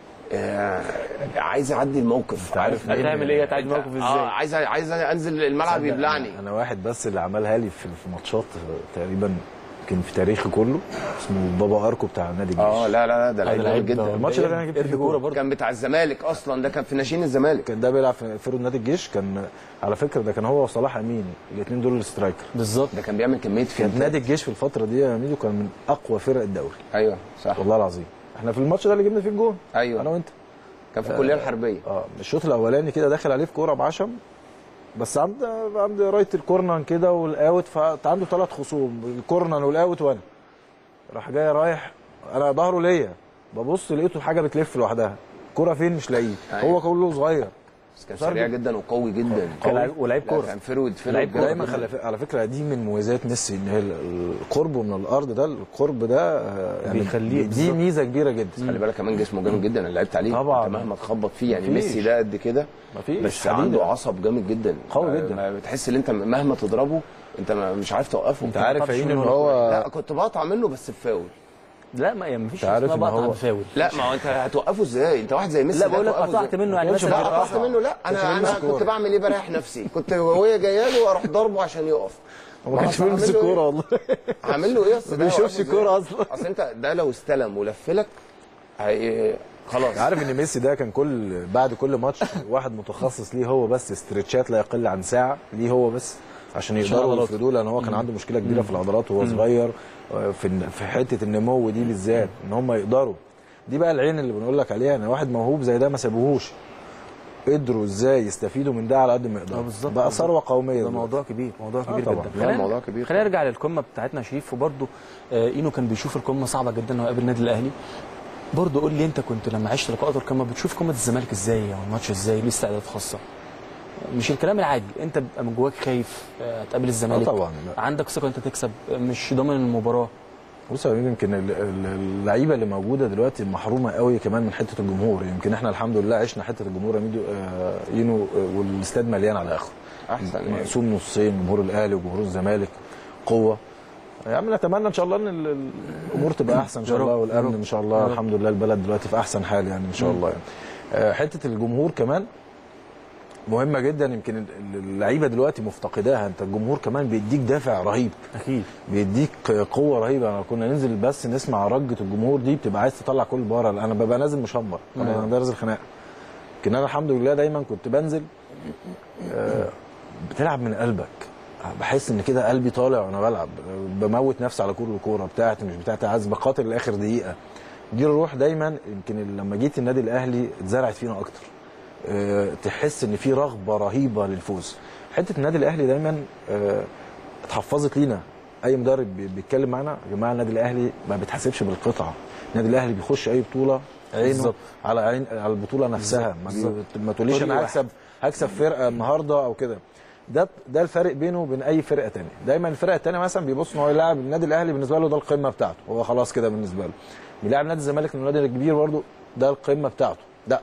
[SPEAKER 5] آه عايز اعدي الموقف
[SPEAKER 4] عارف مين-
[SPEAKER 3] هتعمل ايه هتعدي الموقف
[SPEAKER 5] اه
[SPEAKER 3] ازاي
[SPEAKER 5] عايز عايز انزل الملعب
[SPEAKER 4] تصدق
[SPEAKER 5] يبلعني
[SPEAKER 4] انا واحد بس اللي عملها لي في في ماتشات تقريبا يمكن في تاريخي كله اسمه بابا اركو بتاع نادي الجيش
[SPEAKER 5] اه لا لا لا ده لعيب جامد جدا
[SPEAKER 4] الماتش ده انا جبت فيه
[SPEAKER 3] كوره
[SPEAKER 4] جول.
[SPEAKER 3] برضه
[SPEAKER 5] كان بتاع الزمالك اصلا ده كان في ناشئين الزمالك
[SPEAKER 4] كان ده بيلعب في فرقه نادي الجيش كان على فكره ده كان هو وصلاح امين الاثنين دول السترايكر
[SPEAKER 3] بالظبط
[SPEAKER 5] ده كان بيعمل كميه
[SPEAKER 4] كان
[SPEAKER 5] فينتات
[SPEAKER 4] نادي الجيش في الفتره دي يا ميدو كان من اقوى فرق الدوري
[SPEAKER 5] ايوه صح
[SPEAKER 4] والله العظيم احنا في الماتش ده اللي جبنا فيه الجون
[SPEAKER 5] ايوه.
[SPEAKER 4] انا وانت
[SPEAKER 5] كان في الكليه الحربيه
[SPEAKER 4] اه الشوط الاولاني كده داخل عليه في كوره بعشم بس عند عند رايت الكورنر كده والاوت فعنده ثلاث خصوم الكورنر والاوت وانا راح جاي رايح انا ظهره ليا ببص لقيته حاجه بتلف لوحدها الكوره فين مش لاقيه
[SPEAKER 5] أيوة.
[SPEAKER 4] هو كله صغير
[SPEAKER 5] بس كان سريع جدا وقوي جدا
[SPEAKER 3] كان لعيب- ولعيب
[SPEAKER 5] لا،
[SPEAKER 3] كوره
[SPEAKER 5] كان فرود فرود
[SPEAKER 3] لعيب كورة.
[SPEAKER 4] دايما خلي على فكره دي من مميزات ميسي ان هي القرب من الارض ده القرب ده آه، يعني
[SPEAKER 3] بيخليه
[SPEAKER 4] دي
[SPEAKER 3] بالظبط.
[SPEAKER 4] ميزه كبيره جدا
[SPEAKER 5] خلي بالك كمان جسمه جامد جدا انا لعبت عليه
[SPEAKER 4] طبعاً.
[SPEAKER 5] انت مهما تخبط فيه يعني
[SPEAKER 4] مفيش.
[SPEAKER 5] ميسي ده قد كده
[SPEAKER 4] مفيش
[SPEAKER 5] بس
[SPEAKER 4] حديدة.
[SPEAKER 5] عنده عصب جامد جدا
[SPEAKER 4] قوي
[SPEAKER 5] ما-
[SPEAKER 4] جدا.
[SPEAKER 5] ما بتحس ان انت مهما تضربه انت ما- مش عارف توقفه
[SPEAKER 4] انت عارف
[SPEAKER 3] بتعرفش
[SPEAKER 4] عين ان
[SPEAKER 3] منه
[SPEAKER 4] هو
[SPEAKER 5] لا كنت بقطع منه بس بفاول
[SPEAKER 3] لا ما يعني مفيش
[SPEAKER 4] انت عارف
[SPEAKER 3] اسمها
[SPEAKER 4] ان
[SPEAKER 3] بقطع
[SPEAKER 4] هو-
[SPEAKER 3] بفاول
[SPEAKER 5] لا ما هو انت هتوقفه ازاي انت واحد زي ميسي
[SPEAKER 3] لا
[SPEAKER 5] ده
[SPEAKER 3] بقول لك
[SPEAKER 5] هتوقفه
[SPEAKER 3] قطعت
[SPEAKER 5] إزاي؟
[SPEAKER 3] منه يعني
[SPEAKER 4] كانش
[SPEAKER 3] مثلا
[SPEAKER 5] لا
[SPEAKER 4] بقطع.
[SPEAKER 5] قطعت منه لا
[SPEAKER 4] كانش
[SPEAKER 5] انا
[SPEAKER 4] بيلمس
[SPEAKER 5] انا
[SPEAKER 4] الكورة.
[SPEAKER 5] كنت بعمل ايه بريح نفسي كنت وهي جايه له واروح ضربه عشان يقف
[SPEAKER 4] هو ما كانش
[SPEAKER 5] هعمل
[SPEAKER 4] بيلمس
[SPEAKER 5] له إيه؟
[SPEAKER 4] الكوره والله
[SPEAKER 5] هعمل له ايه اصل
[SPEAKER 4] ما
[SPEAKER 5] ده
[SPEAKER 4] بيشوفش
[SPEAKER 5] هوقفه
[SPEAKER 4] الكورة
[SPEAKER 5] إزاي؟
[SPEAKER 4] أصلا.
[SPEAKER 5] اصل انت ده لو استلم ولفلك هي خلاص
[SPEAKER 4] عارف ان ميسي ده كان كل بعد كل ماتش واحد متخصص ليه هو بس استرتشات لا يقل عن ساعه ليه هو بس عشان يقدروا
[SPEAKER 3] عضلاته.
[SPEAKER 4] يفردوه لان هو كان عنده مشكله كبيره في العضلات وهو صغير آه، في الن- في حته النمو دي بالذات ان هم يقدروا دي بقى العين اللي بنقول لك عليها ان واحد موهوب زي ده ما سابوهوش قدروا ازاي يستفيدوا من ده على قد ما
[SPEAKER 3] اه
[SPEAKER 4] يقدروا
[SPEAKER 3] بالظبط
[SPEAKER 4] بقى ثروه قوميه
[SPEAKER 3] ده
[SPEAKER 4] دلوقتي.
[SPEAKER 3] موضوع كبير موضوع كبير
[SPEAKER 4] طبعاً.
[SPEAKER 3] جدا
[SPEAKER 5] لا،
[SPEAKER 3] خلينا-
[SPEAKER 5] موضوع كبير
[SPEAKER 3] خلينا نرجع للقمه بتاعتنا يا شريف وبرده اينو كان بيشوف القمه صعبه جدا وهو قابل النادي الاهلي برضه قول لي انت كنت لما عشت لقاءات القمه بتشوف قمه الزمالك ازاي او الماتش ازاي ليه استعدادات خاصه مش الكلام العادي انت بيبقى من جواك خايف آه، تقابل الزمالك
[SPEAKER 4] آه طبعاً، لا.
[SPEAKER 3] عندك ثقه انت تكسب آه، مش ضامن المباراه
[SPEAKER 4] بص يا أمين، يمكن ال- ال- اللعيبه اللي موجوده دلوقتي محرومه قوي كمان من حته الجمهور يمكن احنا الحمد لله عشنا حته الجمهور يا ميدو آه، ينو آه، والاستاد مليان على اخره
[SPEAKER 5] احسن يعني.
[SPEAKER 4] مقسوم نصين جمهور الاهلي وجمهور الزمالك قوه يا عم نتمنى ان شاء الله ان ال- ال- الامور تبقى احسن ان شاء
[SPEAKER 3] يا رب،
[SPEAKER 4] الله
[SPEAKER 3] يا
[SPEAKER 4] والامن
[SPEAKER 3] رب.
[SPEAKER 4] ان شاء
[SPEAKER 3] يا
[SPEAKER 4] الله
[SPEAKER 3] رب.
[SPEAKER 4] الحمد لله البلد دلوقتي في احسن حال يعني ان شاء الله يعني آه، حته الجمهور كمان مهمه جدا يمكن ال- ال- اللعيبه دلوقتي مفتقداها انت الجمهور كمان بيديك دافع رهيب
[SPEAKER 3] اكيد
[SPEAKER 4] بيديك قوه رهيبه أنا كنا ننزل بس نسمع رجه الجمهور دي بتبقى عايز تطلع كل بره انا ببقى نازل مشمر انا نازل خناقه لكن انا الحمد لله دايما كنت بنزل آه، بتلعب من قلبك بحس ان كده قلبي طالع وانا بلعب بموت نفسي على كل الكوره بتاعتي مش بتاعتي عايز بقاتل لاخر دقيقه دي الروح دايما يمكن لما جيت النادي الاهلي اتزرعت فينا اكتر أه تحس ان في رغبه رهيبه للفوز حته النادي الاهلي دايما أه اتحفظت لينا اي مدرب بي- بيتكلم معانا يا جماعه النادي الاهلي ما بيتحاسبش بالقطعه النادي الاهلي بيخش اي بطوله عينه
[SPEAKER 3] بالظبط.
[SPEAKER 4] على عين على البطوله نفسها ما,
[SPEAKER 3] بالظبط.
[SPEAKER 4] بي... ما تقوليش
[SPEAKER 3] طريق
[SPEAKER 4] انا
[SPEAKER 3] واحد.
[SPEAKER 4] هكسب هكسب فرقه النهارده او كده ده ده الفرق بينه وبين اي فرقه تانية دايما الفرقه التانية مثلا بيبص ان هو يلاعب النادي الاهلي بالنسبه له ده القمه بتاعته هو خلاص كده بالنسبه له بيلاعب نادي الزمالك من النادي الكبير برضه ده القمه بتاعته لا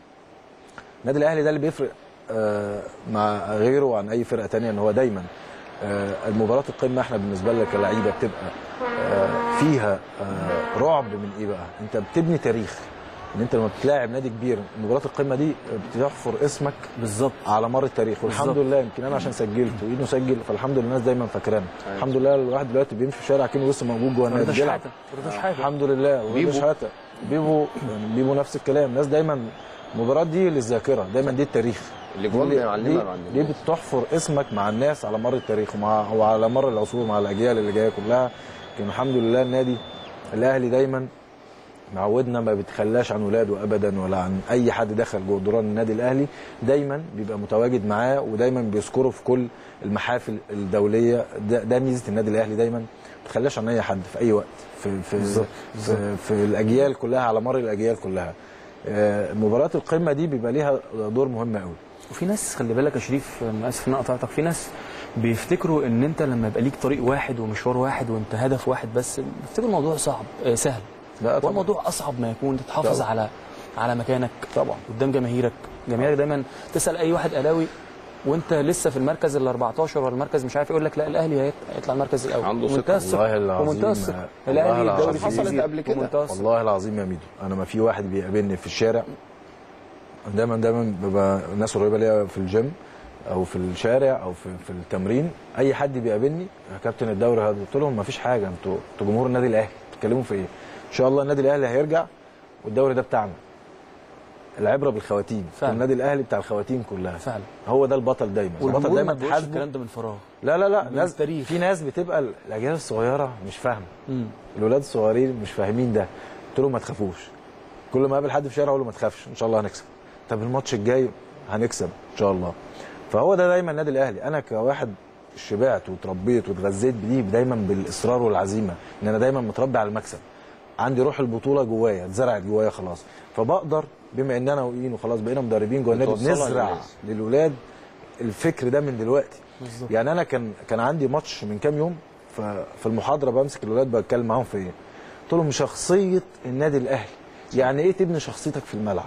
[SPEAKER 4] النادي الاهلي ده اللي بيفرق آه، مع غيره عن اي فرقه تانية ان هو دايما آه، المباراه القمه احنا بالنسبه لنا كلعيبه بتبقى آه، فيها آه، رعب من ايه بقى انت بتبني تاريخ ان انت لما بتلاعب نادي كبير مباراه القمه دي بتحفر اسمك
[SPEAKER 3] بالظبط
[SPEAKER 4] على مر التاريخ والحمد
[SPEAKER 3] بالظبط.
[SPEAKER 4] لله يمكن انا عشان سجلت وايده سجل فالحمد لله الناس دايما فاكرانا الحمد لله الواحد دلوقتي بيمشي في الشارع كأنه لسه موجود جوه النادي
[SPEAKER 3] رضا
[SPEAKER 4] بيلعب
[SPEAKER 3] شحاته رضا شحاته
[SPEAKER 4] الحمد لله ورضا
[SPEAKER 5] بيبو.
[SPEAKER 4] شحاته بيبو يعني بيبو نفس الكلام الناس دايما المباراه دي للذاكره دايما دي التاريخ
[SPEAKER 5] الاجوان
[SPEAKER 4] دي-
[SPEAKER 5] بيعلمها
[SPEAKER 4] دي-
[SPEAKER 5] عند
[SPEAKER 4] دي
[SPEAKER 5] الناس.
[SPEAKER 4] بتحفر اسمك مع الناس على مر التاريخ ومع وعلى مر العصور مع الاجيال اللي جايه كلها لكن الحمد لله النادي الاهلي دايما معودنا ما بيتخلاش عن ولاده ابدا ولا عن اي حد دخل جوه دوران النادي الاهلي دايما بيبقى متواجد معاه ودايما بيذكره في كل المحافل الدوليه ده, ده ميزه النادي الاهلي دايما ما بيتخلاش عن اي حد في اي وقت في في في, في الاجيال كلها على مر الاجيال كلها آه، مباراه القمه دي بيبقى ليها دور مهم قوي
[SPEAKER 3] وفي ناس خلي بالك يا شريف انا اسف ان أنا قطعتك في ناس بيفتكروا ان انت لما يبقى ليك طريق واحد ومشوار واحد وانت هدف واحد بس بيفتكروا الموضوع صعب آه سهل
[SPEAKER 4] لا
[SPEAKER 3] هو
[SPEAKER 4] طبعا
[SPEAKER 3] الموضوع اصعب ما يكون انت تحافظ
[SPEAKER 4] طبعا.
[SPEAKER 3] على على مكانك
[SPEAKER 4] طبعا
[SPEAKER 3] قدام جماهيرك جماهيرك دايما تسال اي واحد اهلاوي وانت لسه في المركز ال 14 ولا المركز مش عارف إيه، يقول لك لا الاهلي هيط- هيطلع المركز الاول
[SPEAKER 5] عنده ثقة.
[SPEAKER 3] ومنتهى الثقة.
[SPEAKER 4] والله العظيم
[SPEAKER 3] ومنتهى الثقة
[SPEAKER 4] والله
[SPEAKER 3] الاهلي
[SPEAKER 4] العظيم.
[SPEAKER 3] الدوري
[SPEAKER 5] حصلت
[SPEAKER 3] الجديد
[SPEAKER 5] قبل كده.
[SPEAKER 3] ومنتهى الثقة.
[SPEAKER 4] والله العظيم يا ميدو انا ما في واحد بيقابلني في الشارع دايما دايما ببقى الناس قريبه ليا في الجيم او في الشارع او في, في التمرين اي حد بيقابلني يا كابتن الدوري هذا قلت لهم ما فيش حاجه انتوا انتوا جمهور النادي الاهلي بتتكلموا في ايه ان شاء الله النادي الاهلي هيرجع والدوري ده بتاعنا العبره بالخواتيم
[SPEAKER 3] فعلا.
[SPEAKER 4] النادي الاهلي بتاع الخواتيم كلها
[SPEAKER 3] فعلا
[SPEAKER 4] هو ده البطل دايما البطل
[SPEAKER 3] والجمهور
[SPEAKER 4] دايما
[SPEAKER 3] ما بيقولش
[SPEAKER 4] تحاسبه
[SPEAKER 3] الكلام ده من فراغ
[SPEAKER 4] لا لا لا
[SPEAKER 3] من
[SPEAKER 4] ناس
[SPEAKER 3] التاريخ.
[SPEAKER 4] في ناس بتبقى الاجيال الصغيره مش فاهمه
[SPEAKER 3] مم.
[SPEAKER 4] الولاد الصغيرين مش فاهمين ده قلت لهم ما تخافوش كل ما اقابل حد في الشارع اقول له ما تخافش ان شاء الله هنكسب طب الماتش الجاي هنكسب ان شاء الله فهو ده دايما النادي الاهلي انا كواحد شبعت وتربيت واتغذيت بدي دايما بالاصرار والعزيمه ان انا دايما متربي على المكسب عندي روح البطوله جوايا اتزرعت جوايا خلاص فبقدر بما ان انا وايين وخلاص بقينا مدربين جوه النادي
[SPEAKER 5] بتوصلها
[SPEAKER 4] بنزرع
[SPEAKER 5] للناس.
[SPEAKER 4] للولاد الفكر ده من دلوقتي
[SPEAKER 3] بالظبط.
[SPEAKER 4] يعني انا كان كان عندي ماتش من كام يوم ففي المحاضره بمسك الولاد بتكلم معاهم في ايه قلت لهم شخصيه النادي الاهلي يعني ايه تبني شخصيتك في الملعب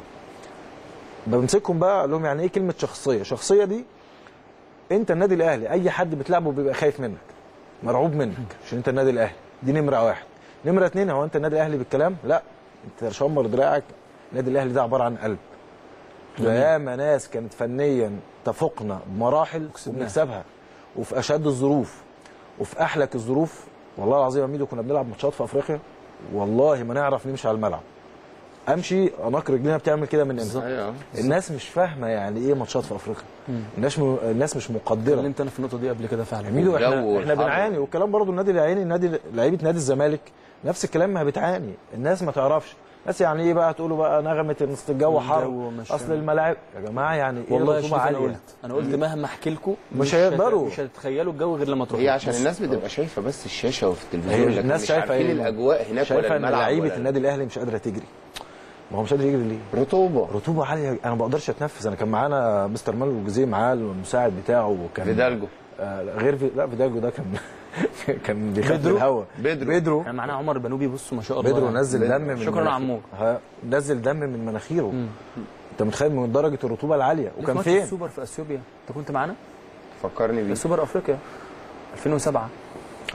[SPEAKER 4] بمسكهم بقى اقول لهم يعني ايه كلمه شخصيه شخصيه دي انت النادي الاهلي اي حد بتلعبه بيبقى خايف منك مرعوب منك عشان انت النادي الاهلي دي نمره واحد نمره اتنين هو انت النادي الاهلي بالكلام لا انت شمر دراعك النادي الاهلي ده عباره عن قلب ياما ناس كانت فنيا تفوقنا بمراحل وبنكسبها وفي اشد الظروف وفي احلك الظروف والله العظيم يا ميدو كنا بنلعب ماتشات في افريقيا والله ما نعرف نمشي على الملعب امشي اناق رجلينا بتعمل كده من امتى
[SPEAKER 5] ايوه
[SPEAKER 4] الناس مش فاهمه يعني ايه ماتشات في افريقيا الناس م... الناس مش مقدره
[SPEAKER 3] اتكلمت انا في النقطه دي قبل كده فعلا
[SPEAKER 4] يا ميدو احنا
[SPEAKER 5] والجو
[SPEAKER 4] احنا
[SPEAKER 5] والحر.
[SPEAKER 4] بنعاني والكلام برضو النادي العيني النادي لعيبه نادي الزمالك نفس الكلام ما بتعاني الناس ما تعرفش بس يعني ايه بقى تقولوا بقى نغمه ان أصل الجو حر
[SPEAKER 3] الجو مش-
[SPEAKER 4] اصل الملاعب يا جماعه يعني ايه
[SPEAKER 3] والله يا
[SPEAKER 4] الرطوبه
[SPEAKER 3] شريف انا
[SPEAKER 4] عاليه
[SPEAKER 3] قلت انا قلت مهما احكي لكم
[SPEAKER 4] مش هيقدروا.
[SPEAKER 3] مش هتتخيلوا الجو غير لما تروحوا
[SPEAKER 5] هي عشان
[SPEAKER 3] بس.
[SPEAKER 5] الناس بتبقى شايفه بس الشاشه وفي
[SPEAKER 4] هي
[SPEAKER 5] التلفزيون لكن
[SPEAKER 4] الناس
[SPEAKER 5] مش
[SPEAKER 4] شايفه
[SPEAKER 5] عارفين
[SPEAKER 4] ايه
[SPEAKER 5] الاجواء هناك ولا
[SPEAKER 4] شايفه ان
[SPEAKER 5] الملعب
[SPEAKER 4] لعيبه
[SPEAKER 5] ولا
[SPEAKER 4] النادي الاهلي مش قادره تجري ما هو مش قادر يجري ليه
[SPEAKER 5] رطوبه
[SPEAKER 4] رطوبه عاليه انا ما بقدرش اتنفس انا كان معانا مستر مالو الجزيه معاه المساعد بتاعه وكان
[SPEAKER 5] فيدالجو
[SPEAKER 4] آه غير في لا فيدالجو ده كان كان بيخاف من
[SPEAKER 3] بيدرو؟
[SPEAKER 4] الهواء
[SPEAKER 5] بيدرو.
[SPEAKER 4] بيدرو
[SPEAKER 3] احنا معانا عمر بنوبي بصوا ما شاء الله
[SPEAKER 4] بيدرو
[SPEAKER 3] يعني.
[SPEAKER 4] نزل
[SPEAKER 5] بيدرو.
[SPEAKER 4] دم من
[SPEAKER 3] شكراً يا
[SPEAKER 4] مناخيره.
[SPEAKER 3] عمور.
[SPEAKER 4] ها، نزل دم من مناخيره انت متخيل من درجه الرطوبه العاليه
[SPEAKER 3] في
[SPEAKER 4] وكان
[SPEAKER 3] ماتش
[SPEAKER 4] فين
[SPEAKER 3] السوبر في اثيوبيا انت كنت معانا
[SPEAKER 5] فكرني بيه
[SPEAKER 3] السوبر افريقيا 2007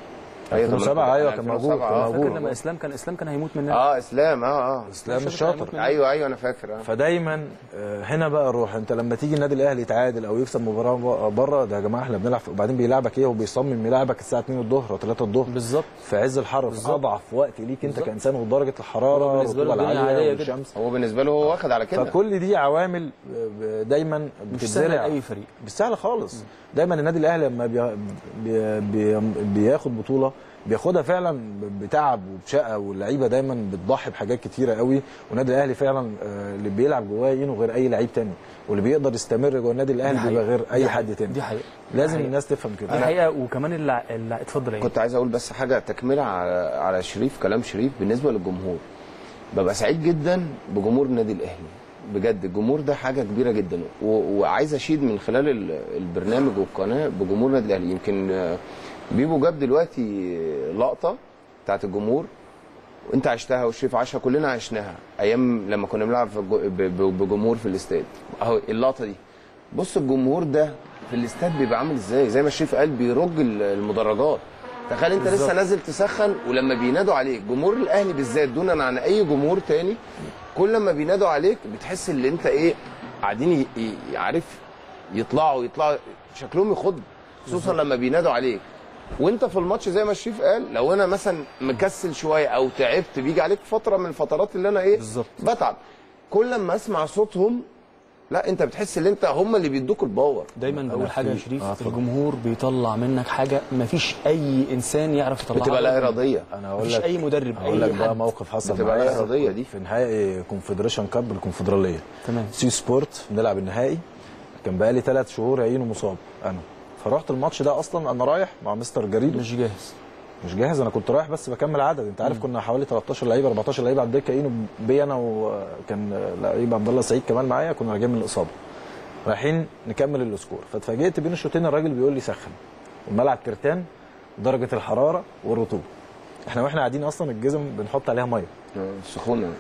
[SPEAKER 5] أيوة، طب
[SPEAKER 4] 2007 ايوه كان
[SPEAKER 5] 2007
[SPEAKER 4] موجود كان
[SPEAKER 5] آه.
[SPEAKER 3] فاكر
[SPEAKER 4] موجود
[SPEAKER 3] لما اسلام كان اسلام كان هيموت مننا
[SPEAKER 5] اه اسلام اه اه
[SPEAKER 4] اسلام
[SPEAKER 3] مش
[SPEAKER 4] الشاطر
[SPEAKER 3] هيموت
[SPEAKER 5] ايوه ايوه انا فاكر اه
[SPEAKER 4] فدايما آه، هنا بقى الروح انت لما تيجي النادي الاهلي يتعادل او يكسب مباراه بره ده يا جماعه احنا بنلعب وبعدين بيلعبك ايه وبيصمم يلعبك الساعه 2 الظهر او 3 الظهر
[SPEAKER 3] بالظبط
[SPEAKER 4] في عز الحر في
[SPEAKER 3] بالظبط.
[SPEAKER 4] اضعف وقت ليك انت
[SPEAKER 3] بالظبط.
[SPEAKER 4] كانسان ودرجه الحراره
[SPEAKER 3] هو بالنسبة له
[SPEAKER 4] والرطوبه
[SPEAKER 3] الدنيا
[SPEAKER 4] العاليه
[SPEAKER 3] عادية جدا.
[SPEAKER 4] والشمس
[SPEAKER 5] هو بالنسبه له هو واخد على كده
[SPEAKER 4] فكل دي عوامل ب- دايما
[SPEAKER 3] مش سهل
[SPEAKER 4] بتتزرع
[SPEAKER 3] لاي فريق
[SPEAKER 4] مش سهل خالص دايما النادي الاهلي لما بي بي بي بياخد بطوله بياخدها فعلا بتعب وبشقه واللعيبه دايما بتضحي بحاجات كتيره قوي والنادي الاهلي فعلا آه، اللي بيلعب جواه ينه غير اي لعيب تاني واللي بيقدر يستمر جوه النادي
[SPEAKER 3] دي
[SPEAKER 4] الاهلي بيبقى
[SPEAKER 3] حقيقة.
[SPEAKER 4] غير اي
[SPEAKER 3] دي
[SPEAKER 4] حد
[SPEAKER 3] حقيقة.
[SPEAKER 4] تاني
[SPEAKER 3] دي حقيقة
[SPEAKER 4] لازم
[SPEAKER 3] حقيقة.
[SPEAKER 4] الناس تفهم
[SPEAKER 3] دي
[SPEAKER 4] كده
[SPEAKER 3] حقيقه وكمان اللي, اللي اتفضل ايه
[SPEAKER 5] كنت عايز اقول بس حاجه تكمله على على شريف كلام شريف بالنسبه للجمهور ببقى سعيد جدا بجمهور النادي الاهلي بجد الجمهور ده حاجه كبيره جدا و- وعايز اشيد من خلال ال- البرنامج والقناه بجمهور النادي الاهلي يمكن آه، بيبو جاب دلوقتي لقطه بتاعت الجمهور وانت عشتها وشريف عاشها كلنا عشناها ايام لما كنا بنلعب في الج- ب- ب- بجمهور في الاستاد اهو اللقطه دي بص الجمهور ده في الاستاد بيبقى عامل ازاي زي ما شريف قال بيرج ال- المدرجات تخيل انت لسه نازل تسخن ولما بينادوا عليك جمهور الاهلي بالذات دونا عن اي جمهور تاني كل ما بينادوا عليك بتحس ان انت ايه قاعدين ي- ي- عارف يطلعوا يطلعوا شكلهم يخض خصوصا لما بينادوا عليك وانت في الماتش زي ما الشريف قال لو انا مثلا مكسل شويه او تعبت بيجي عليك فتره من الفترات اللي انا ايه
[SPEAKER 3] بالظبط.
[SPEAKER 5] بتعب كل لما اسمع صوتهم لا انت بتحس ان انت هم اللي بيدوك الباور
[SPEAKER 3] دايما بقول حاجه يا شريف
[SPEAKER 4] آه، اتفضل.
[SPEAKER 3] الجمهور بيطلع منك حاجه ما فيش اي انسان يعرف يطلعها
[SPEAKER 5] بتبقى لا اراديه
[SPEAKER 4] انا هقول
[SPEAKER 3] مفيش
[SPEAKER 4] لك
[SPEAKER 3] اي مدرب
[SPEAKER 4] هقول لك
[SPEAKER 3] اي
[SPEAKER 4] بقى
[SPEAKER 3] حد
[SPEAKER 4] موقف حصل
[SPEAKER 5] بتبقى
[SPEAKER 4] معايا
[SPEAKER 5] لا اراديه دي
[SPEAKER 4] في نهائي كونفدريشن كاب الكونفدراليه
[SPEAKER 3] تمام
[SPEAKER 4] سي سبورت بنلعب النهائي كان بقى لي ثلاث شهور عينه مصاب انا فرحت الماتش ده اصلا انا رايح مع مستر جريدو
[SPEAKER 3] مش جاهز
[SPEAKER 4] مش جاهز انا كنت رايح بس بكمل عدد انت عارف كنا حوالي 13 لعيبه 14 لعيبه على الدكه اينو بي انا وكان لعيب عبد الله سعيد كمان معايا كنا راجعين من الاصابه رايحين نكمل السكور فاتفاجئت بين الشوطين الراجل بيقول لي سخن والملعب ترتان درجه الحراره والرطوبه احنا واحنا قاعدين اصلا الجزم بنحط عليها ميه
[SPEAKER 5] سخونه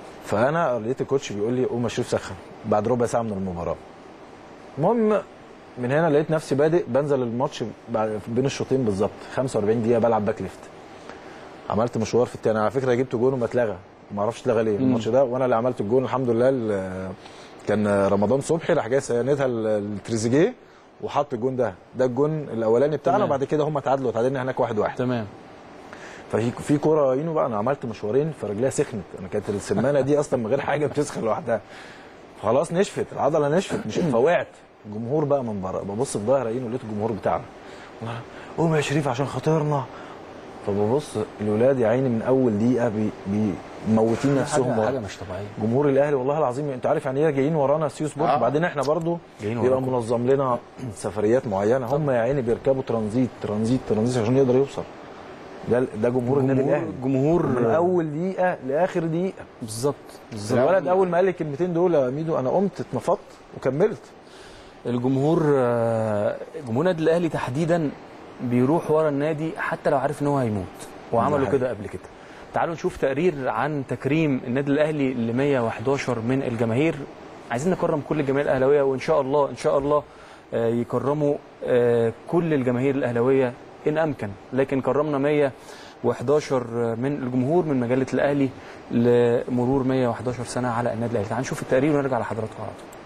[SPEAKER 4] فانا لقيت الكوتش بيقول لي قوم يا شريف سخن بعد ربع ساعه من المباراه المهم من هنا لقيت نفسي بادئ بنزل الماتش بعد بين الشوطين بالظبط 45 دقيقه بلعب باك ليفت عملت مشوار في التاني على فكره جبت جون وما اتلغى ما اعرفش اتلغى ليه الماتش ده وانا اللي عملت الجون الحمد لله ال- كان رمضان صبحي راح جاي سندها التريزيجيه وحط الجون ده ده الجون الاولاني بتاعنا
[SPEAKER 3] تمام.
[SPEAKER 4] وبعد كده هم تعادلوا تعادلنا هناك واحد واحد
[SPEAKER 3] تمام
[SPEAKER 4] ففي في كوره ينو بقى انا عملت مشوارين فرجليها سخنت انا كانت السمانه دي اصلا من غير حاجه بتسخن لوحدها خلاص نشفت العضله نشفت مش فوقعت الجمهور بقى من بره ببص في ظهر عينه لقيت الجمهور بتاعنا قوم يا شريف عشان خاطرنا فببص الولاد يا عيني من اول دقيقه بي بيموتين نفسهم
[SPEAKER 3] حاجه,
[SPEAKER 4] بره.
[SPEAKER 3] حاجة مش طبيعيه
[SPEAKER 4] جمهور الاهلي والله العظيم انت عارف يعني ايه جايين ورانا سيو سبورت
[SPEAKER 5] آه.
[SPEAKER 4] وبعدين احنا برضو
[SPEAKER 3] جايين
[SPEAKER 4] بيبقى
[SPEAKER 3] وراكم.
[SPEAKER 4] منظم لنا سفريات معينه هم يا عيني بيركبوا ترانزيت ترانزيت ترانزيت عشان يقدر يوصل ده ده جمهور النادي
[SPEAKER 3] جمهور
[SPEAKER 4] الاهلي
[SPEAKER 3] جمهور
[SPEAKER 4] من اول دقيقه لاخر دقيقه
[SPEAKER 3] بالظبط بالظبط
[SPEAKER 4] الولد اول ما قال لي الكلمتين دول يا ميدو انا قمت اتنفضت وكملت
[SPEAKER 3] الجمهور آه، جمهور النادي الاهلي تحديدا بيروح ورا النادي حتى لو عارف ان هو هيموت وعملوا
[SPEAKER 4] حقيقي.
[SPEAKER 3] كده قبل كده تعالوا نشوف تقرير عن تكريم النادي الاهلي ل 111 من الجماهير عايزين نكرم كل الجماهير الاهلاويه وان شاء الله ان شاء الله آه، يكرموا آه، كل الجماهير الاهلاويه ان امكن لكن كرمنا 111 من الجمهور من مجله الاهلي لمرور 111 سنه على النادي الاهلي تعالوا نشوف التقرير ونرجع لحضراتكم على طول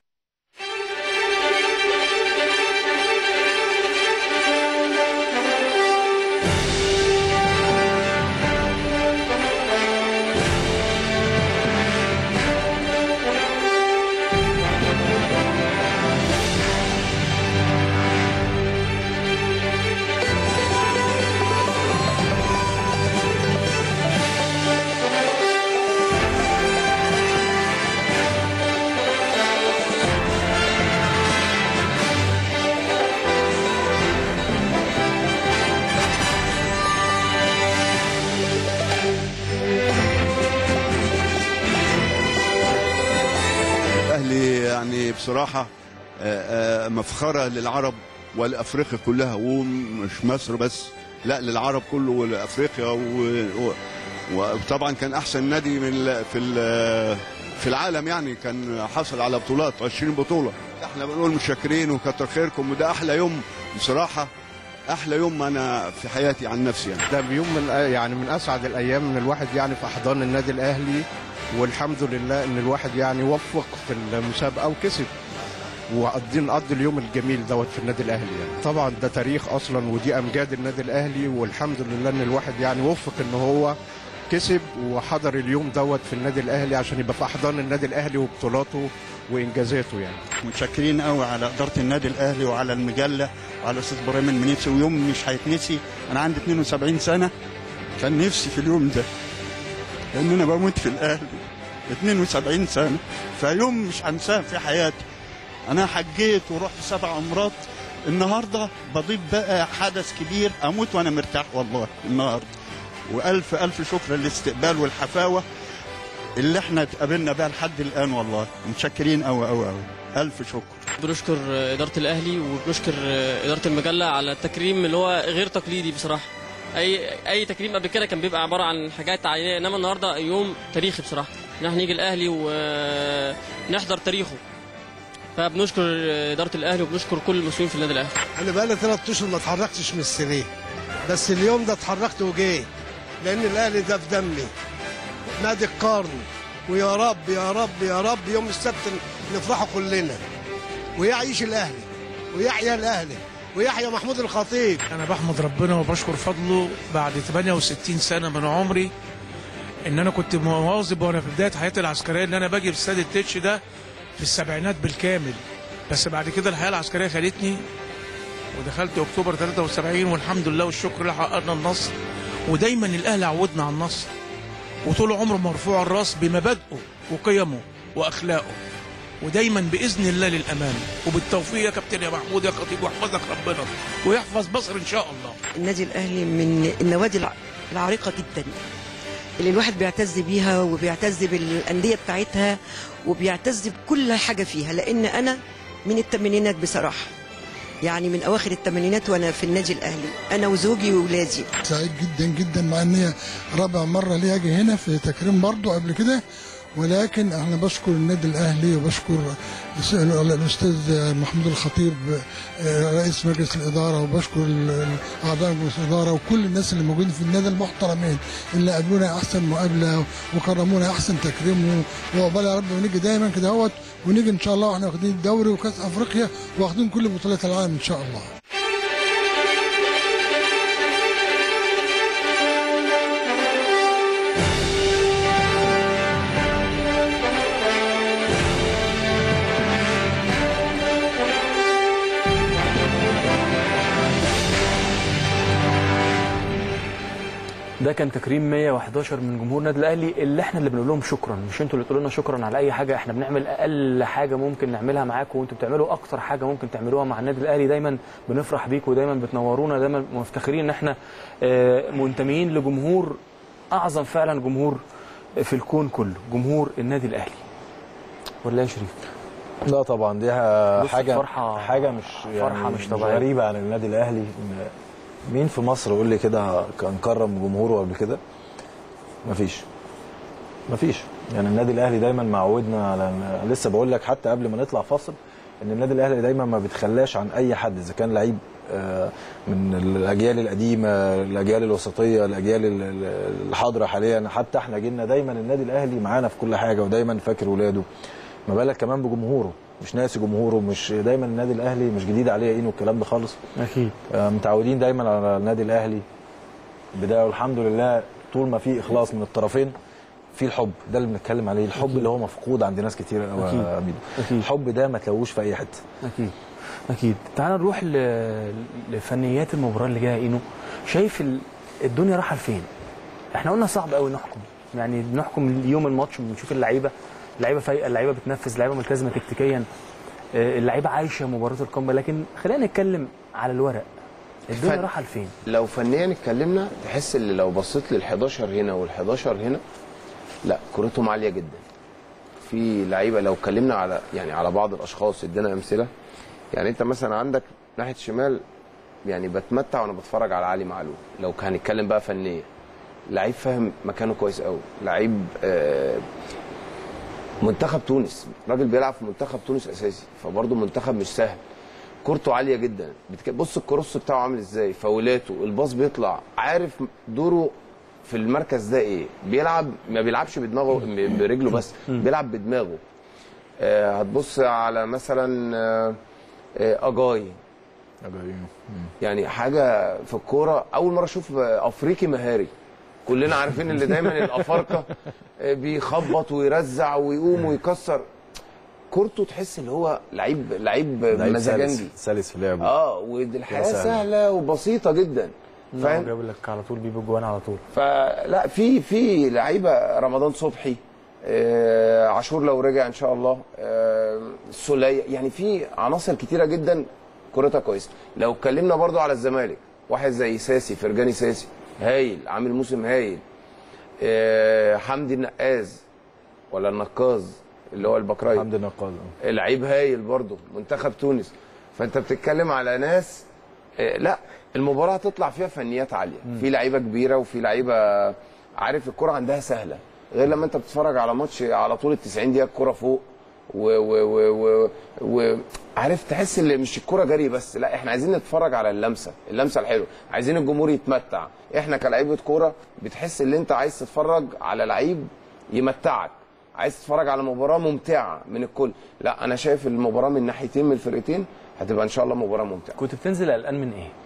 [SPEAKER 6] الاهلي يعني بصراحه آه، آه، مفخره للعرب والافريقيا كلها ومش مصر بس لا للعرب كله ولافريقيا و- و- وطبعا كان احسن نادي من ال- في ال- في العالم يعني كان حصل على بطولات 20 بطوله احنا بنقول متشكرين وكتر خيركم وده احلى يوم بصراحه احلى يوم انا في حياتي عن نفسي يعني
[SPEAKER 7] ده يوم من يعني من اسعد الايام ان الواحد يعني في احضان النادي الاهلي والحمد لله ان الواحد يعني وفق في المسابقه وكسب وقضي نقضي اليوم الجميل دوت في النادي الاهلي يعني طبعا ده تاريخ اصلا ودي امجاد النادي الاهلي والحمد لله ان الواحد يعني وفق ان هو كسب وحضر اليوم دوت في النادي الاهلي عشان يبقى في احضان النادي الاهلي وبطولاته وانجازاته يعني
[SPEAKER 8] متشكرين قوي على اداره النادي الاهلي وعلى المجله وعلى الاستاذ ابراهيم المنيسي ويوم مش هيتنسي انا عندي 72 سنه كان نفسي في اليوم ده لان انا بموت في الاهلي 72 سنه فيوم مش هنساه في حياتي انا حجيت ورحت سبع عمرات النهارده بضيف بقى حدث كبير اموت وانا مرتاح والله النهارده والف الف شكر للاستقبال والحفاوه اللي احنا اتقابلنا بيها لحد الان والله متشكرين قوي قوي قوي الف شكر
[SPEAKER 9] بنشكر إدارة الأهلي وبنشكر إدارة المجلة على التكريم اللي هو غير تقليدي بصراحة أي أي تكريم قبل كده كان بيبقى عبارة عن حاجات عائلية إنما النهاردة يوم تاريخي بصراحة إن احنا نيجي الأهلي ونحضر تاريخه فبنشكر إدارة الأهلي وبنشكر كل المسؤولين في النادي الأهلي
[SPEAKER 10] انا بقالي ثلاث اشهر ما اتحركتش من السرير بس اليوم ده اتحركت وجيت لان الاهلي ده في دمي نادي القرن ويا رب يا رب يا رب يوم السبت نفرحوا كلنا ويعيش الاهلي ويحيى الاهلي ويحيى محمود الخطيب
[SPEAKER 11] انا بحمد ربنا وبشكر فضله بعد 68 سنه من عمري ان انا كنت مواظب وانا في بدايه حياتي العسكريه ان انا باجي في استاد التتش ده في السبعينات بالكامل بس بعد كده الحياه العسكريه خدتني ودخلت اكتوبر 73 والحمد لله والشكر لله حققنا النصر ودايما الاهلي عودنا على النصر وطول عمره مرفوع الراس بمبادئه وقيمه واخلاقه ودايما باذن الله للامام وبالتوفيق يا كابتن يا محمود يا خطيب واحفظك ربنا ويحفظ مصر ان شاء الله
[SPEAKER 12] النادي الاهلي من النوادي الع- العريقه جدا اللي الواحد بيعتز بيها وبيعتز بالانديه بتاعتها وبيعتز بكل حاجه فيها لان انا من الثمانينات بصراحه يعني من اواخر الثمانينات وانا في النادي الاهلي انا وزوجي واولادي
[SPEAKER 13] سعيد جدا جدا مع ان هي رابع مره لي اجي هنا في تكريم برضو قبل كده ولكن انا بشكر النادي الاهلي وبشكر الس- الاستاذ محمود الخطيب آه، رئيس مجلس الاداره وبشكر ال- اعضاء مجلس الاداره وكل الناس اللي موجودين في النادي المحترمين اللي قابلونا احسن مقابله وكرمونا احسن تكريم وعقبال يا رب ونيجي دايما كده اهوت ونيجي ان شاء الله واحنا واخدين الدوري وكاس افريقيا واخدين كل بطولات العالم ان شاء الله
[SPEAKER 3] ده كان تكريم 111 من جمهور النادي الاهلي اللي احنا اللي بنقول لهم شكرا مش انتوا اللي تقولوا لنا شكرا على اي حاجه احنا بنعمل اقل حاجه ممكن نعملها معاكم وانتوا بتعملوا اكتر حاجه ممكن تعملوها مع النادي الاهلي دايما بنفرح بيكم ودايما بتنورونا دايما مفتخرين ان احنا آه، منتميين لجمهور اعظم فعلا جمهور في الكون كله جمهور النادي الاهلي ولا يا شريف
[SPEAKER 4] لا طبعا دي
[SPEAKER 3] بص
[SPEAKER 4] حاجه
[SPEAKER 3] الفرحة-
[SPEAKER 4] حاجه مش يعني
[SPEAKER 3] فرحة مش طبيعية.
[SPEAKER 4] غريبه عن النادي الاهلي إن مين في مصر قول لي كده كان كرم جمهوره قبل كده مفيش مفيش يعني النادي الاهلي دايما معودنا على أنا لسه بقول لك حتى قبل ما نطلع فاصل ان النادي الاهلي دايما ما بيتخلاش عن اي حد اذا كان لعيب آه، من الاجيال القديمه الاجيال الوسطيه الاجيال ال- ال- الحاضره حاليا حتى احنا جينا دايما النادي الاهلي معانا في كل حاجه ودايما فاكر ولاده ما بالك كمان بجمهوره مش ناسي جمهوره مش دايما النادي الاهلي مش جديد عليه عينه الكلام ده خالص
[SPEAKER 3] اكيد
[SPEAKER 4] آه، متعودين دايما على النادي الاهلي بدايه والحمد لله طول ما في اخلاص من الطرفين في الحب ده اللي بنتكلم عليه الحب
[SPEAKER 3] أكيد.
[SPEAKER 4] اللي هو مفقود عند ناس كتير قوي
[SPEAKER 3] أكيد.
[SPEAKER 4] يا ميدو
[SPEAKER 3] أكيد.
[SPEAKER 4] الحب ده ما تلاقوش في اي حته
[SPEAKER 3] اكيد اكيد تعال نروح ل- لفنيات المباراه اللي جايه اينو شايف ال- الدنيا رايحه لفين احنا قلنا صعب قوي نحكم يعني نحكم يوم الماتش بنشوف اللعيبه اللعيبه فايقه اللعيبه بتنفذ اللعيبه ملتزمه تكتيكيا آه، اللعيبه عايشه مباراه القمه لكن خلينا نتكلم على الورق الدنيا
[SPEAKER 5] فن-
[SPEAKER 3] رايحه لفين
[SPEAKER 5] لو فنيا اتكلمنا تحس ان لو بصيت لل 11 هنا وال 11 هنا لا كورتهم عاليه جدا في لعيبه لو اتكلمنا على يعني على بعض الاشخاص ادينا امثله يعني انت مثلا عندك ناحيه الشمال يعني بتمتع وانا بتفرج على علي معلول لو كان هنتكلم بقى فنيا لعيب فاهم مكانه كويس قوي لعيب آه، منتخب تونس راجل بيلعب في منتخب تونس اساسي فبرضه منتخب مش سهل كورته عاليه جدا بتك... بص الكروس بتاعه عامل ازاي فاولاته الباص بيطلع عارف دوره في المركز ده ايه بيلعب ما بيلعبش بدماغه م- برجله بس بيلعب بدماغه آه هتبص على مثلا آه آه اجاي يعني حاجه في الكوره اول مره اشوف افريقي مهاري كلنا عارفين اللي دايما الافارقه بيخبط ويرزع ويقوم ويكسر كورته تحس ان هو لعيب لعيب
[SPEAKER 4] لعيب
[SPEAKER 5] مزاجنجي
[SPEAKER 4] سلس سلس في لعبه
[SPEAKER 5] اه والحياه
[SPEAKER 4] سهلة.
[SPEAKER 5] سهله وبسيطه جدا
[SPEAKER 3] فاهم
[SPEAKER 5] فاهم
[SPEAKER 3] جاب لك على طول بيجيب جوان على طول
[SPEAKER 5] فلا في في لعيبه رمضان صبحي آه عاشور لو رجع ان شاء الله آه سولية يعني في عناصر كتيره جدا كورتها كويسه لو اتكلمنا برضو على الزمالك واحد زي ساسي فرجاني ساسي هايل عامل موسم هايل آه حمدي النقاز ولا النقاز اللي هو البكراي
[SPEAKER 4] حمدي النقاز
[SPEAKER 5] لعيب هايل برضه منتخب تونس فانت بتتكلم على ناس آه، لا المباراه هتطلع فيها فنيات عاليه في لعيبه كبيره وفي لعيبه عارف الكره عندها سهله غير لما انت بتتفرج على ماتش على طول ال 90 دقيقه الكره فوق و و و و, و عارف تحس ان مش الكره جري بس لا احنا عايزين نتفرج على اللمسه اللمسه الحلوه عايزين الجمهور يتمتع احنا كلاعيبه كوره بتحس ان انت عايز تتفرج على لعيب يمتعك عايز تتفرج على مباراه ممتعه من الكل لا انا شايف المباراه من ناحيتين من الفرقتين هتبقى ان شاء الله مباراه ممتعه
[SPEAKER 3] كنت بتنزل قلقان من ايه؟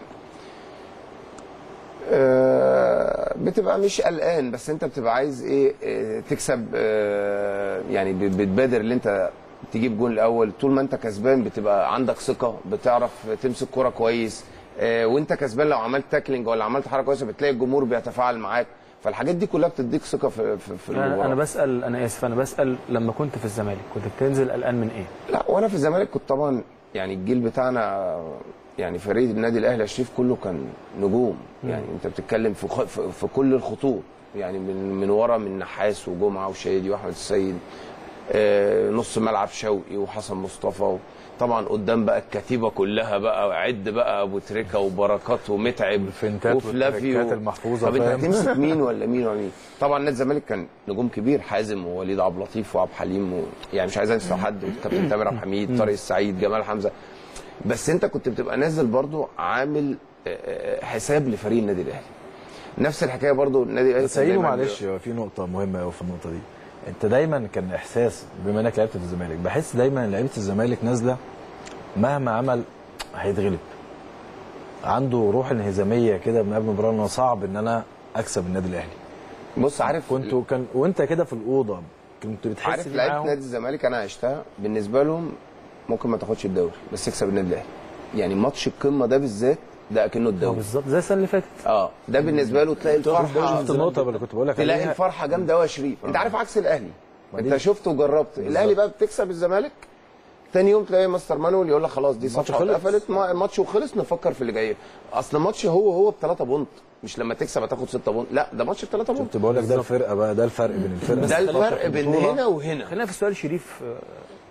[SPEAKER 5] آه، بتبقى مش قلقان بس انت بتبقى عايز ايه آه، تكسب آه، يعني ب- بتبادر اللي انت تجيب جون الاول طول ما انت كسبان بتبقى عندك ثقه بتعرف تمسك كرة كويس آه، وانت كسبان لو عملت تاكلينج ولا عملت حركه كويسه بتلاقي الجمهور بيتفاعل معاك فالحاجات دي كلها بتديك ثقه في في, في
[SPEAKER 3] انا
[SPEAKER 5] المباراه
[SPEAKER 3] انا بسال انا اسف انا بسال لما كنت في الزمالك كنت بتنزل قلقان من ايه؟
[SPEAKER 5] لا وانا في الزمالك كنت طبعا يعني الجيل بتاعنا يعني فريق النادي الاهلي الشريف كله كان نجوم يعني انت بتتكلم في خ- في في كل الخطوط يعني من من ورا من نحاس وجمعه وشادي واحمد السيد آه، نص ملعب شوقي وحسن مصطفى طبعا قدام بقى الكتيبه كلها بقى عد بقى ابو تريكه وبركات ومتعب
[SPEAKER 4] الفنتات
[SPEAKER 5] وفلافي
[SPEAKER 4] والتركات المحفوظة،
[SPEAKER 5] طب انت
[SPEAKER 4] فاهم؟
[SPEAKER 5] هتمسك مين ولا مين ولا مين طبعا نادي الزمالك كان نجوم كبير حازم ووليد عبد اللطيف وعبد الحليم و... يعني مش عايز انسى حد كابتن تامر عبد الحميد طارق السعيد جمال حمزه بس انت كنت بتبقى نازل برضو عامل آه، آه، حساب لفريق النادي الاهلي نفس الحكايه برضو النادي الاهلي
[SPEAKER 4] بس
[SPEAKER 5] كان
[SPEAKER 4] هيلو
[SPEAKER 5] دايماً
[SPEAKER 4] معلش هو في نقطة مهمة قوي في النقطة دي انت دايما كان احساس بما انك لعبت في الزمالك بحس دايما ان لعيبة الزمالك نازلة مهما عمل هيتغلب عنده روح انهزامية كده من قبل المباراة انه صعب ان انا اكسب النادي الاهلي
[SPEAKER 5] بص عارف
[SPEAKER 4] كنت كان وانت كده في الأوضة كنت بتحس
[SPEAKER 5] عارف
[SPEAKER 4] دي
[SPEAKER 5] لعيبه
[SPEAKER 4] معاهم؟
[SPEAKER 5] نادي الزمالك انا عشتها بالنسبه لهم ممكن ما تاخدش الدوري بس تكسب النادي الاهلي يعني ماتش القمه ده بالذات ده اكنه الدوري
[SPEAKER 3] بالظبط زي السنه اللي فاتت
[SPEAKER 5] اه ده بالنسبه له تلاقي الفرحه
[SPEAKER 4] شفت النقطة اللي كنت بقول لك
[SPEAKER 5] تلاقي
[SPEAKER 4] عليها
[SPEAKER 5] الفرحه جامده قوي يا شريف انت عارف عكس الاهلي
[SPEAKER 4] ما
[SPEAKER 5] انت
[SPEAKER 4] دي-
[SPEAKER 5] شفت وجربت الاهلي بقى بتكسب الزمالك تاني يوم تلاقي مستر مانويل يقول لك خلاص دي
[SPEAKER 4] الماتش
[SPEAKER 5] صفحه
[SPEAKER 4] خلص.
[SPEAKER 5] اتقفلت ما- الماتش وخلص نفكر في اللي جاي اصل الماتش هو هو بثلاثه بونت مش لما تكسب هتاخد 6 بونت لا ده ماتش بثلاثه بونت
[SPEAKER 4] كنت بقول لك ده الفرقة بقى ده الفرق بين الفرقة
[SPEAKER 5] ده الفرق بين
[SPEAKER 3] البطولة.
[SPEAKER 5] هنا وهنا
[SPEAKER 3] خلينا في سؤال شريف آه،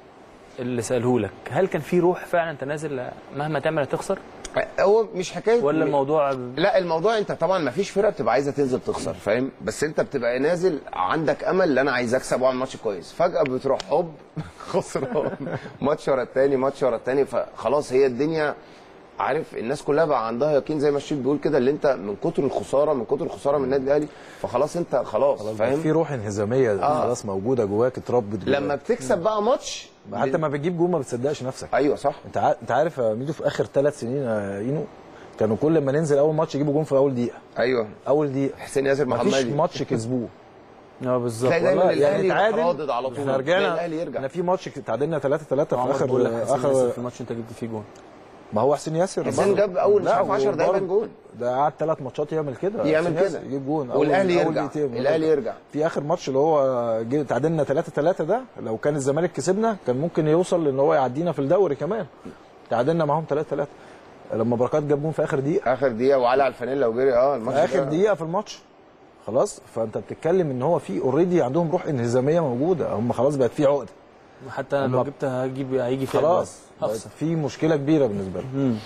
[SPEAKER 3] اللي ساله لك هل كان في روح فعلا انت نازل مهما تعمل هتخسر
[SPEAKER 5] هو مش حكايه
[SPEAKER 3] ولا الموضوع
[SPEAKER 5] لا الموضوع انت طبعا ما فيش فرقه بتبقى عايزه تنزل تخسر فاهم بس انت بتبقى نازل عندك امل ان انا عايز اكسب واعمل ماتش كويس فجاه بتروح هوب خسران ماتش ورا التاني ماتش ورا التاني فخلاص هي الدنيا عارف الناس كلها بقى عندها يقين زي ما الشيخ بيقول كده اللي انت من كتر الخساره من كتر الخساره من النادي الاهلي فخلاص انت خلاص
[SPEAKER 4] بقى
[SPEAKER 5] فاهم
[SPEAKER 4] في روح انهزامية
[SPEAKER 5] آه.
[SPEAKER 4] خلاص موجودة جواك اتربت جواك.
[SPEAKER 5] لما بتكسب بقى ماتش
[SPEAKER 4] حتى ما بتجيب جول ما بتصدقش نفسك
[SPEAKER 5] ايوه صح
[SPEAKER 4] انت عارف انت عارف يا ميدو في اخر ثلاث سنين يا اينو كانوا كل ما ننزل اول ماتش يجيبوا جون في اول دقيقه
[SPEAKER 5] ايوه
[SPEAKER 4] اول دقيقه
[SPEAKER 5] حسين ياسر
[SPEAKER 4] مفيش
[SPEAKER 5] محمدي
[SPEAKER 4] ماتش كسبوه
[SPEAKER 3] اه بالظبط
[SPEAKER 5] تلاقي دايما
[SPEAKER 4] والله
[SPEAKER 5] الاهلي
[SPEAKER 4] يعني
[SPEAKER 5] يعني
[SPEAKER 4] اتعادل
[SPEAKER 5] رادد على طول
[SPEAKER 4] احنا
[SPEAKER 5] تلاقي
[SPEAKER 4] رجعنا
[SPEAKER 5] الاهلي يرجع
[SPEAKER 4] احنا في ماتش تعادلنا 3 3 في
[SPEAKER 3] عمر بقول لك
[SPEAKER 4] اخر
[SPEAKER 3] حسين ياسر
[SPEAKER 4] اخر
[SPEAKER 3] في الماتش انت جبت فيه جون
[SPEAKER 4] ما هو حسين ياسر
[SPEAKER 5] حسين
[SPEAKER 4] برضه.
[SPEAKER 5] جاب أول مش
[SPEAKER 4] لا،
[SPEAKER 5] عارف 10 دقايق
[SPEAKER 4] وبرضه
[SPEAKER 5] جون.
[SPEAKER 4] ده قعد ثلاث ماتشات يعمل كده
[SPEAKER 5] يعمل
[SPEAKER 4] حسين
[SPEAKER 5] كده.
[SPEAKER 4] ياسر يجيب جون أول-
[SPEAKER 5] والأهلي
[SPEAKER 4] أول
[SPEAKER 5] يرجع.
[SPEAKER 4] دقيقتين.
[SPEAKER 5] الأهلي يرجع.
[SPEAKER 4] في اخر ماتش اللي هو جه تعادلنا 3 3 ده لو كان الزمالك كسبنا كان ممكن يوصل لان هو يعدينا في الدوري كمان تعادلنا معاهم 3 3 لما بركات جاب جون في اخر دقيقه
[SPEAKER 5] اخر دقيقه وعلى على الفانيلا وجري اه الماتش
[SPEAKER 4] في اخر
[SPEAKER 5] ده-
[SPEAKER 4] دقيقه في الماتش خلاص فانت بتتكلم ان هو في اوريدي عندهم روح انهزاميه موجوده هم خلاص بقت في عقده
[SPEAKER 3] حتى أنا لو
[SPEAKER 4] هم-
[SPEAKER 3] جبت هجيب هيجي فيها
[SPEAKER 4] خلاص
[SPEAKER 3] جوان.
[SPEAKER 4] بقت
[SPEAKER 3] هخسر
[SPEAKER 4] في مشكله كبيره بالنسبه لهم
[SPEAKER 3] مم.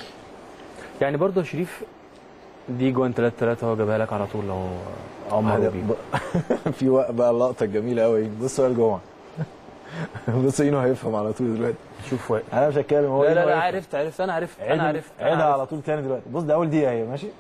[SPEAKER 3] يعني برضه يا شريف دي جوان 3 3 هو جابها لك على طول لو عمر
[SPEAKER 4] هذا
[SPEAKER 3] بيه
[SPEAKER 4] ب- في وق- بقى اللقطه الجميله قوي بص سؤال جمعه بص اينو هيفهم على طول دلوقتي
[SPEAKER 3] شوف وائل
[SPEAKER 4] انا مش هتكلم هو
[SPEAKER 3] لا لا
[SPEAKER 4] إينو
[SPEAKER 3] لا
[SPEAKER 4] هيفهم.
[SPEAKER 3] عرفت عرفت انا عرفت
[SPEAKER 4] عيد
[SPEAKER 3] انا عرفت أنا
[SPEAKER 4] عيدها
[SPEAKER 3] عرفت.
[SPEAKER 4] على طول تاني دلوقتي بص ده اول دقيقه اهي ماشي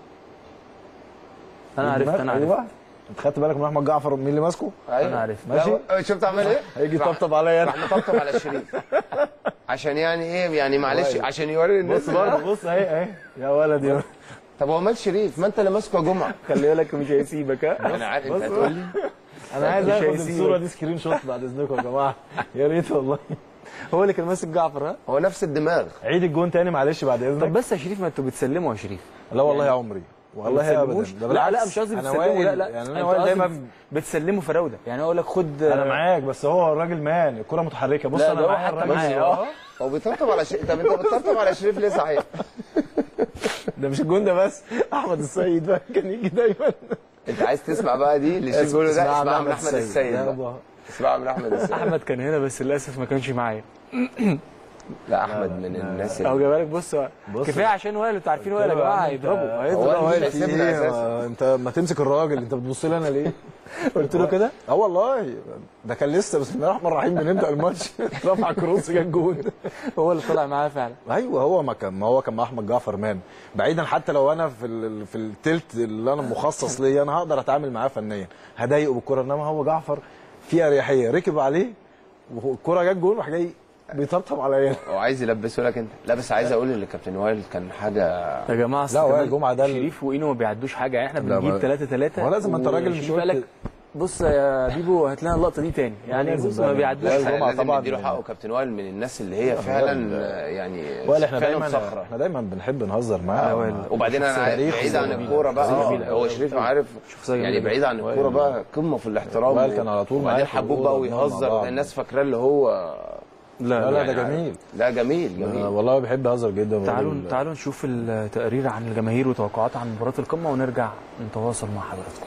[SPEAKER 3] انا عرفت انا عرفت
[SPEAKER 4] ايوه انت خدت بالك من احمد جعفر مين اللي ماسكه؟
[SPEAKER 3] انا عرفت
[SPEAKER 4] ماشي
[SPEAKER 5] لا، شفت عمل ايه؟
[SPEAKER 4] هيجي
[SPEAKER 5] راح-
[SPEAKER 4] يطبطب عليا
[SPEAKER 5] راح
[SPEAKER 4] انا
[SPEAKER 5] مطبطب على شريف عشان يعني ايه يعني معلش
[SPEAKER 4] كويس.
[SPEAKER 5] عشان يوري الناس
[SPEAKER 4] بص برضه بص اهي اهي يا ولد يا
[SPEAKER 5] طب هو مال شريف ما انت اللي ماسكه يا جمعه
[SPEAKER 3] خلي بالك مش هيسيبك ها
[SPEAKER 5] انا عارف انت
[SPEAKER 4] بص.
[SPEAKER 5] هتقول لي
[SPEAKER 4] انا عايز
[SPEAKER 3] مش
[SPEAKER 4] اخد
[SPEAKER 3] هيسيبك.
[SPEAKER 4] الصوره دي سكرين شوت بعد اذنكم يا جماعه يا ريت والله
[SPEAKER 3] هو اللي كان ماسك جعفر ها
[SPEAKER 5] هو نفس الدماغ
[SPEAKER 4] عيد الجون تاني معلش بعد اذنك
[SPEAKER 3] طب بس يا شريف ما انتوا بتسلموا يا شريف
[SPEAKER 4] لا والله يا عمري والله ابدا
[SPEAKER 3] بتسلموش؟
[SPEAKER 4] ده
[SPEAKER 3] لا لا
[SPEAKER 4] بالعكس.
[SPEAKER 3] مش قصدي
[SPEAKER 4] انا
[SPEAKER 3] بتسلموا
[SPEAKER 4] وائل
[SPEAKER 3] لا لا
[SPEAKER 4] يعني
[SPEAKER 3] أنت
[SPEAKER 4] انا وائل
[SPEAKER 3] قصدي
[SPEAKER 4] دايما
[SPEAKER 3] بتسلموا فراوده يعني اقول لك خد
[SPEAKER 4] انا معاك بس هو الراجل مان الكره متحركه بص
[SPEAKER 3] لا،
[SPEAKER 4] انا
[SPEAKER 3] ده هو
[SPEAKER 4] معايا
[SPEAKER 3] حتى
[SPEAKER 4] الراجل
[SPEAKER 3] معايا،
[SPEAKER 4] اه
[SPEAKER 3] اه.
[SPEAKER 5] هو بيطبطب على شريف طب انت بتطبطب على شريف ليه صحيح؟
[SPEAKER 4] ده مش الجون ده بس احمد السيد بقى كان يجي دايما
[SPEAKER 5] انت عايز تسمع بقى دي اللي شريف بيقوله ده اسمعها من احمد السيد بقى.
[SPEAKER 4] يابا.
[SPEAKER 5] اسمعها من احمد السيد
[SPEAKER 3] احمد كان هنا بس للاسف ما كانش معايا
[SPEAKER 5] لا احمد من الناس
[SPEAKER 3] اهو
[SPEAKER 5] اللي
[SPEAKER 3] جاي بالك بص
[SPEAKER 4] بص.
[SPEAKER 3] كفايه عشان وائل انتوا عارفين وائل يا جماعه هيضربوا
[SPEAKER 5] هو
[SPEAKER 3] هيضربوا
[SPEAKER 5] اللي
[SPEAKER 3] وائل
[SPEAKER 5] هيسيبنا
[SPEAKER 4] في إيه؟
[SPEAKER 5] أساساً.
[SPEAKER 4] ما- انت ما تمسك الراجل انت بتبص لي انا ليه؟
[SPEAKER 3] قلت له كده
[SPEAKER 4] اه والله ده كان لسه بسم الله الرحمن الرحيم بنبدا الماتش رفع كروس جاب جون
[SPEAKER 3] هو اللي طلع معايا فعلا
[SPEAKER 4] ايوه هو ما كان ما هو كان مع احمد جعفر مان بعيدا حتى لو انا في ال- في التلت اللي انا مخصص ليا انا هقدر اتعامل معاه فنيا هضايقه بالكره انما هو جعفر في اريحيه ركب عليه والكره جت جون راح جاي بيطبطب عليا
[SPEAKER 5] هو عايز يلبسه لك انت لا بس عايز اقول ان كابتن وائل كان حاجه
[SPEAKER 3] يا جماعه أصل
[SPEAKER 4] لا، وائل
[SPEAKER 3] كمان
[SPEAKER 4] جمعة ده ال-
[SPEAKER 3] شريف واينو ما بيعدوش حاجه يعني احنا
[SPEAKER 4] لا،
[SPEAKER 3] بنجيب
[SPEAKER 4] ما-
[SPEAKER 3] 3 3
[SPEAKER 4] هو لازم انت راجل مش
[SPEAKER 3] قال لك
[SPEAKER 4] قلت-
[SPEAKER 3] بص يا بيبو هات لنا اللقطه دي تاني يعني
[SPEAKER 4] لازم
[SPEAKER 3] بص
[SPEAKER 4] بقى.
[SPEAKER 3] ما بيعدوش
[SPEAKER 4] لازم.
[SPEAKER 3] حاجة.
[SPEAKER 4] جمعة
[SPEAKER 5] لازم
[SPEAKER 4] طبعاً.
[SPEAKER 5] نديله حقه كابتن وائل من الناس اللي هي فعلا آه، يعني
[SPEAKER 4] وائل احنا
[SPEAKER 5] فعلا
[SPEAKER 4] دايما
[SPEAKER 5] صخره
[SPEAKER 4] احنا دايما بنحب نهزر معاه
[SPEAKER 3] وائل.
[SPEAKER 5] وبعدين انا
[SPEAKER 4] تاريخ
[SPEAKER 5] بعيد عن
[SPEAKER 4] جميل.
[SPEAKER 5] الكوره بقى
[SPEAKER 3] شخصية
[SPEAKER 5] آه،
[SPEAKER 3] جميلة.
[SPEAKER 5] هو شريف عارف
[SPEAKER 3] شخصية
[SPEAKER 5] يعني
[SPEAKER 3] جميلة.
[SPEAKER 5] بعيد عن الكوره بقى قمه في الاحترام
[SPEAKER 4] وائل كان على طول
[SPEAKER 5] وبعدين
[SPEAKER 4] معايا في
[SPEAKER 5] حبوب
[SPEAKER 4] الأوضة
[SPEAKER 5] بقى
[SPEAKER 4] وبنقعد مع
[SPEAKER 5] ويهزر
[SPEAKER 4] بعض.
[SPEAKER 5] الناس فاكراه اللي هو
[SPEAKER 4] لا لا ده
[SPEAKER 5] يعني
[SPEAKER 4] جميل
[SPEAKER 5] لا جميل جميل
[SPEAKER 4] آه، والله بحب اهزر جدا
[SPEAKER 3] تعالوا
[SPEAKER 4] والراجل-
[SPEAKER 3] تعالوا نشوف التقرير عن الجماهير وتوقعاتها عن مباراه القمه ونرجع نتواصل مع حضراتكم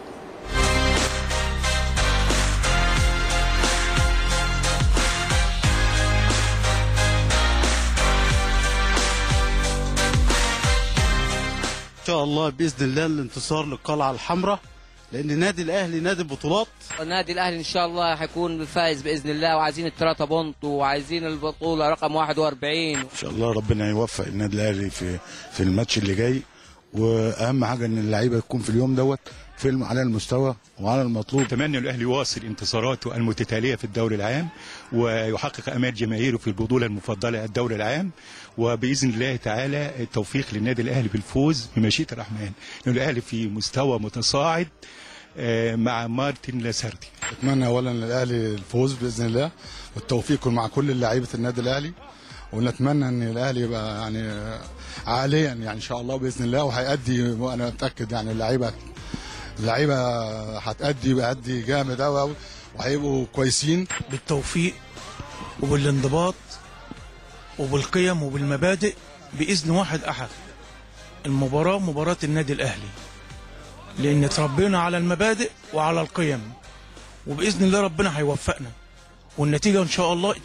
[SPEAKER 14] ان شاء الله باذن الله الانتصار للقلعه الحمراء لان النادي الاهلي نادي بطولات
[SPEAKER 15] النادي الاهلي ان شاء الله هيكون فايز باذن الله وعايزين الثلاثه بونت وعايزين البطوله رقم 41
[SPEAKER 14] ان شاء الله ربنا يوفق النادي الاهلي في في الماتش اللي جاي واهم حاجه ان اللعيبه تكون في اليوم دوت في على المستوى وعلى المطلوب
[SPEAKER 16] اتمنى الاهلي يواصل انتصاراته المتتاليه في الدوري العام ويحقق امال جماهيره في البطوله المفضله الدوري العام وباذن الله تعالى التوفيق للنادي الاهلي بالفوز بمشيئه الرحمن لأن الاهلي في مستوى متصاعد آه، مع مارتن لاسارتي
[SPEAKER 14] اتمنى اولا للاهلي الفوز باذن الله والتوفيق يكون مع كل لعيبه النادي الاهلي ونتمنى ان الاهلي يبقى يعني عاليا يعني ان شاء الله باذن الله وهيأدي وانا متاكد يعني اللعيبه اللعيبه هتأدي بأدي جامد قوي قوي وهيبقوا كويسين
[SPEAKER 11] بالتوفيق وبالانضباط وبالقيم وبالمبادئ بإذن واحد أحد المباراة مباراة النادي الأهلي لأن تربينا على المبادئ وعلى القيم وبإذن الله ربنا هيوفقنا والنتيجة إن شاء الله 2-0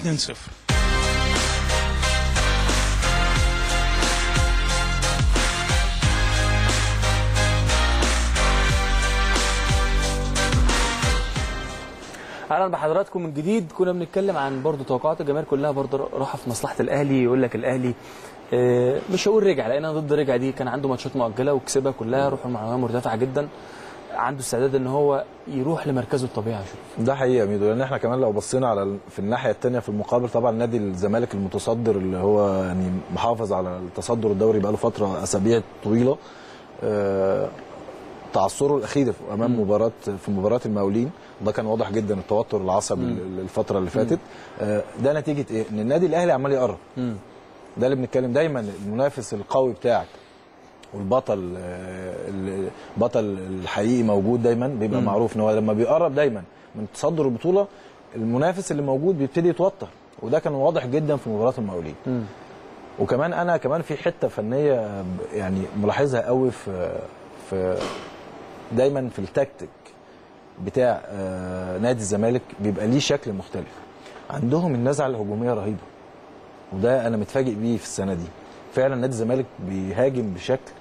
[SPEAKER 3] اهلا بحضراتكم من جديد كنا بنتكلم عن برضو توقعات الجماهير كلها برضو راحه في مصلحه الاهلي يقول لك الاهلي آه، مش هقول رجع لان انا ضد رجع دي كان عنده ماتشات مؤجله وكسبها كلها روحه المعنويه مرتفعه جدا عنده استعداد ان هو يروح لمركزه الطبيعي يا شريف
[SPEAKER 4] ده حقيقه يا ميدو لان احنا كمان لو بصينا على ال- في الناحيه الثانيه في المقابل طبعا نادي الزمالك المتصدر اللي هو يعني محافظ على التصدر الدوري بقاله فتره اسابيع طويله آه، تعثره الاخير في- امام مباراه في مباراه المقاولين ده كان واضح جدا التوتر العصبي ال- الفتره اللي فاتت آه، ده نتيجه ايه؟ ان النادي الاهلي عمال يقرب ده اللي بنتكلم دايما المنافس القوي بتاعك والبطل آه، البطل الحقيقي موجود دايما بيبقى
[SPEAKER 3] مم.
[SPEAKER 4] معروف ان هو لما بيقرب دايما من تصدر البطوله المنافس اللي موجود بيبتدي يتوتر وده كان واضح جدا في مباراه المقاولين وكمان انا كمان في حته فنيه ب- يعني ملاحظها قوي في في دايما في التكتيك بتاع آه، نادي الزمالك بيبقى ليه شكل مختلف عندهم النزعه الهجوميه رهيبه وده انا متفاجئ بيه في السنه دي فعلا نادي الزمالك بيهاجم بشكل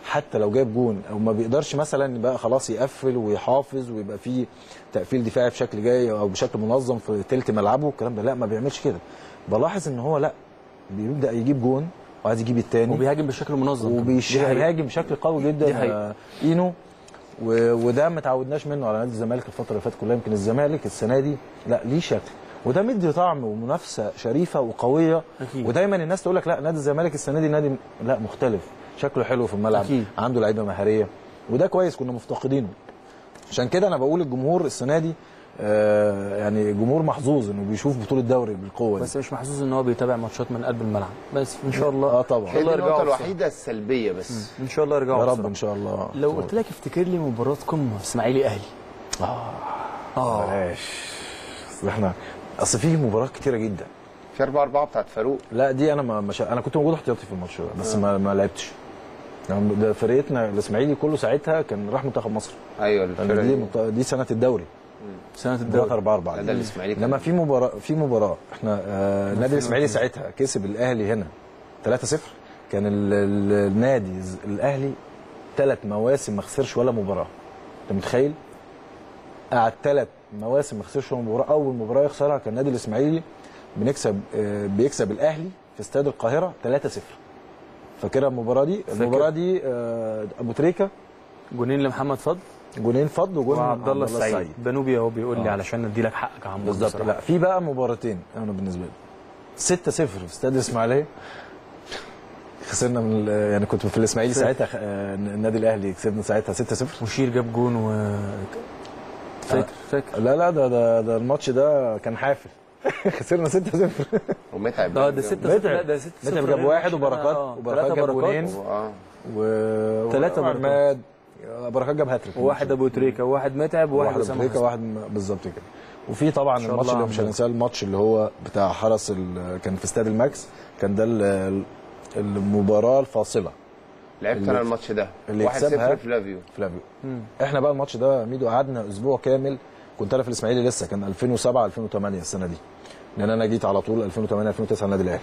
[SPEAKER 4] حتى لو جايب جون او ما بيقدرش مثلا يبقى خلاص يقفل ويحافظ ويبقى فيه تقفيل دفاعي بشكل جاي او بشكل منظم في تلت ملعبه الكلام ده لا ما بيعملش كده بلاحظ ان هو لا بيبدا يجيب جون وعايز يجيب التاني
[SPEAKER 3] وبيهاجم بشكل منظم دي حقيقة.
[SPEAKER 4] وبيهاجم بشكل قوي جدا
[SPEAKER 3] دي حقيقة.
[SPEAKER 4] آه، اينو و- وده ما تعودناش منه على نادي الزمالك الفتره اللي فاتت كلها يمكن الزمالك السنه دي لا ليه شكل وده مدي طعم ومنافسه شريفه وقويه
[SPEAKER 3] أكيد.
[SPEAKER 4] ودايما الناس تقول لك لا نادي الزمالك السنه دي نادي لا مختلف شكله حلو في الملعب
[SPEAKER 3] أكيد.
[SPEAKER 4] عنده لعيبه مهاريه وده كويس كنا مفتقدينه عشان كده انا بقول الجمهور السنه دي آه يعني جمهور محظوظ انه بيشوف بطوله دوري بالقوه دي
[SPEAKER 3] بس مش محظوظ ان هو بيتابع ماتشات من قلب الملعب بس ان شاء الله
[SPEAKER 4] اه طبعا
[SPEAKER 5] هي دي النقطه
[SPEAKER 3] بسرعة.
[SPEAKER 5] الوحيده السلبيه بس
[SPEAKER 3] ان شاء الله يرجعوا
[SPEAKER 4] يا رب
[SPEAKER 3] بسرعة.
[SPEAKER 4] ان شاء الله
[SPEAKER 3] لو قلت لك افتكر لي مباراه قمه اسماعيلي اهلي اه
[SPEAKER 4] بلاش اصل احنا اصل في مباريات كتيره جدا
[SPEAKER 5] في 4 4 بتاعت فاروق
[SPEAKER 4] لا دي انا ما مش انا كنت موجود احتياطي في الماتش ده بس ما, ما لعبتش يعني ده فرقتنا الاسماعيلي كله ساعتها كان راح منتخب مصر
[SPEAKER 5] ايوه
[SPEAKER 4] لأن
[SPEAKER 5] الفرقه
[SPEAKER 4] دي
[SPEAKER 5] دي
[SPEAKER 4] مت- دي سنه الدوري
[SPEAKER 3] سنه
[SPEAKER 4] دوري
[SPEAKER 3] الدوري
[SPEAKER 4] 4 4
[SPEAKER 5] لا، ده الإسماعيلي كان-
[SPEAKER 4] انما في مباراه في مباراه احنا آه النادي الاسماعيلي ساعتها كسب الاهلي هنا 3-0 كان ال- ال- النادي ز- الاهلي ثلاث مواسم ما خسرش ولا مباراه انت متخيل؟ قعد ثلاث مواسم ما خسرش ولا مباراه اول مباراه يخسرها كان النادي الاسماعيلي بنكسب آه بيكسب الاهلي في استاد القاهره 3-0 فاكرها المباراه دي
[SPEAKER 3] فاكر.
[SPEAKER 4] المباراه دي آه ابو تريكه
[SPEAKER 3] جونين لمحمد فضل
[SPEAKER 4] جونين فضل وجون
[SPEAKER 3] وعبد الله السعيد بنوبي اهو بيقول لي
[SPEAKER 4] آه.
[SPEAKER 3] علشان ادي لك حقك يا عم
[SPEAKER 4] بالظبط
[SPEAKER 3] بصراحة.
[SPEAKER 4] لا في بقى مباراتين انا بالنسبه لي 6 0 في استاد الاسماعيليه خسرنا من ال- يعني كنت في الاسماعيلي
[SPEAKER 3] صفر.
[SPEAKER 4] ساعتها آه، النادي الاهلي كسبنا ساعتها 6 0
[SPEAKER 3] مشير جاب جون و فاكر فاكر
[SPEAKER 4] لا لا ده ده, ده الماتش ده كان حافل خسرنا 6 0
[SPEAKER 5] ومتعب
[SPEAKER 3] اه ده 6 0 لا
[SPEAKER 4] متعب
[SPEAKER 3] ده 6
[SPEAKER 4] متعب جاب واحد وبركات وبركات جاب جونين
[SPEAKER 5] اه
[SPEAKER 4] و
[SPEAKER 3] ثلاثة بركات.
[SPEAKER 4] وعماد بركات جاب هاتريك
[SPEAKER 3] وواحد ابو تريكه وواحد متعب وواحد
[SPEAKER 4] واحد
[SPEAKER 3] اسامه
[SPEAKER 4] افريقيا
[SPEAKER 3] حسن.
[SPEAKER 4] واحد م- بالظبط كده وفي طبعا
[SPEAKER 3] إن شاء
[SPEAKER 4] الماتش
[SPEAKER 3] الله
[SPEAKER 4] اللي مش
[SPEAKER 3] عندنا.
[SPEAKER 4] هننساه الماتش اللي هو بتاع حرس ال- كان في استاد الماكس كان ده ال- المباراه الفاصله
[SPEAKER 5] لعبت
[SPEAKER 4] اللي-
[SPEAKER 5] انا الماتش ده
[SPEAKER 4] اللي
[SPEAKER 5] 1
[SPEAKER 4] يكسبها
[SPEAKER 5] 0 فلافيو
[SPEAKER 4] فلافيو احنا بقى الماتش ده ميدو قعدنا اسبوع كامل كنت انا في الاسماعيلي لسه كان 2007 2008 السنه دي لان انا جيت على طول 2008 2009 النادي الاهلي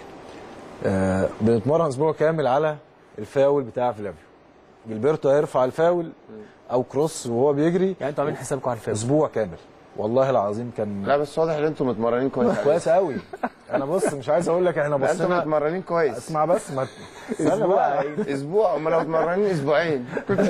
[SPEAKER 4] آه بنتمرن اسبوع كامل على الفاول بتاع فلافيو جilberto هيرفع الفاول او كروس وهو بيجري
[SPEAKER 3] يعني انتوا عاملين حسابكم على الفاول
[SPEAKER 4] اسبوع كامل والله العظيم كان
[SPEAKER 5] لا بس واضح ان انتم متمرنين كويس
[SPEAKER 4] كويس قوي انا بص مش عايز اقول لك احنا
[SPEAKER 5] لا انتم
[SPEAKER 4] بصينا
[SPEAKER 5] متمرنين كويس
[SPEAKER 4] اسمع بس ما استنى
[SPEAKER 5] اسبوع
[SPEAKER 4] بقى
[SPEAKER 5] اسبوع امال لو متمرنين اسبوعين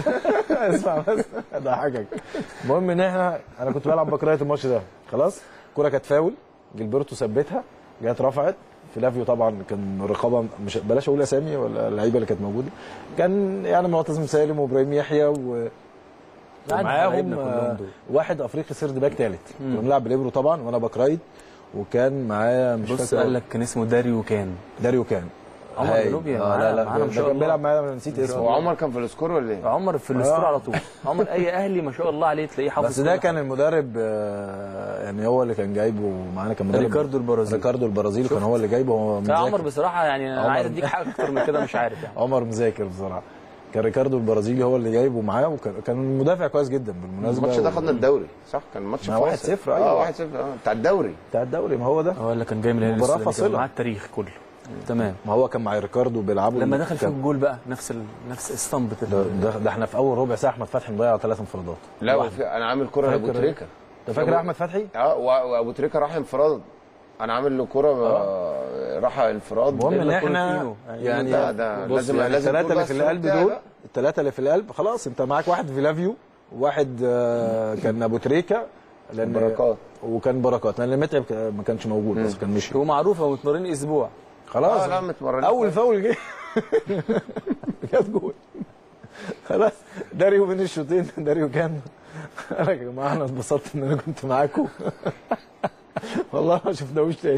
[SPEAKER 4] اسمع بس اضحكك المهم ان احنا انا كنت بلعب بكرايه الماتش ده خلاص الكوره كانت فاول جilberto ثبتها جت رفعت فلافيو طبعا كان رقابه مش بلاش اقول اسامي ولا اللعيبه اللي كانت موجوده كان يعني معتصم سالم وابراهيم يحيى و ومعاهم
[SPEAKER 3] حبايبنا كلهم
[SPEAKER 4] آه،
[SPEAKER 3] دول.
[SPEAKER 4] واحد افريقي سيرد باك ثالث كنا بنلعب بالابرو طبعا وانا باك رايت وكان معايا مش
[SPEAKER 3] بص
[SPEAKER 4] فاكر
[SPEAKER 3] قال لك كان اسمه داريو كان
[SPEAKER 4] داريو كان
[SPEAKER 3] عمر
[SPEAKER 4] هاي.
[SPEAKER 3] بنوبيا
[SPEAKER 4] آه
[SPEAKER 3] معانا-
[SPEAKER 4] لا لا
[SPEAKER 3] معانا ما
[SPEAKER 4] ده
[SPEAKER 3] شاء
[SPEAKER 4] كان
[SPEAKER 3] الله.
[SPEAKER 4] بيلعب معايا نسيت اسمه
[SPEAKER 5] هو عمر كان في السكور ولا ايه؟
[SPEAKER 3] عمر في الاسطوره
[SPEAKER 4] آه.
[SPEAKER 3] على طول عمر اي اهلي ما شاء الله عليه تلاقيه حافظ
[SPEAKER 4] بس ده
[SPEAKER 3] كل
[SPEAKER 4] كان المدرب آه، يعني هو اللي كان جايبه معانا كان مدرب
[SPEAKER 3] ريكاردو البرازيلي.
[SPEAKER 4] ريكاردو البرازيلي كان هو اللي جايبه هو
[SPEAKER 3] لا عمر
[SPEAKER 4] مذاكر
[SPEAKER 3] بصراحه يعني انا
[SPEAKER 4] عمر-
[SPEAKER 3] عايز اديك حاجه اكتر من كده مش عارف يعني
[SPEAKER 4] عمر مذاكر بصراحه كان ريكاردو البرازيلي هو اللي جايبه معاه وكان كان مدافع كويس جدا بالمناسبه
[SPEAKER 5] الماتش ده
[SPEAKER 4] و-
[SPEAKER 5] خدنا الدوري صح كان ماتش
[SPEAKER 4] ما 1-0 أيوة.
[SPEAKER 5] اه 1 0 اه بتاع الدوري
[SPEAKER 4] بتاع الدوري ما هو ده
[SPEAKER 3] هو اللي كان جاي من الهلال
[SPEAKER 4] مباراة
[SPEAKER 3] السوداني، كان
[SPEAKER 4] فاصلة.
[SPEAKER 3] معاه التاريخ كله تمام
[SPEAKER 4] ما هو كان مع ريكاردو بيلعبوا
[SPEAKER 3] لما دخل فيه
[SPEAKER 4] كان-
[SPEAKER 3] الجول بقى نفس ال... نفس اسطمبة
[SPEAKER 4] ده, ده, ده احنا في اول ربع ساعه احمد فتحي مضيع ثلاث انفرادات
[SPEAKER 5] لا
[SPEAKER 4] واحد.
[SPEAKER 5] وفي انا عامل كوره لابو
[SPEAKER 4] فاكر-
[SPEAKER 5] تريكه
[SPEAKER 4] انت فاكر احمد فتحي؟
[SPEAKER 5] اه و- وابو تريكه راح انفراد انا عامل له كوره آه. راح انفراد
[SPEAKER 4] المهم ان
[SPEAKER 3] إلا كرة
[SPEAKER 4] احنا
[SPEAKER 3] فينو.
[SPEAKER 4] يعني
[SPEAKER 5] لا، ده
[SPEAKER 4] بص
[SPEAKER 5] لازم-
[SPEAKER 4] يعني
[SPEAKER 5] لازم
[SPEAKER 4] الثلاثه
[SPEAKER 5] تقول
[SPEAKER 4] اللي
[SPEAKER 5] بقى
[SPEAKER 4] في
[SPEAKER 5] السلوك
[SPEAKER 4] القلب
[SPEAKER 5] بتاعي
[SPEAKER 4] دول
[SPEAKER 5] بقى.
[SPEAKER 4] الثلاثه اللي في القلب خلاص انت معاك واحد فيلافيو واحد آه، كان ابو تريكه لان
[SPEAKER 5] بركات.
[SPEAKER 4] وكان بركات لان متعب ك- ما كانش موجود بس كان مشي
[SPEAKER 3] هو معروف هو متمرن اسبوع
[SPEAKER 4] خلاص
[SPEAKER 5] اه لا متمرنين
[SPEAKER 4] اول
[SPEAKER 5] كويس.
[SPEAKER 4] فاول جه جت جول خلاص داريو بين الشوطين داريو كان قال لك يا جماعه انا اتبسطت ان انا كنت معاكم والله ما شفناهوش تاني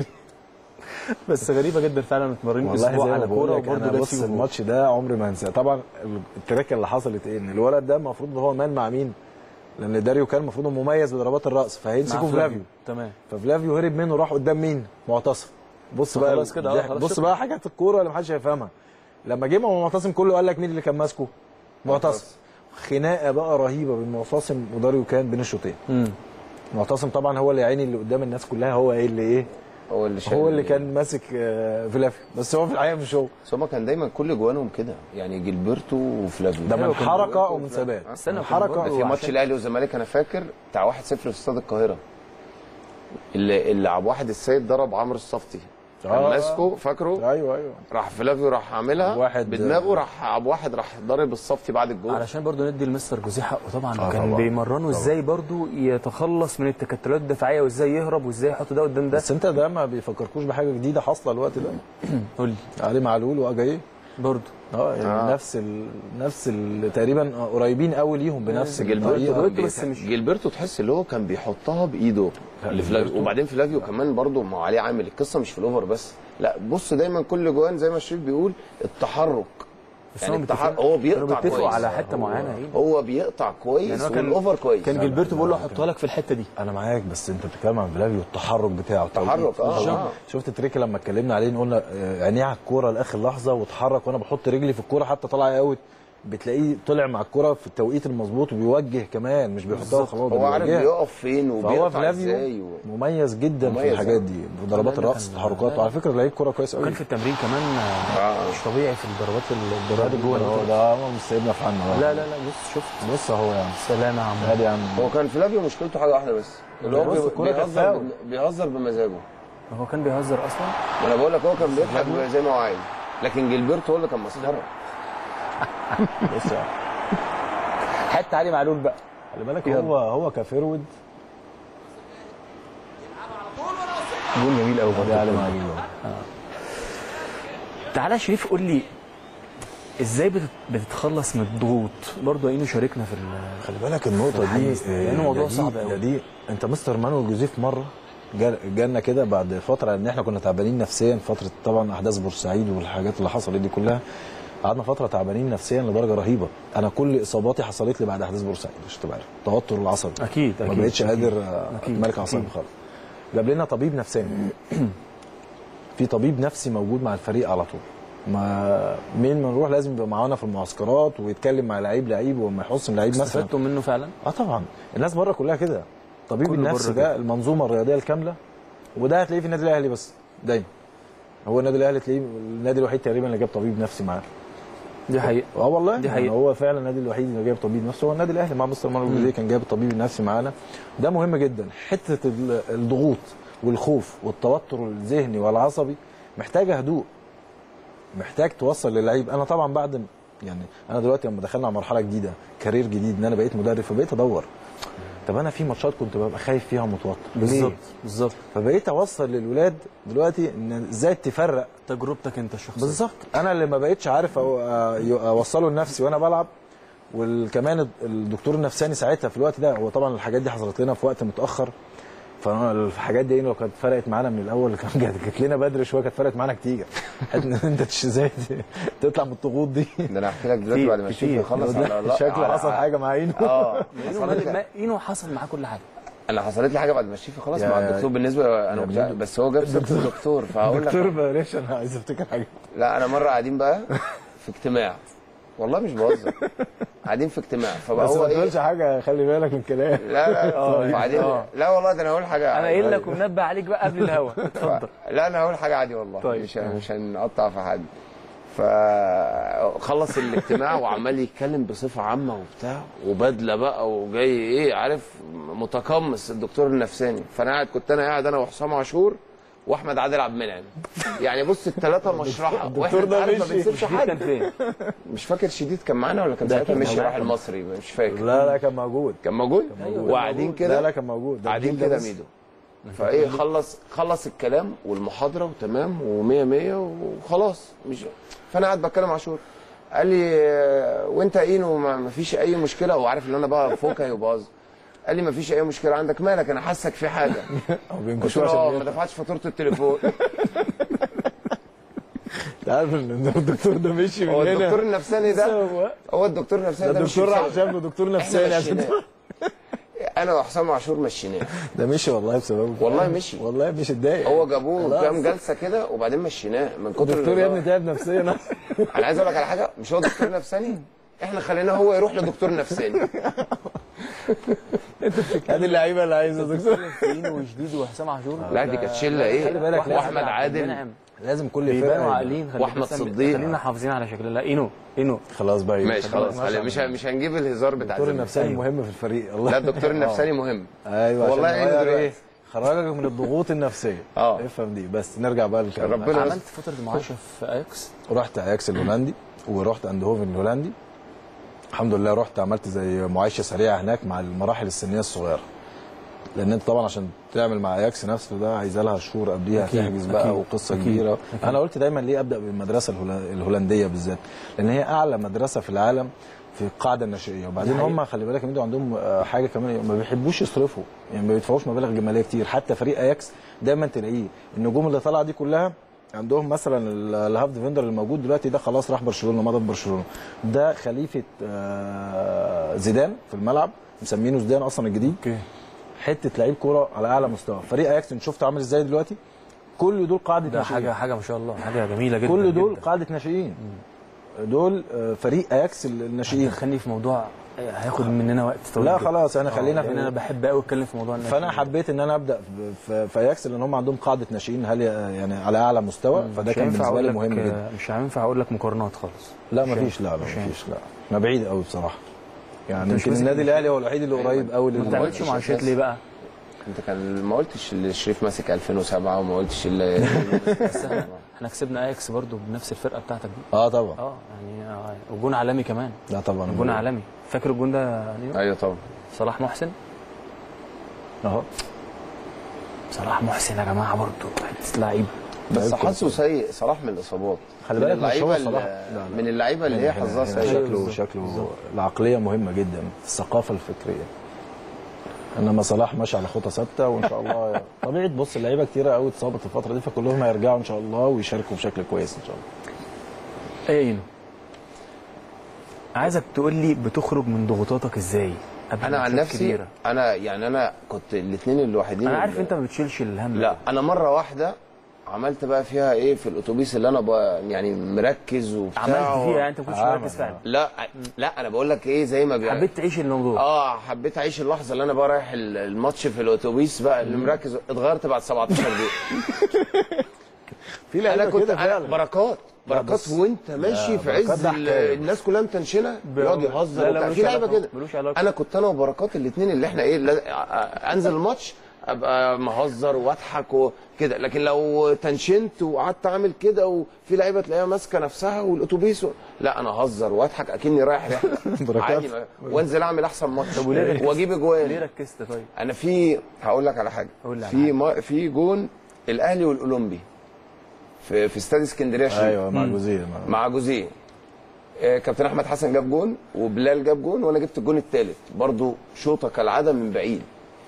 [SPEAKER 3] بس غريبه جدا فعلا متمرنين
[SPEAKER 4] والله
[SPEAKER 3] اسبوع
[SPEAKER 4] زي ما
[SPEAKER 3] على
[SPEAKER 4] بقول
[SPEAKER 3] كوره
[SPEAKER 4] لك
[SPEAKER 3] وبرده
[SPEAKER 4] انا
[SPEAKER 3] جت
[SPEAKER 4] بص
[SPEAKER 3] فيه جول.
[SPEAKER 4] الماتش ده عمري ما هنساه طبعا التركه اللي حصلت ايه ان الولد ده المفروض ان هو مان مع مين لان داريو كان المفروض إنه مميز بضربات الراس
[SPEAKER 3] مع
[SPEAKER 4] فهيمسكوا فلافيو
[SPEAKER 3] تمام
[SPEAKER 4] ففلافيو هرب منه راح قدام مين معتصم بص بقى
[SPEAKER 3] خلاص كده، اه،
[SPEAKER 4] الضحك.
[SPEAKER 3] خلاص
[SPEAKER 4] بص
[SPEAKER 3] شكرا.
[SPEAKER 4] بقى حاجات الكوره اللي محدش هيفهمها لما جه مع معتصم كله قال لك مين اللي كان ماسكه معتصم خناقه بقى رهيبه بين معتصم وداريو كان بين الشوطين
[SPEAKER 3] امم
[SPEAKER 4] معتصم طبعا هو اللي يا عيني اللي قدام الناس كلها هو ايه اللي ايه
[SPEAKER 5] هو اللي شايل
[SPEAKER 4] هو اللي كان ماسك آه، فلافيو بس هو في الحقيقه مش هو
[SPEAKER 5] بس هما كان دايما كل جوانهم كده يعني جilberto وفلافيو
[SPEAKER 4] ده من
[SPEAKER 5] أيوة، كان
[SPEAKER 4] حركة
[SPEAKER 5] جilberto
[SPEAKER 4] ومن ثبات.
[SPEAKER 5] آه.
[SPEAKER 4] استنى، من حركة
[SPEAKER 5] ده في
[SPEAKER 4] وعشان-
[SPEAKER 5] ماتش الاهلي والزمالك انا فاكر بتاع 1-0 في استاد القاهره اللي اللي عبد واحد السيد ضرب عمرو الصفتي كان
[SPEAKER 4] آه.
[SPEAKER 5] ماسكه فاكره
[SPEAKER 4] ايوه ايوه
[SPEAKER 5] راح فلافيو راح عاملها
[SPEAKER 3] واحد-
[SPEAKER 5] بدماغه راح عبد واحد راح ضارب الصفتي بعد الجول
[SPEAKER 3] علشان برضو ندي لمستر جوزيه حقه طبعا
[SPEAKER 5] آه
[SPEAKER 3] كان
[SPEAKER 5] طبعاً.
[SPEAKER 3] بيمرنه
[SPEAKER 5] طبعاً.
[SPEAKER 3] ازاي برضو يتخلص من التكتلات الدفاعيه وازاي يهرب وازاي يحط ده قدام ده
[SPEAKER 4] بس انت ده ما بيفكركوش بحاجه جديده حاصله الوقت ده
[SPEAKER 3] قول لي
[SPEAKER 4] علي معلول واجاي
[SPEAKER 3] برضو
[SPEAKER 4] اه يعني
[SPEAKER 5] آه.
[SPEAKER 4] آه. نفس ال... نفس ال... تقريبا قريبين قوي ليهم بنفس الطريقه
[SPEAKER 5] جilberto جilberto تحس اللي هو كان بيحطها بايده لفلافيو
[SPEAKER 4] جilberto.
[SPEAKER 5] وبعدين فلافيو كمان برضو ما هو عليه عامل القصه مش في الاوفر بس لا بص دايما كل جوان زي ما الشريف بيقول التحرك
[SPEAKER 3] بس
[SPEAKER 5] يعني
[SPEAKER 3] هم
[SPEAKER 5] التحرك
[SPEAKER 3] متفقين-
[SPEAKER 5] هو
[SPEAKER 3] كانوا
[SPEAKER 5] بيقطع
[SPEAKER 3] بيتفقوا
[SPEAKER 5] كويس
[SPEAKER 3] على حتة معينة ايه
[SPEAKER 5] هو بيقطع كويس
[SPEAKER 3] يعني هو
[SPEAKER 5] يعني
[SPEAKER 3] كان-
[SPEAKER 5] والاوفر كويس
[SPEAKER 3] كان جilberto بيقول له احطها لك في الحته دي
[SPEAKER 4] انا معاك بس انت بتتكلم عن فلافيو التحرك بتاعه
[SPEAKER 5] التحرك، آه،
[SPEAKER 4] شفت,
[SPEAKER 5] آه.
[SPEAKER 4] شفت تريكي لما اتكلمنا عليه قلنا آه، عينيه على الكوره لاخر لحظه واتحرك وانا بحط رجلي في الكوره حتى طالعه اوت بتلاقيه طلع مع الكوره في التوقيت المظبوط وبيوجه كمان مش بيحطها خلاص
[SPEAKER 5] هو عارف
[SPEAKER 4] بيوجهها.
[SPEAKER 5] بيقف فين
[SPEAKER 4] فهو
[SPEAKER 5] وبيقطع ازاي
[SPEAKER 4] فلافيو
[SPEAKER 5] و...
[SPEAKER 4] مميز جدا
[SPEAKER 5] مميز،
[SPEAKER 4] في الحاجات
[SPEAKER 5] آه.
[SPEAKER 4] دي في ضربات
[SPEAKER 3] لا، لا،
[SPEAKER 4] الرأس
[SPEAKER 3] كان-
[SPEAKER 4] تحركات
[SPEAKER 3] لا.
[SPEAKER 4] وعلى فكره لعيب كوره كويس قوي
[SPEAKER 3] وكان في التمرين كمان آه، مش طبيعي في الضربات الضربات الجول
[SPEAKER 4] هو ده هو مش سايبنا في عنه
[SPEAKER 3] لا لا لا بص شفت
[SPEAKER 4] بص اهو يعني
[SPEAKER 3] سلامة يا عم
[SPEAKER 4] ادي يا عم
[SPEAKER 5] هو كان فلافيو مشكلته حاجه واحده بس اللي هو
[SPEAKER 3] بص،
[SPEAKER 5] بي-
[SPEAKER 3] الكرة كانت
[SPEAKER 5] بيهزر
[SPEAKER 3] فاول.
[SPEAKER 5] بم- بيهزر بمزاجه
[SPEAKER 3] هو كان بيهزر اصلا
[SPEAKER 5] ما انا بقول لك هو كان بيضحك زي ما هو عايز لكن جilberto هو اللي كان مسخره
[SPEAKER 4] بص يا عم. حتى علي معلول بقى خلي بالك هو هو كفيرود
[SPEAKER 3] جول جميل قوي
[SPEAKER 4] ده علي معلول
[SPEAKER 3] تعالى يا شريف قول لي ازاي بتت- بتتخلص من الضغوط برضه اينو شاركنا في ال-
[SPEAKER 4] خلي بالك النقطه دي
[SPEAKER 3] الحديث ده، لانه موضوع
[SPEAKER 4] ده دي-
[SPEAKER 3] صعب
[SPEAKER 4] ده
[SPEAKER 3] قوي
[SPEAKER 4] دي انت مستر مانويل جوزيف مره جا- جالنا كده بعد فتره ان احنا كنا تعبانين نفسيا فتره طبعا احداث بورسعيد والحاجات اللي حصلت دي كلها قعدنا فتره تعبانين نفسيا لدرجه رهيبه انا كل اصاباتي حصلت لي بعد احداث بورسعيد عشان تبقى عارف التوتر العصبي
[SPEAKER 3] اكيد
[SPEAKER 4] ما
[SPEAKER 3] اكيد
[SPEAKER 4] بقتش
[SPEAKER 3] أكيد.
[SPEAKER 4] قادر آه،
[SPEAKER 3] أكيد،
[SPEAKER 4] املك اعصابي
[SPEAKER 3] أكيد.
[SPEAKER 4] خالص جاب لنا طبيب نفساني في طبيب نفسي موجود مع الفريق على طول ما مين ما نروح لازم يبقى معانا في المعسكرات ويتكلم مع لعيب لعيب وما يحس لعيب مثلا
[SPEAKER 3] استفدتوا منه فعلا
[SPEAKER 4] اه طبعا الناس بره كلها كده طبيب
[SPEAKER 3] كله
[SPEAKER 4] النفس
[SPEAKER 3] بره
[SPEAKER 4] ده
[SPEAKER 3] كده.
[SPEAKER 4] المنظومه الرياضيه الكامله وده هتلاقيه في النادي الاهلي بس دايما هو النادي الاهلي تلاقيه النادي الوحيد تقريبا اللي جاب طبيب نفسي معاه
[SPEAKER 3] دي حقيقه
[SPEAKER 4] اه والله
[SPEAKER 3] دي
[SPEAKER 4] يعني
[SPEAKER 3] حقيقة.
[SPEAKER 4] هو فعلا النادي الوحيد اللي جايب طبيب نفسي هو النادي الاهلي مع مستر مانويل
[SPEAKER 3] مم.
[SPEAKER 4] جوزيه كان جايب الطبيب النفسي معانا ده مهم جدا حته ال- الضغوط والخوف والتوتر الذهني والعصبي محتاجه هدوء محتاج توصل للعيب انا طبعا بعد م- يعني انا دلوقتي لما دخلنا على مرحله جديده كارير جديد ان انا بقيت مدرب فبقيت ادور طب انا في ماتشات كنت ببقى خايف فيها ومتوتر ليه؟
[SPEAKER 3] بالظبط بالظبط
[SPEAKER 4] فبقيت اوصل للولاد دلوقتي ان ازاي تفرق
[SPEAKER 3] تجربتك انت الشخصيه
[SPEAKER 4] بالظبط انا اللي ما بقتش عارف أو- أ- اوصله لنفسي وانا بلعب وكمان الدكتور النفساني ساعتها في الوقت ده هو طبعا الحاجات دي حصلت لنا في وقت متاخر فالحاجات دي لو كانت فرقت معانا من الاول كان جات جات لنا بدري شويه كانت فرقت معانا كتير حته ان انت تش- ازاي ت- تطلع من الضغوط دي
[SPEAKER 5] ده انا احكي لك دلوقتي
[SPEAKER 4] كتير-
[SPEAKER 5] بعد ما الشيخ
[SPEAKER 4] كتير.
[SPEAKER 5] يخلص
[SPEAKER 4] ده
[SPEAKER 5] على لا-
[SPEAKER 4] شكله
[SPEAKER 5] على-
[SPEAKER 4] حصل حاجه مع اينو
[SPEAKER 5] اه
[SPEAKER 3] اينو
[SPEAKER 5] حصلت لك-
[SPEAKER 3] ما- اينو حصل معاه كل حاجه
[SPEAKER 5] انا حصلت لي حاجه بعد ما الشيخ خلاص
[SPEAKER 4] يا-
[SPEAKER 5] مع الدكتور بالنسبه انا
[SPEAKER 4] يا
[SPEAKER 5] كنت-
[SPEAKER 4] ميدو.
[SPEAKER 5] بس هو جاب سيره الدكتور فهقول لك
[SPEAKER 4] دكتور بلاش انا عايز افتكر حاجه
[SPEAKER 5] لا انا مره قاعدين بقى في اجتماع والله مش بهزر قاعدين في اجتماع فبقى
[SPEAKER 4] بس
[SPEAKER 5] هو
[SPEAKER 4] ما
[SPEAKER 5] ايه
[SPEAKER 4] تقولش حاجه خلي بالك من كلام
[SPEAKER 5] لا لا
[SPEAKER 3] آه،
[SPEAKER 5] بعدين
[SPEAKER 3] آه.
[SPEAKER 5] لا والله ده انا هقول حاجه
[SPEAKER 3] انا قايل لك ومنبه عليك بقى قبل الهوا اتفضل
[SPEAKER 5] لا انا هقول حاجه عادي والله
[SPEAKER 3] طيب.
[SPEAKER 5] مش مش هنقطع في حد فخلص الاجتماع وعمال يتكلم بصفه عامه وبتاع وبدله بقى وجاي ايه عارف متقمص الدكتور النفساني فانا قاعد كنت انا قاعد انا وحسام عاشور واحمد عادل عبد المنعم يعني بص الثلاثه مشرحه واحنا
[SPEAKER 4] ده
[SPEAKER 5] عارف ما
[SPEAKER 4] مشي.
[SPEAKER 5] بنسيبش
[SPEAKER 3] شديد
[SPEAKER 5] حاجه
[SPEAKER 3] كان فين
[SPEAKER 5] مش فاكر شديد كان معانا ولا كان
[SPEAKER 3] ده
[SPEAKER 5] ساعتها
[SPEAKER 3] أكيد
[SPEAKER 5] مشي
[SPEAKER 3] كان
[SPEAKER 5] راح
[SPEAKER 3] معانا.
[SPEAKER 5] المصري مش فاكر
[SPEAKER 4] لا لا كان موجود
[SPEAKER 5] كان موجود
[SPEAKER 4] موجود.
[SPEAKER 5] وقاعدين
[SPEAKER 4] لا
[SPEAKER 5] كده
[SPEAKER 4] لا كان موجود ده
[SPEAKER 5] قاعدين
[SPEAKER 4] الجيل ده
[SPEAKER 5] كده
[SPEAKER 4] بس.
[SPEAKER 5] ميدو فايه خلص خلص الكلام والمحاضره وتمام و100 100 وخلاص مش فانا قاعد بتكلم مع شور قال لي آه، وانت اينو ما ما فيش اي مشكله وعارف ان انا بقى فوكا وباظ قال لي ما فيش اي مشكله عندك مالك انا حاسك في حاجه
[SPEAKER 4] او
[SPEAKER 5] قلت
[SPEAKER 4] بينكشوا
[SPEAKER 5] له
[SPEAKER 4] عشان
[SPEAKER 5] اه ما
[SPEAKER 4] يطلع.
[SPEAKER 5] دفعتش فاتوره التليفون
[SPEAKER 4] انت عارف ان الدكتور ده مشي من
[SPEAKER 5] هو
[SPEAKER 4] هنا
[SPEAKER 5] الدكتور النفساني ده
[SPEAKER 4] هو-
[SPEAKER 5] هو الدكتور النفساني
[SPEAKER 4] ده
[SPEAKER 5] ده
[SPEAKER 4] الدكتور
[SPEAKER 5] مشي
[SPEAKER 4] راح
[SPEAKER 5] بسبب-
[SPEAKER 4] شاف له دكتور
[SPEAKER 5] احنا
[SPEAKER 4] نفساني عشان
[SPEAKER 5] مشيناه. انا وحسام عاشور مشيناه
[SPEAKER 4] ده مشي والله بسببه
[SPEAKER 5] والله مشي.
[SPEAKER 4] والله مش اتضايق
[SPEAKER 5] هو جابوه
[SPEAKER 4] خلاص.
[SPEAKER 5] كام جلسه كده وبعدين مشيناه من كتر
[SPEAKER 4] الدكتور يا
[SPEAKER 5] الهزار.
[SPEAKER 4] ابني تعب نفسيا
[SPEAKER 5] انا عايز اقول لك على حاجه مش هو دكتور نفساني احنا خليناه هو يروح لدكتور نفساني
[SPEAKER 4] ادي اللعيبه اللي عايزه دكتور
[SPEAKER 3] اينو وجديد وحسام عاشور
[SPEAKER 5] لا دي كانت شله ايه
[SPEAKER 4] خلي بالك
[SPEAKER 5] واحمد عادل
[SPEAKER 3] نعم
[SPEAKER 4] لازم كل
[SPEAKER 3] بيبانوا
[SPEAKER 4] فرقه
[SPEAKER 3] عاقلين خلي
[SPEAKER 5] وأحمد
[SPEAKER 3] بالك، بس
[SPEAKER 5] صديق.
[SPEAKER 3] خلينا حافظين على شكل لا اينو اينو
[SPEAKER 4] خلاص بقى
[SPEAKER 5] ماشي خلاص خلي- مش ه- مش هنجيب الهزار بتاع
[SPEAKER 4] الدكتور
[SPEAKER 5] زمان.
[SPEAKER 4] النفساني مهم في الفريق الله
[SPEAKER 5] لا الدكتور النفساني مهم
[SPEAKER 4] ايوه
[SPEAKER 5] والله
[SPEAKER 4] عشان
[SPEAKER 5] عيني
[SPEAKER 4] نغير
[SPEAKER 5] دلوقتي.
[SPEAKER 4] ايه خرجك من الضغوط النفسيه
[SPEAKER 5] اه
[SPEAKER 4] افهم دي بس نرجع بقى للكلام
[SPEAKER 5] ربنا
[SPEAKER 3] عملت فتره معاشه في اياكس
[SPEAKER 4] رحت اياكس الهولندي ورحت اندهوفن الهولندي الحمد لله رحت عملت زي معايشه سريعه هناك مع المراحل السنيه الصغيره لان انت طبعا عشان تعمل مع اياكس نفسه ده عايزه لها شهور قبليها
[SPEAKER 3] أكيد،
[SPEAKER 4] تحجز بقى
[SPEAKER 3] أكيد،
[SPEAKER 4] وقصه
[SPEAKER 3] أكيد،
[SPEAKER 4] كبيره
[SPEAKER 3] أكيد.
[SPEAKER 4] انا قلت دايما ليه ابدا بالمدرسه الهولا- الهولنديه بالذات لان هي اعلى مدرسه في العالم في القاعده الناشئيه وبعدين
[SPEAKER 3] دي حقيقة.
[SPEAKER 4] هم خلي بالك ان عندهم آه، حاجه كمان ما بيحبوش يصرفوا يعني ما بيدفعوش مبالغ جماليه كتير حتى فريق اياكس دايما تلاقيه النجوم اللي طالعه دي كلها عندهم مثلا ال- الهاف ديفندر الموجود دلوقتي ده خلاص راح برشلونه مضى في برشلونه ده خليفه آه، زيدان في الملعب مسمينه زيدان اصلا الجديد
[SPEAKER 3] اوكي
[SPEAKER 4] حته لعيب كوره على اعلى مستوى فريق اياكس انت شفت عامل ازاي دلوقتي كل دول قاعده
[SPEAKER 3] ده
[SPEAKER 4] ناشئين
[SPEAKER 3] حاجه حاجه ما شاء الله حاجه جميله جدا
[SPEAKER 4] كل دول
[SPEAKER 3] جداً.
[SPEAKER 4] قاعده ناشئين دول آه، فريق اياكس الناشئين
[SPEAKER 3] خليني في موضوع هياخد مننا وقت طويل
[SPEAKER 4] لا
[SPEAKER 3] جداً.
[SPEAKER 4] خلاص احنا
[SPEAKER 3] آه،
[SPEAKER 4] خلينا
[SPEAKER 3] لان انا بحب قوي اتكلم في موضوع الناشئين
[SPEAKER 4] فانا حبيت ان انا ابدا في- في, في اياكس لان هم عندهم قاعده ناشئين هل يعني على اعلى مستوى فده
[SPEAKER 3] مش
[SPEAKER 4] كان
[SPEAKER 3] هينفع
[SPEAKER 4] بالنسبه لي
[SPEAKER 3] أقول
[SPEAKER 4] مهم
[SPEAKER 3] لك-
[SPEAKER 4] جدا
[SPEAKER 3] مش هينفع اقول لك مقارنات خالص
[SPEAKER 4] لا
[SPEAKER 3] مش
[SPEAKER 4] مفيش لا لا
[SPEAKER 3] مش
[SPEAKER 4] مفيش لا ما بعيد قوي بصراحه يعني
[SPEAKER 3] أنت مش
[SPEAKER 4] يمكن
[SPEAKER 3] ماسك
[SPEAKER 4] النادي
[SPEAKER 3] الناشئين.
[SPEAKER 4] الاهلي هو الوحيد اللي قريب قوي
[SPEAKER 3] ما بتعملش معاشات ليه بقى؟
[SPEAKER 5] انت كان ما قلتش اللي شريف ماسك 2007 وما قلتش اللي
[SPEAKER 3] بس احنا احنا كسبنا اياكس برضو بنفس الفرقه بتاعتك دي
[SPEAKER 4] اه طبعا
[SPEAKER 3] اه يعني آه، وجون عالمي كمان
[SPEAKER 4] لا طبعا
[SPEAKER 3] جون عالمي فاكر الجون ده يعني
[SPEAKER 5] ايوه طبعا
[SPEAKER 3] صلاح محسن
[SPEAKER 4] اهو
[SPEAKER 3] صلاح محسن يا جماعه برضو حته لعيب
[SPEAKER 5] بس حظه سيء صلاح من الاصابات
[SPEAKER 4] خلي
[SPEAKER 5] من
[SPEAKER 4] بالك مش
[SPEAKER 5] اللعيبه
[SPEAKER 4] هو صلاح
[SPEAKER 5] اللي-
[SPEAKER 4] لا، لا.
[SPEAKER 5] من اللعيبه اللي هي
[SPEAKER 4] هنا-
[SPEAKER 5] حظها
[SPEAKER 4] هنا
[SPEAKER 5] سيء
[SPEAKER 4] شكله شكله العقليه مهمه جدا الثقافه الفكريه انما صلاح ماشي على خطى ثابته وان شاء الله طبيعي تبص اللعيبه كتيره قوي اتصابت الفتره دي فكلهم هيرجعوا ان شاء الله ويشاركوا بشكل كويس ان شاء الله
[SPEAKER 3] ايه يا اينو عايزك تقول لي بتخرج من ضغوطاتك ازاي قبل
[SPEAKER 5] انا عن
[SPEAKER 3] ماتشات
[SPEAKER 5] نفسي
[SPEAKER 3] كبيرة.
[SPEAKER 5] انا يعني انا كنت الاثنين الوحيدين
[SPEAKER 3] انا عارف
[SPEAKER 5] اللي-
[SPEAKER 3] انت ما بتشيلش الهم
[SPEAKER 5] لا انا مره واحده عملت بقى فيها ايه في الاتوبيس اللي انا بقى يعني مركز وبتاع
[SPEAKER 3] عملت
[SPEAKER 5] و-
[SPEAKER 3] فيها يعني انت ما كنتش
[SPEAKER 5] آه،
[SPEAKER 3] مركز فعلا
[SPEAKER 5] لا لا انا بقول لك ايه زي ما بي...
[SPEAKER 3] حبيت تعيش الموضوع
[SPEAKER 5] اه حبيت اعيش اللحظه اللي انا بقى رايح ال- الماتش في الاتوبيس بقى اللي مركز اتغيرت بعد 17 دقيقه
[SPEAKER 4] في
[SPEAKER 5] انا
[SPEAKER 4] لعيبه
[SPEAKER 5] كنت
[SPEAKER 4] كده
[SPEAKER 5] أنا
[SPEAKER 4] فعلا
[SPEAKER 5] بركات بركات
[SPEAKER 4] بص.
[SPEAKER 5] وانت ماشي
[SPEAKER 4] لا،
[SPEAKER 5] في
[SPEAKER 4] بركات
[SPEAKER 5] عز
[SPEAKER 4] ده
[SPEAKER 5] ال-
[SPEAKER 4] حكاية.
[SPEAKER 5] الناس كلها متنشنه بيقعد يهزر
[SPEAKER 3] لا، لا،
[SPEAKER 5] وبتاع.
[SPEAKER 3] ملوش
[SPEAKER 5] في لعيبه
[SPEAKER 3] علاقة،
[SPEAKER 5] كده
[SPEAKER 3] ملوش علاقة.
[SPEAKER 5] انا كنت انا وبركات الاثنين اللي احنا ايه لا- آه، انزل الماتش ابقى مهزر واضحك وكده لكن لو تنشنت وقعدت اعمل كده وفي لعيبه تلاقيها ماسكه نفسها والاتوبيس و... لا انا اهزر واضحك اكني رايح رحله
[SPEAKER 4] بركات.
[SPEAKER 5] عادي ما- وانزل اعمل احسن ماتش
[SPEAKER 3] طب وليه ركزت؟
[SPEAKER 5] واجيب اجوان
[SPEAKER 3] ليه ركزت طيب؟
[SPEAKER 5] انا في هقول لك على حاجه
[SPEAKER 3] قول لي على
[SPEAKER 5] في
[SPEAKER 3] حاجة.
[SPEAKER 5] ما في جون الاهلي والاولمبي في في استاد اسكندريه شريف.
[SPEAKER 4] ايوه مع جوزيه مع-
[SPEAKER 5] مع جوزيه آه، كابتن احمد حسن جاب جون وبلال جاب جون وانا جبت الجون الثالث برضو شوطه كالعاده من بعيد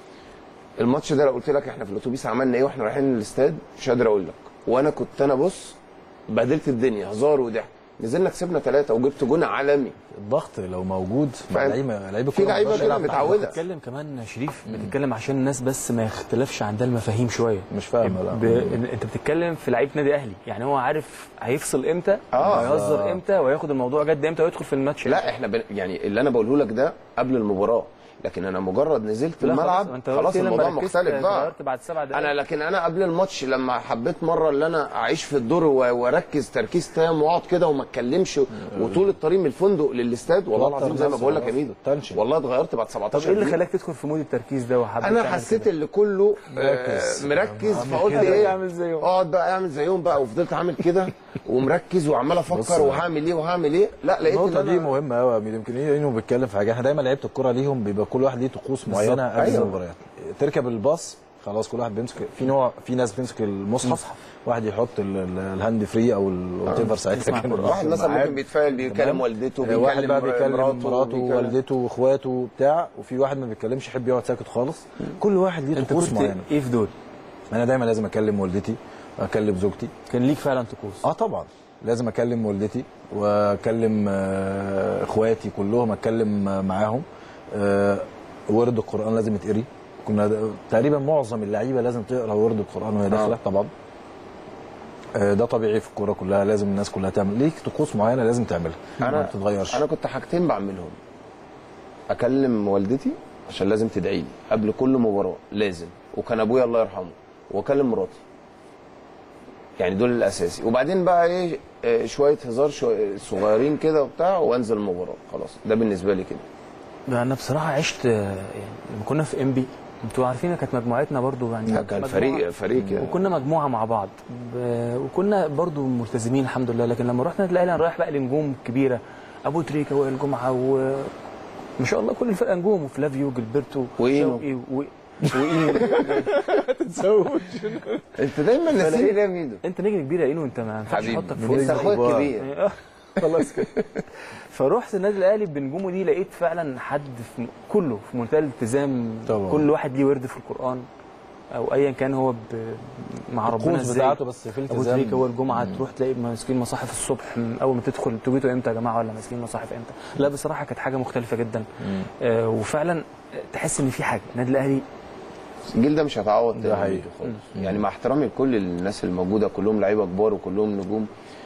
[SPEAKER 5] الماتش ده لو قلت لك احنا في الاتوبيس عملنا ايه واحنا رايحين الاستاد مش قادر اقول لك وانا كنت انا بص بهدلت الدنيا هزار وضحك نزلنا كسبنا ثلاثه وجبت جون عالمي
[SPEAKER 4] الضغط لو موجود مع
[SPEAKER 5] فاهم؟
[SPEAKER 4] لعيبه لعيبه
[SPEAKER 5] في
[SPEAKER 4] كورة
[SPEAKER 5] لعيبة
[SPEAKER 4] ما
[SPEAKER 5] كده
[SPEAKER 4] يلعب معاهم.
[SPEAKER 5] متعودة.
[SPEAKER 3] بتتكلم كمان شريف بتتكلم عشان الناس بس ما يختلفش عندها المفاهيم شويه
[SPEAKER 4] مش فاهمه لا
[SPEAKER 3] ب... انت بتتكلم في لعيب نادي اهلي يعني هو عارف هيفصل امتى
[SPEAKER 5] آه.
[SPEAKER 3] وهيهزر
[SPEAKER 5] آه.
[SPEAKER 3] امتى وهياخد الموضوع جد امتى ويدخل في الماتش
[SPEAKER 5] لا احنا بن... يعني اللي انا بقوله لك ده قبل المباراه لكن انا مجرد نزلت
[SPEAKER 3] لا
[SPEAKER 5] الملعب
[SPEAKER 3] خلاص، انت
[SPEAKER 5] خلاص
[SPEAKER 3] قلت لي لما
[SPEAKER 5] الموضوع
[SPEAKER 3] ركزت
[SPEAKER 5] مختلف بقى
[SPEAKER 3] غيرت بعد سبع دقايق
[SPEAKER 5] انا لكن انا قبل الماتش لما حبيت مره اللي انا اعيش في الدور و- واركز تركيز تام واقعد كده وما اتكلمش وطول الطريق من الفندق للاستاد والله
[SPEAKER 4] وتر
[SPEAKER 5] العظيم زي ما
[SPEAKER 4] نفسه
[SPEAKER 5] بقول لك يا
[SPEAKER 4] خلاص.
[SPEAKER 5] ميدو
[SPEAKER 4] تنشن.
[SPEAKER 5] والله اتغيرت بعد 17
[SPEAKER 3] طب ايه اللي
[SPEAKER 5] دقيقة.
[SPEAKER 3] خلاك تدخل في مود التركيز ده وحبيت
[SPEAKER 5] انا
[SPEAKER 3] تعمل
[SPEAKER 5] حسيت
[SPEAKER 3] كده؟
[SPEAKER 5] اللي كله آه،
[SPEAKER 4] مركز.
[SPEAKER 5] مركز
[SPEAKER 3] عامل
[SPEAKER 5] فقلت
[SPEAKER 3] كده.
[SPEAKER 5] ايه
[SPEAKER 3] اعمل زيهم.
[SPEAKER 5] اقعد بقى اعمل زيهم بقى وفضلت عامل كده ومركز وعمال
[SPEAKER 4] بص.
[SPEAKER 5] افكر وهعمل ايه وهعمل ايه لا لقيت
[SPEAKER 4] النقطة
[SPEAKER 5] ان
[SPEAKER 4] دي
[SPEAKER 5] انا
[SPEAKER 4] مهمة قوي يا أمير. يمكن ايه انه بيتكلم في حاجة احنا دايما لعيبة الكورة ليهم بيبقى كل واحد ليه طقوس معينة قبل
[SPEAKER 5] أيوة.
[SPEAKER 4] المباريات تركب الباص خلاص كل واحد بيمسك في نوع في ناس بتمسك المصحف واحد يحط ال- ال- الهاند فري او الوات ايفر ساعتها
[SPEAKER 3] تسمع
[SPEAKER 4] كان
[SPEAKER 3] كورة.
[SPEAKER 5] واحد مثلا
[SPEAKER 4] معاه.
[SPEAKER 5] ممكن بيتفائل بيكلم
[SPEAKER 4] تمام؟
[SPEAKER 5] والدته
[SPEAKER 4] آه، واحد بقى
[SPEAKER 5] بيكلم
[SPEAKER 4] بيكلم
[SPEAKER 5] مراته
[SPEAKER 4] مراته
[SPEAKER 5] بيكلم-
[SPEAKER 4] ووالدته واخواته وبتاع وفي واحد ما بيتكلمش يحب يقعد ساكت خالص كل واحد ليه
[SPEAKER 3] انت
[SPEAKER 4] طقوس
[SPEAKER 3] كنت
[SPEAKER 4] معينة
[SPEAKER 3] ايه في دول؟
[SPEAKER 4] انا دايما لازم اكلم والدتي اكلم زوجتي
[SPEAKER 3] كان ليك فعلا طقوس
[SPEAKER 4] اه طبعا لازم اكلم والدتي واكلم آه، اخواتي كلهم اتكلم آه، معاهم آه، ورد القران لازم يتقري كنا د- تقريبا معظم اللعيبه لازم تقرا ورد القران وهي داخله طبعا آه، ده طبيعي في الكوره كلها لازم الناس كلها تعمل ليك طقوس معينه لازم تعملها ما
[SPEAKER 5] انا
[SPEAKER 4] بتتغيرش
[SPEAKER 5] انا كنت حاجتين بعملهم اكلم والدتي عشان لازم تدعي لي قبل كل مباراه لازم وكان ابويا الله يرحمه واكلم مراتي يعني دول الاساسي وبعدين بقى ايه آه، شويه هزار شوية صغيرين كده وبتاع وانزل المباراه خلاص ده بالنسبه لي كده
[SPEAKER 3] انا بصراحه عشت آه، يعني لما كنا في ام بي انتوا عارفين كانت مجموعتنا برضو يعني
[SPEAKER 5] لا، كان
[SPEAKER 3] مجموعة-
[SPEAKER 5] فريق- فريق يعني.
[SPEAKER 3] وكنا مجموعه مع بعض ب- وكنا برضو ملتزمين الحمد لله لكن لما رحنا الاهلي انا رايح بقى لنجوم كبيره ابو تريكه وائل جمعه و ما شاء الله كل الفرقه نجوم وفلافيو جilberto
[SPEAKER 5] وإينو.
[SPEAKER 3] شوقي و... واينو
[SPEAKER 5] تتزوج انت دايما ناسيني ليه يا ميدو
[SPEAKER 3] انت نجم كبير يا اينو انت ما ينفعش
[SPEAKER 5] حبيبي.
[SPEAKER 3] احطك
[SPEAKER 5] انت
[SPEAKER 3] فوق
[SPEAKER 5] اخويا
[SPEAKER 3] الكبار.
[SPEAKER 5] الكبير.
[SPEAKER 3] آه، خلاص كده فروحت النادي الاهلي بنجومه دي لقيت فعلا حد في كله في منتهى الالتزام
[SPEAKER 4] طبعا.
[SPEAKER 3] كل واحد ليه ورد في القران او ايا كان هو ب... مع ربنا
[SPEAKER 4] الطقوس
[SPEAKER 3] ازاي
[SPEAKER 4] بتاعته بس في
[SPEAKER 3] ابو
[SPEAKER 4] التزام.
[SPEAKER 3] تريكه هو الجمعه
[SPEAKER 4] مم.
[SPEAKER 3] تروح تلاقي ماسكين مصاحف الصبح من اول ما تدخل توجيتوا امتى يا جماعه ولا ماسكين مصاحف امتى لا بصراحه كانت حاجه مختلفه جدا آه وفعلا تحس ان في حاجه النادي الاهلي
[SPEAKER 5] الجيل ده مش هيتعوض تاني
[SPEAKER 3] ده
[SPEAKER 5] يا
[SPEAKER 3] حقيقي.
[SPEAKER 5] ميدو خالص يعني مع احترامي لكل الناس الموجوده كلهم لعيبه كبار وكلهم نجوم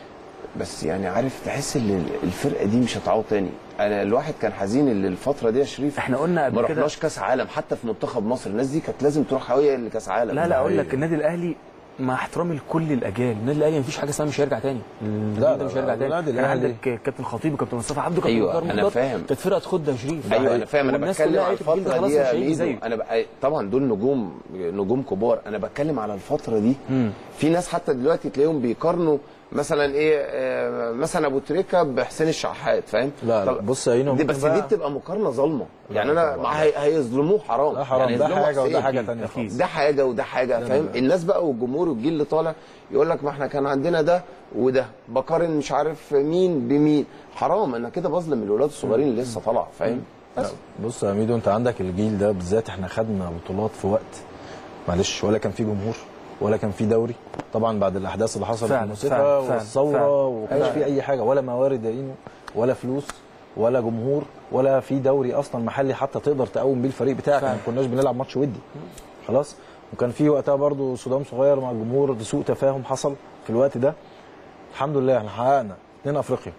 [SPEAKER 5] بس يعني عارف تحس ان الفرقه دي مش هتعوض تاني انا الواحد كان حزين ان الفتره دي يا شريف
[SPEAKER 3] احنا قلنا قبل
[SPEAKER 5] ما
[SPEAKER 3] كده-
[SPEAKER 5] رحناش كاس عالم حتى في منتخب مصر الناس دي كانت لازم تروح هويه لكاس عالم
[SPEAKER 3] لا لا اقول لك النادي الاهلي مع احترامي لكل الاجيال النادي الاهلي مفيش حاجه اسمها مش هيرجع تاني النادي
[SPEAKER 5] لا،
[SPEAKER 3] ده مش
[SPEAKER 5] لا،
[SPEAKER 3] هيرجع
[SPEAKER 5] لا،
[SPEAKER 3] تاني
[SPEAKER 5] النادي
[SPEAKER 3] كان
[SPEAKER 5] الأهلي.
[SPEAKER 3] عندك كابتن خطيب وكابتن مصطفى عبده كابتن
[SPEAKER 5] أيوة،
[SPEAKER 3] مختار
[SPEAKER 5] أنا
[SPEAKER 3] مختار.
[SPEAKER 5] فاهم.
[SPEAKER 3] كانت فرقه تخد يا شريف
[SPEAKER 5] ايوه انا فاهم انا
[SPEAKER 3] والناس
[SPEAKER 5] بتكلم
[SPEAKER 3] كلها
[SPEAKER 5] على
[SPEAKER 3] قالت الجيل ده
[SPEAKER 5] الفتره
[SPEAKER 3] خلاص
[SPEAKER 5] دي
[SPEAKER 3] مش
[SPEAKER 5] يا
[SPEAKER 3] هيجي
[SPEAKER 5] ميدو
[SPEAKER 3] زيه
[SPEAKER 5] انا بقى طبعا دول نجوم نجوم كبار انا بتكلم على الفتره دي في ناس حتى دلوقتي تلاقيهم بيقارنوا مثلا ايه آه، مثلا ابو تريكه بحسين الشحات فاهم
[SPEAKER 4] لا، لا، بص يا اينو
[SPEAKER 5] دي
[SPEAKER 4] ممكن
[SPEAKER 5] بس دي
[SPEAKER 4] بقى-
[SPEAKER 5] بتبقى مقارنه ظالمه
[SPEAKER 4] لا،
[SPEAKER 5] يعني انا
[SPEAKER 4] طبعا.
[SPEAKER 5] مع هي- هيظلموه حرام
[SPEAKER 4] لا، حرام.
[SPEAKER 5] يعني
[SPEAKER 4] ده
[SPEAKER 5] يظلموا
[SPEAKER 4] حاجة وده
[SPEAKER 5] حسين.
[SPEAKER 4] حاجة تانية خالص.
[SPEAKER 5] ده حاجه وده حاجه
[SPEAKER 4] لا،
[SPEAKER 5] فاهم
[SPEAKER 4] لا.
[SPEAKER 5] الناس بقى والجمهور والجيل اللي طالع يقول لك ما احنا كان عندنا ده وده بقارن مش عارف مين بمين حرام انا كده بظلم الولاد الصغيرين اللي لسه طالعه فاهم
[SPEAKER 4] لا، بص يا ميدو انت عندك الجيل ده بالذات احنا خدنا بطولات في وقت معلش ولا كان في جمهور ولا كان في دوري طبعا بعد الاحداث اللي حصلت في
[SPEAKER 3] فعلا،
[SPEAKER 4] الموسيقى
[SPEAKER 3] فعلا، فعلا،
[SPEAKER 4] والثوره
[SPEAKER 3] فعلا.
[SPEAKER 4] وما كانش
[SPEAKER 3] فعلا.
[SPEAKER 4] في اي حاجه ولا موارد يا اينو ولا فلوس ولا جمهور ولا في دوري اصلا محلي حتى تقدر تقوم بيه الفريق بتاعك
[SPEAKER 3] فعلا.
[SPEAKER 4] ما كناش بنلعب ماتش ودي خلاص وكان في وقتها برضو صدام صغير مع الجمهور سوء تفاهم حصل في الوقت ده الحمد لله احنا حققنا اثنين افريقيا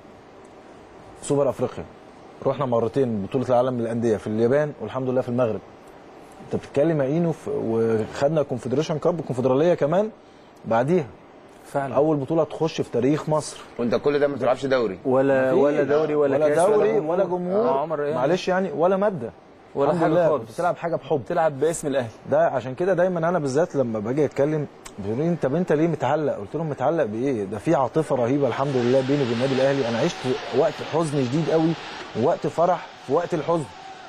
[SPEAKER 4] سوبر افريقيا رحنا مرتين بطوله العالم للانديه في اليابان والحمد لله في المغرب انت بتتكلم يا اينو في- وخدنا كونفدريشن كاب الكونفدراليه كمان بعديها
[SPEAKER 3] فعلا
[SPEAKER 4] اول بطوله تخش في تاريخ مصر
[SPEAKER 5] وانت كل ده ما بتلعبش دوري
[SPEAKER 3] ولا
[SPEAKER 4] مفيش.
[SPEAKER 3] ولا دوري ولا,
[SPEAKER 4] ولا
[SPEAKER 3] كاس
[SPEAKER 4] دوري
[SPEAKER 3] جمهور.
[SPEAKER 4] ولا جمهور
[SPEAKER 3] آه، عمر إيه؟
[SPEAKER 4] معلش يعني ولا ماده
[SPEAKER 3] ولا
[SPEAKER 4] الحمد
[SPEAKER 3] حاجة
[SPEAKER 4] لله
[SPEAKER 3] خالص.
[SPEAKER 4] بتلعب حاجه بحب
[SPEAKER 3] تلعب باسم الاهلي
[SPEAKER 4] ده عشان كده دايما انا بالذات لما باجي اتكلم بيقولوا لي انت انت ليه متعلق قلت لهم متعلق بايه ده في عاطفه رهيبه الحمد لله بيني وبين النادي الاهلي انا عشت وقت حزن شديد قوي ووقت فرح في وقت الحزن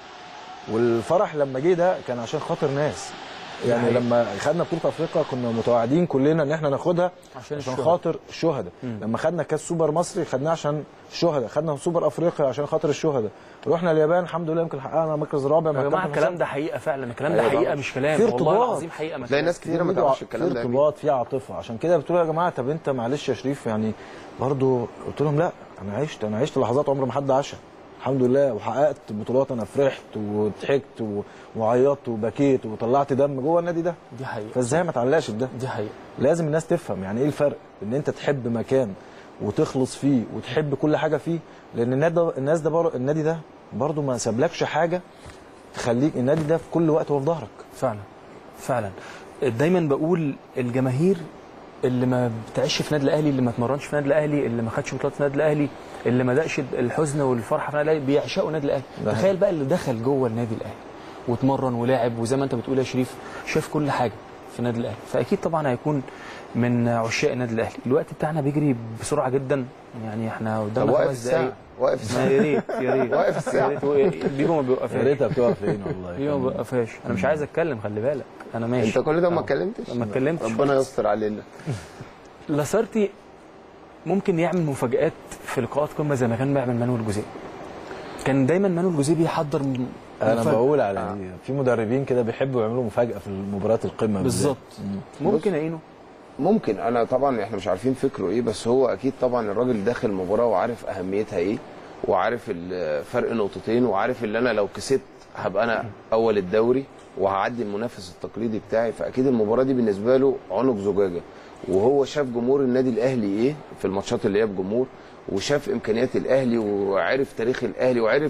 [SPEAKER 4] والفرح لما جه ده كان عشان خاطر ناس يعني
[SPEAKER 3] حقيقي.
[SPEAKER 4] لما خدنا بطوله افريقيا كنا متواعدين كلنا ان احنا ناخدها
[SPEAKER 3] عشان
[SPEAKER 4] عشان
[SPEAKER 3] الشهداء.
[SPEAKER 4] خاطر الشهداء
[SPEAKER 3] مم.
[SPEAKER 4] لما خدنا كاس سوبر مصري خدناه عشان الشهداء خدنا سوبر افريقيا عشان خاطر الشهداء رحنا اليابان الحمد لله يمكن حققنا مركز رابع مع
[SPEAKER 3] يا جماعه
[SPEAKER 4] الكابتن
[SPEAKER 3] الكلام
[SPEAKER 4] حسام.
[SPEAKER 3] ده حقيقه فعلا الكلام ده
[SPEAKER 4] أيوة
[SPEAKER 3] حقيقه
[SPEAKER 4] طبعا.
[SPEAKER 3] مش كلام
[SPEAKER 4] في
[SPEAKER 3] والله
[SPEAKER 4] ارتباط
[SPEAKER 3] العظيم حقيقه ما
[SPEAKER 5] تلاقي ناس كتيره ما
[SPEAKER 4] في
[SPEAKER 5] تعرفش الكلام
[SPEAKER 4] في
[SPEAKER 5] ده
[SPEAKER 4] ارتباط في عاطفه عشان كده بتقول يا جماعه طب انت معلش يا شريف يعني برضو قلت لهم لا انا عشت انا عشت لحظات عمر ما حد عاشها الحمد لله وحققت بطولات انا فرحت وضحكت و- وعيطت وبكيت وطلعت دم جوه النادي ده
[SPEAKER 3] دي حقيقه
[SPEAKER 4] فازاي ما تعلقش بده
[SPEAKER 3] دي حقيقه
[SPEAKER 4] لازم الناس تفهم يعني ايه الفرق ان انت تحب مكان وتخلص فيه وتحب كل حاجه فيه لان النادي ده الناس ده بر... النادي ده برضو ما سابلكش حاجه تخليك النادي ده في كل وقت هو في ظهرك
[SPEAKER 3] فعلا فعلا دايما بقول الجماهير اللي ما بتعيش في النادي الاهلي اللي ما اتمرنش في النادي الاهلي اللي ما خدش بطولات في النادي الاهلي اللي ما دقش الحزن والفرحه في النادي الاهلي بيعشقوا النادي الاهلي
[SPEAKER 4] ده
[SPEAKER 3] تخيل بقى اللي دخل جوه النادي الاهلي واتمرن ولعب وزي ما انت بتقول يا شريف شاف كل حاجه في النادي الاهلي فاكيد طبعا هيكون من عشاق النادي الاهلي الوقت بتاعنا بيجري بسرعه جدا يعني احنا
[SPEAKER 5] طب
[SPEAKER 3] قدامنا
[SPEAKER 5] واقف
[SPEAKER 3] خمس
[SPEAKER 5] الساعة.
[SPEAKER 3] دقايق
[SPEAKER 5] واقف الساعة.
[SPEAKER 3] ما يا ريت يا ريت
[SPEAKER 5] واقف الساعة.
[SPEAKER 3] يا ريت بيبو ما بيوقفهاش
[SPEAKER 4] يا ريتها بتقف فين والله
[SPEAKER 3] بيبو ما بيوقفهاش انا مش عايز اتكلم خلي بالك انا ماشي
[SPEAKER 5] انت كل ده ما
[SPEAKER 3] آه.
[SPEAKER 5] اتكلمتش
[SPEAKER 3] ما اتكلمتش
[SPEAKER 5] ربنا يستر علينا
[SPEAKER 3] لاسارتي ممكن يعمل مفاجآت في لقاءات قمه زي ما كان بيعمل مانويل جوزيه كان دايما مانويل جوزيه بيحضر م-
[SPEAKER 4] انا
[SPEAKER 3] مفاجأة.
[SPEAKER 4] بقول على دي في مدربين كده بيحبوا يعملوا مفاجاه في مباريات القمه
[SPEAKER 3] بالظبط ممكن يا اينو
[SPEAKER 5] ممكن انا طبعا احنا مش عارفين فكره ايه بس هو اكيد طبعا الراجل داخل المباراه وعارف اهميتها ايه وعارف ال- فرق نقطتين وعارف ان انا لو كسبت هبقى انا اول الدوري وهعدي المنافس التقليدي بتاعي فاكيد المباراه دي بالنسبه له عنق زجاجه وهو شاف جمهور النادي الاهلي ايه في الماتشات اللي هي بجمهور وشاف امكانيات الاهلي وعرف تاريخ الاهلي وعرف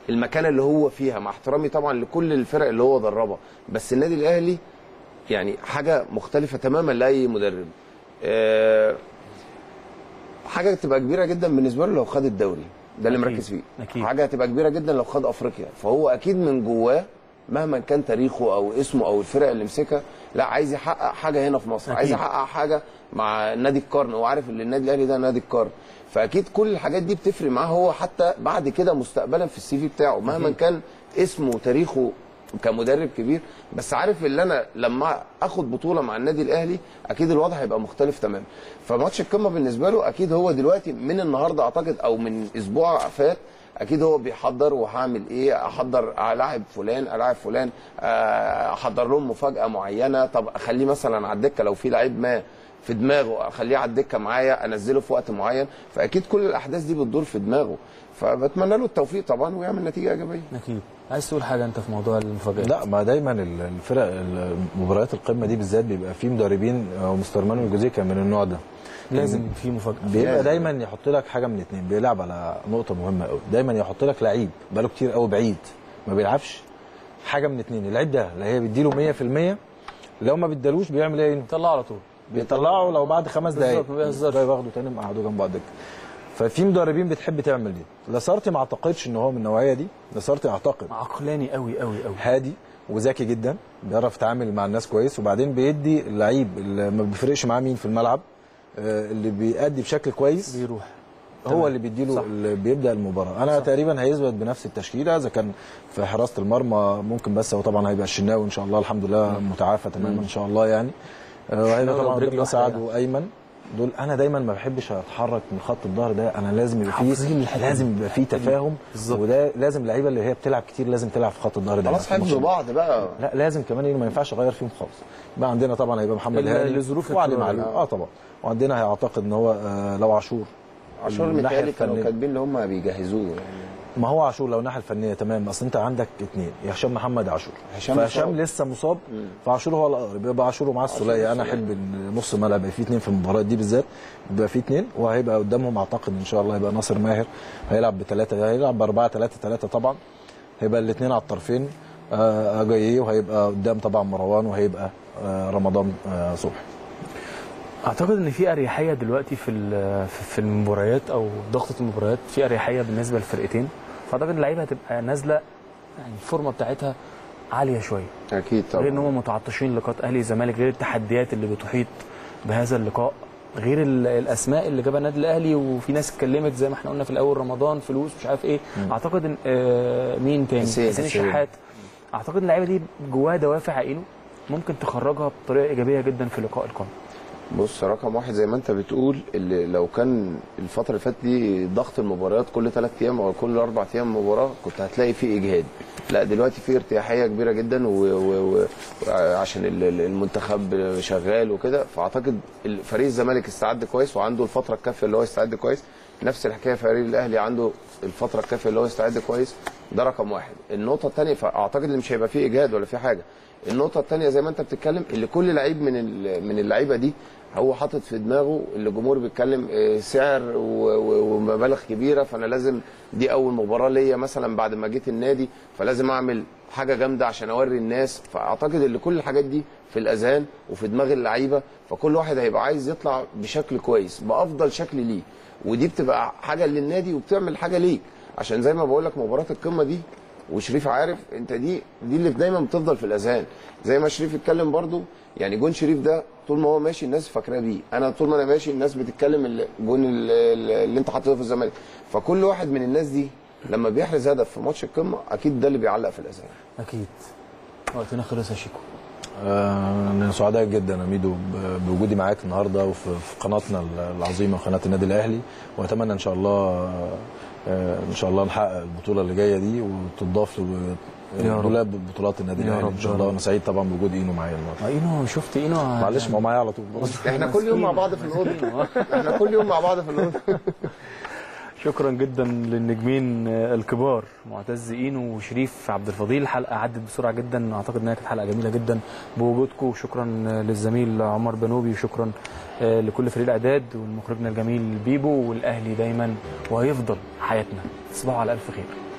[SPEAKER 5] المكانه اللي هو فيها مع احترامي طبعا لكل الفرق اللي هو دربها بس النادي الاهلي يعني حاجه مختلفه تماما لاي مدرب آه، حاجه تبقى كبيره جدا بالنسبه له لو خد الدوري ده اللي
[SPEAKER 3] أكيد.
[SPEAKER 5] مركز فيه
[SPEAKER 3] أكيد.
[SPEAKER 5] حاجه هتبقى كبيره جدا لو خد افريقيا فهو اكيد من جواه مهما كان تاريخه او اسمه او الفرق اللي مسكها لا عايز يحقق حاجه هنا في مصر
[SPEAKER 3] أكيد.
[SPEAKER 5] عايز يحقق حاجه مع نادي القرن هو عارف ان النادي الاهلي ده نادي القرن فاكيد كل الحاجات دي بتفرق معاه هو حتى بعد كده مستقبلا في السي في بتاعه مهما
[SPEAKER 3] أكيد.
[SPEAKER 5] كان اسمه وتاريخه كمدرب كبير بس عارف ان انا لما اخد بطوله مع النادي الاهلي اكيد الوضع هيبقى مختلف تماما فماتش القمه بالنسبه له اكيد هو دلوقتي من النهارده اعتقد او من اسبوع فات اكيد هو بيحضر وهعمل ايه احضر العب فلان العب فلان آه، احضر لهم مفاجاه معينه طب اخليه مثلا على الدكه لو في لعيب ما في دماغه اخليه على الدكه معايا انزله في وقت معين فاكيد كل الاحداث دي بتدور في دماغه فبتمنى له التوفيق طبعا ويعمل نتيجه ايجابيه
[SPEAKER 3] اكيد عايز تقول حاجه انت في موضوع المفاجات
[SPEAKER 4] لا ما دايما ال- الفرق مباريات القمه دي بالذات بيبقى فيه مدربين او مستر مانويل جوزيه كان من النوع ده
[SPEAKER 3] لازم في مفاجاه
[SPEAKER 4] بيبقى
[SPEAKER 3] لازم.
[SPEAKER 4] دايما يحط لك حاجه من اتنين بيلعب على نقطه مهمه قوي دايما يحط لك لعيب بقاله كتير قوي بعيد ما بيلعبش حاجه من اتنين اللعيب ده لا هي بيديله 100% لو ما بيدالوش بيعمل ايه
[SPEAKER 3] طلعه على طول
[SPEAKER 4] بيطلعه لو بعد خمس دقايق
[SPEAKER 3] بالظبط، ما بيهزرش.
[SPEAKER 4] ده باخده تاني مقعده جنب بعض الدكه ففي مدربين بتحب تعمل دي لاسارتي ما اعتقدش ان هو من النوعيه دي لاسارتي اعتقد
[SPEAKER 3] عقلاني قوي قوي قوي
[SPEAKER 4] هادي وذكي جدا بيعرف يتعامل مع الناس كويس وبعدين بيدي اللعيب اللي ما بيفرقش معاه مين في الملعب آه، اللي بيأدي بشكل كويس
[SPEAKER 3] بيروح
[SPEAKER 4] هو
[SPEAKER 3] تمام.
[SPEAKER 4] اللي بيديله
[SPEAKER 3] صح.
[SPEAKER 4] اللي بيبدا المباراه انا
[SPEAKER 3] صح.
[SPEAKER 4] تقريبا هيثبت بنفس التشكيله اذا كان في حراسه المرمى ممكن بس هو طبعا هيبقى الشناوي ان شاء الله الحمد لله متعافى تماما ان شاء الله يعني آه، وهيبقى
[SPEAKER 3] الشناوي
[SPEAKER 4] طبعا
[SPEAKER 3] برجله
[SPEAKER 4] برجله
[SPEAKER 3] واحدة
[SPEAKER 4] سعد
[SPEAKER 3] يعني.
[SPEAKER 4] وايمن دول انا دايما ما بحبش اتحرك من خط الظهر ده انا لازم يبقى
[SPEAKER 3] حافظين
[SPEAKER 4] فيه
[SPEAKER 3] الحتة دي.
[SPEAKER 4] لازم يبقى فيه تفاهم
[SPEAKER 3] بالظبط.
[SPEAKER 4] وده لازم اللعيبه اللي هي بتلعب كتير لازم تلعب في خط الظهر ده
[SPEAKER 5] خلاص حفظوا بعض بقى
[SPEAKER 4] لا لازم كمان إيه، ما ينفعش اغير فيهم خالص بقى عندنا طبعا هيبقى محمد
[SPEAKER 3] ال-
[SPEAKER 4] هاني
[SPEAKER 3] لظروف
[SPEAKER 4] وعلي
[SPEAKER 3] الكورة.
[SPEAKER 4] معلول اه طبعا وعندنا هيعتقد ان هو آه لو عاشور
[SPEAKER 5] عاشور
[SPEAKER 4] الناحية
[SPEAKER 5] متهيألي كانوا
[SPEAKER 4] الفنية.
[SPEAKER 5] كاتبين ان هم بيجهزوه يعني
[SPEAKER 4] ما هو عاشور لو الناحيه الفنيه تمام اصل انت عندك اثنين يا هشام محمد يا عاشور
[SPEAKER 5] هشام
[SPEAKER 4] فهشام
[SPEAKER 5] مصاب.
[SPEAKER 4] لسه مصاب فعاشور هو الاقرب يبقى عاشور ومعاه السوليه انا احب ان نص الملعب يبقى فيه اثنين في المباراه دي بالذات يبقى فيه اثنين وهيبقى قدامهم اعتقد ان شاء الله هيبقى ناصر ماهر هيلعب بثلاثه هيلعب باربعه ثلاثه ثلاثه طبعا هيبقى الاثنين على الطرفين آه، اجاييه وهيبقى قدام طبعا مروان وهيبقى آه، رمضان آه، صبحي
[SPEAKER 3] اعتقد ان في اريحيه دلوقتي في ال- في- في المباريات او ضغطه المباريات في اريحيه بالنسبه للفرقتين فاعتقد اللعيبه هتبقى نازله يعني الفورمه بتاعتها عاليه شويه
[SPEAKER 5] اكيد
[SPEAKER 3] غير ان
[SPEAKER 5] طبعا
[SPEAKER 3] هم متعطشين لقاء اهلي الزمالك غير التحديات اللي بتحيط بهذا اللقاء غير ال- الاسماء اللي جابها النادي الاهلي وفي ناس اتكلمت زي ما احنا قلنا في الاول رمضان فلوس مش عارف ايه اعتقد ان آه، مين تاني
[SPEAKER 5] حسين.
[SPEAKER 3] حسين
[SPEAKER 5] حسين.
[SPEAKER 3] الشحات اعتقد اللعيبه دي جواها دوافع عقيله ممكن تخرجها بطريقه ايجابيه جدا في لقاء القمه
[SPEAKER 5] بص رقم واحد زي ما انت بتقول اللي لو كان الفتره اللي فاتت دي ضغط المباريات كل ثلاث ايام او كل اربع ايام مباراه كنت هتلاقي فيه اجهاد لا دلوقتي في ارتياحيه كبيره جدا و... و... و... عشان ال- ال- المنتخب شغال وكده فاعتقد ال- فريق الزمالك استعد كويس وعنده الفتره الكافيه اللي هو يستعد كويس نفس الحكايه فريق الاهلي عنده الفتره الكافيه اللي هو يستعد كويس ده رقم واحد النقطه الثانيه فاعتقد ان مش هيبقى فيه اجهاد ولا فيه حاجه النقطه الثانيه زي ما انت بتتكلم اللي كل لعيب من ال- من اللعيبه دي هو حاطط في دماغه اللي الجمهور بيتكلم آه، سعر و- و- ومبالغ كبيره فانا لازم دي اول مباراه ليا مثلا بعد ما جيت النادي فلازم اعمل حاجه جامده عشان اوري الناس فاعتقد ان كل الحاجات دي في الاذهان وفي دماغ اللعيبه فكل واحد هيبقى عايز يطلع بشكل كويس بافضل شكل ليه ودي بتبقى حاجه للنادي وبتعمل حاجه ليك عشان زي ما بقول لك مباراه القمه دي وشريف عارف انت دي دي اللي دايما بتفضل في الاذهان زي ما شريف اتكلم برضو يعني جون شريف ده طول ما هو ماشي الناس فاكراه بيه انا طول ما انا ماشي الناس بتتكلم ال- جون ال- ال- اللي انت حاطه في الزمالك فكل واحد من الناس دي لما بيحرز هدف في ماتش القمه اكيد ده اللي بيعلق في الاذهان
[SPEAKER 3] اكيد وقتنا خلص يا شيكو
[SPEAKER 4] آه، انا سعداء جدا يا ميدو ب- بوجودي معاك النهارده وفي في قناتنا العظيمه قناه النادي الاهلي واتمنى ان شاء الله آه، ان شاء الله نحقق البطوله اللي جايه دي وتضاف ل-
[SPEAKER 3] يا رب.
[SPEAKER 4] دولاب بطولات النادي
[SPEAKER 3] يا
[SPEAKER 4] الاهلي
[SPEAKER 3] رب،
[SPEAKER 4] ان شاء
[SPEAKER 3] يا
[SPEAKER 4] الله
[SPEAKER 3] رب.
[SPEAKER 4] وانا سعيد طبعا بوجود اينو معايا النهارده
[SPEAKER 3] اينو شفت اينو
[SPEAKER 4] معلش ما هو معايا على طول
[SPEAKER 5] احنا كل يوم مع بعض في الاوضه احنا كل يوم مع بعض في الاوضه
[SPEAKER 3] شكرا جدا للنجمين الكبار معتز اينو وشريف عبد الفضيل الحلقه عدت بسرعه جدا اعتقد انها كانت حلقه جميله جدا بوجودكم وشكرا للزميل عمر بنوبي وشكرا لكل فريق الاعداد ومخرجنا الجميل بيبو والاهلي دايما وهيفضل حياتنا تصبحوا على الف خير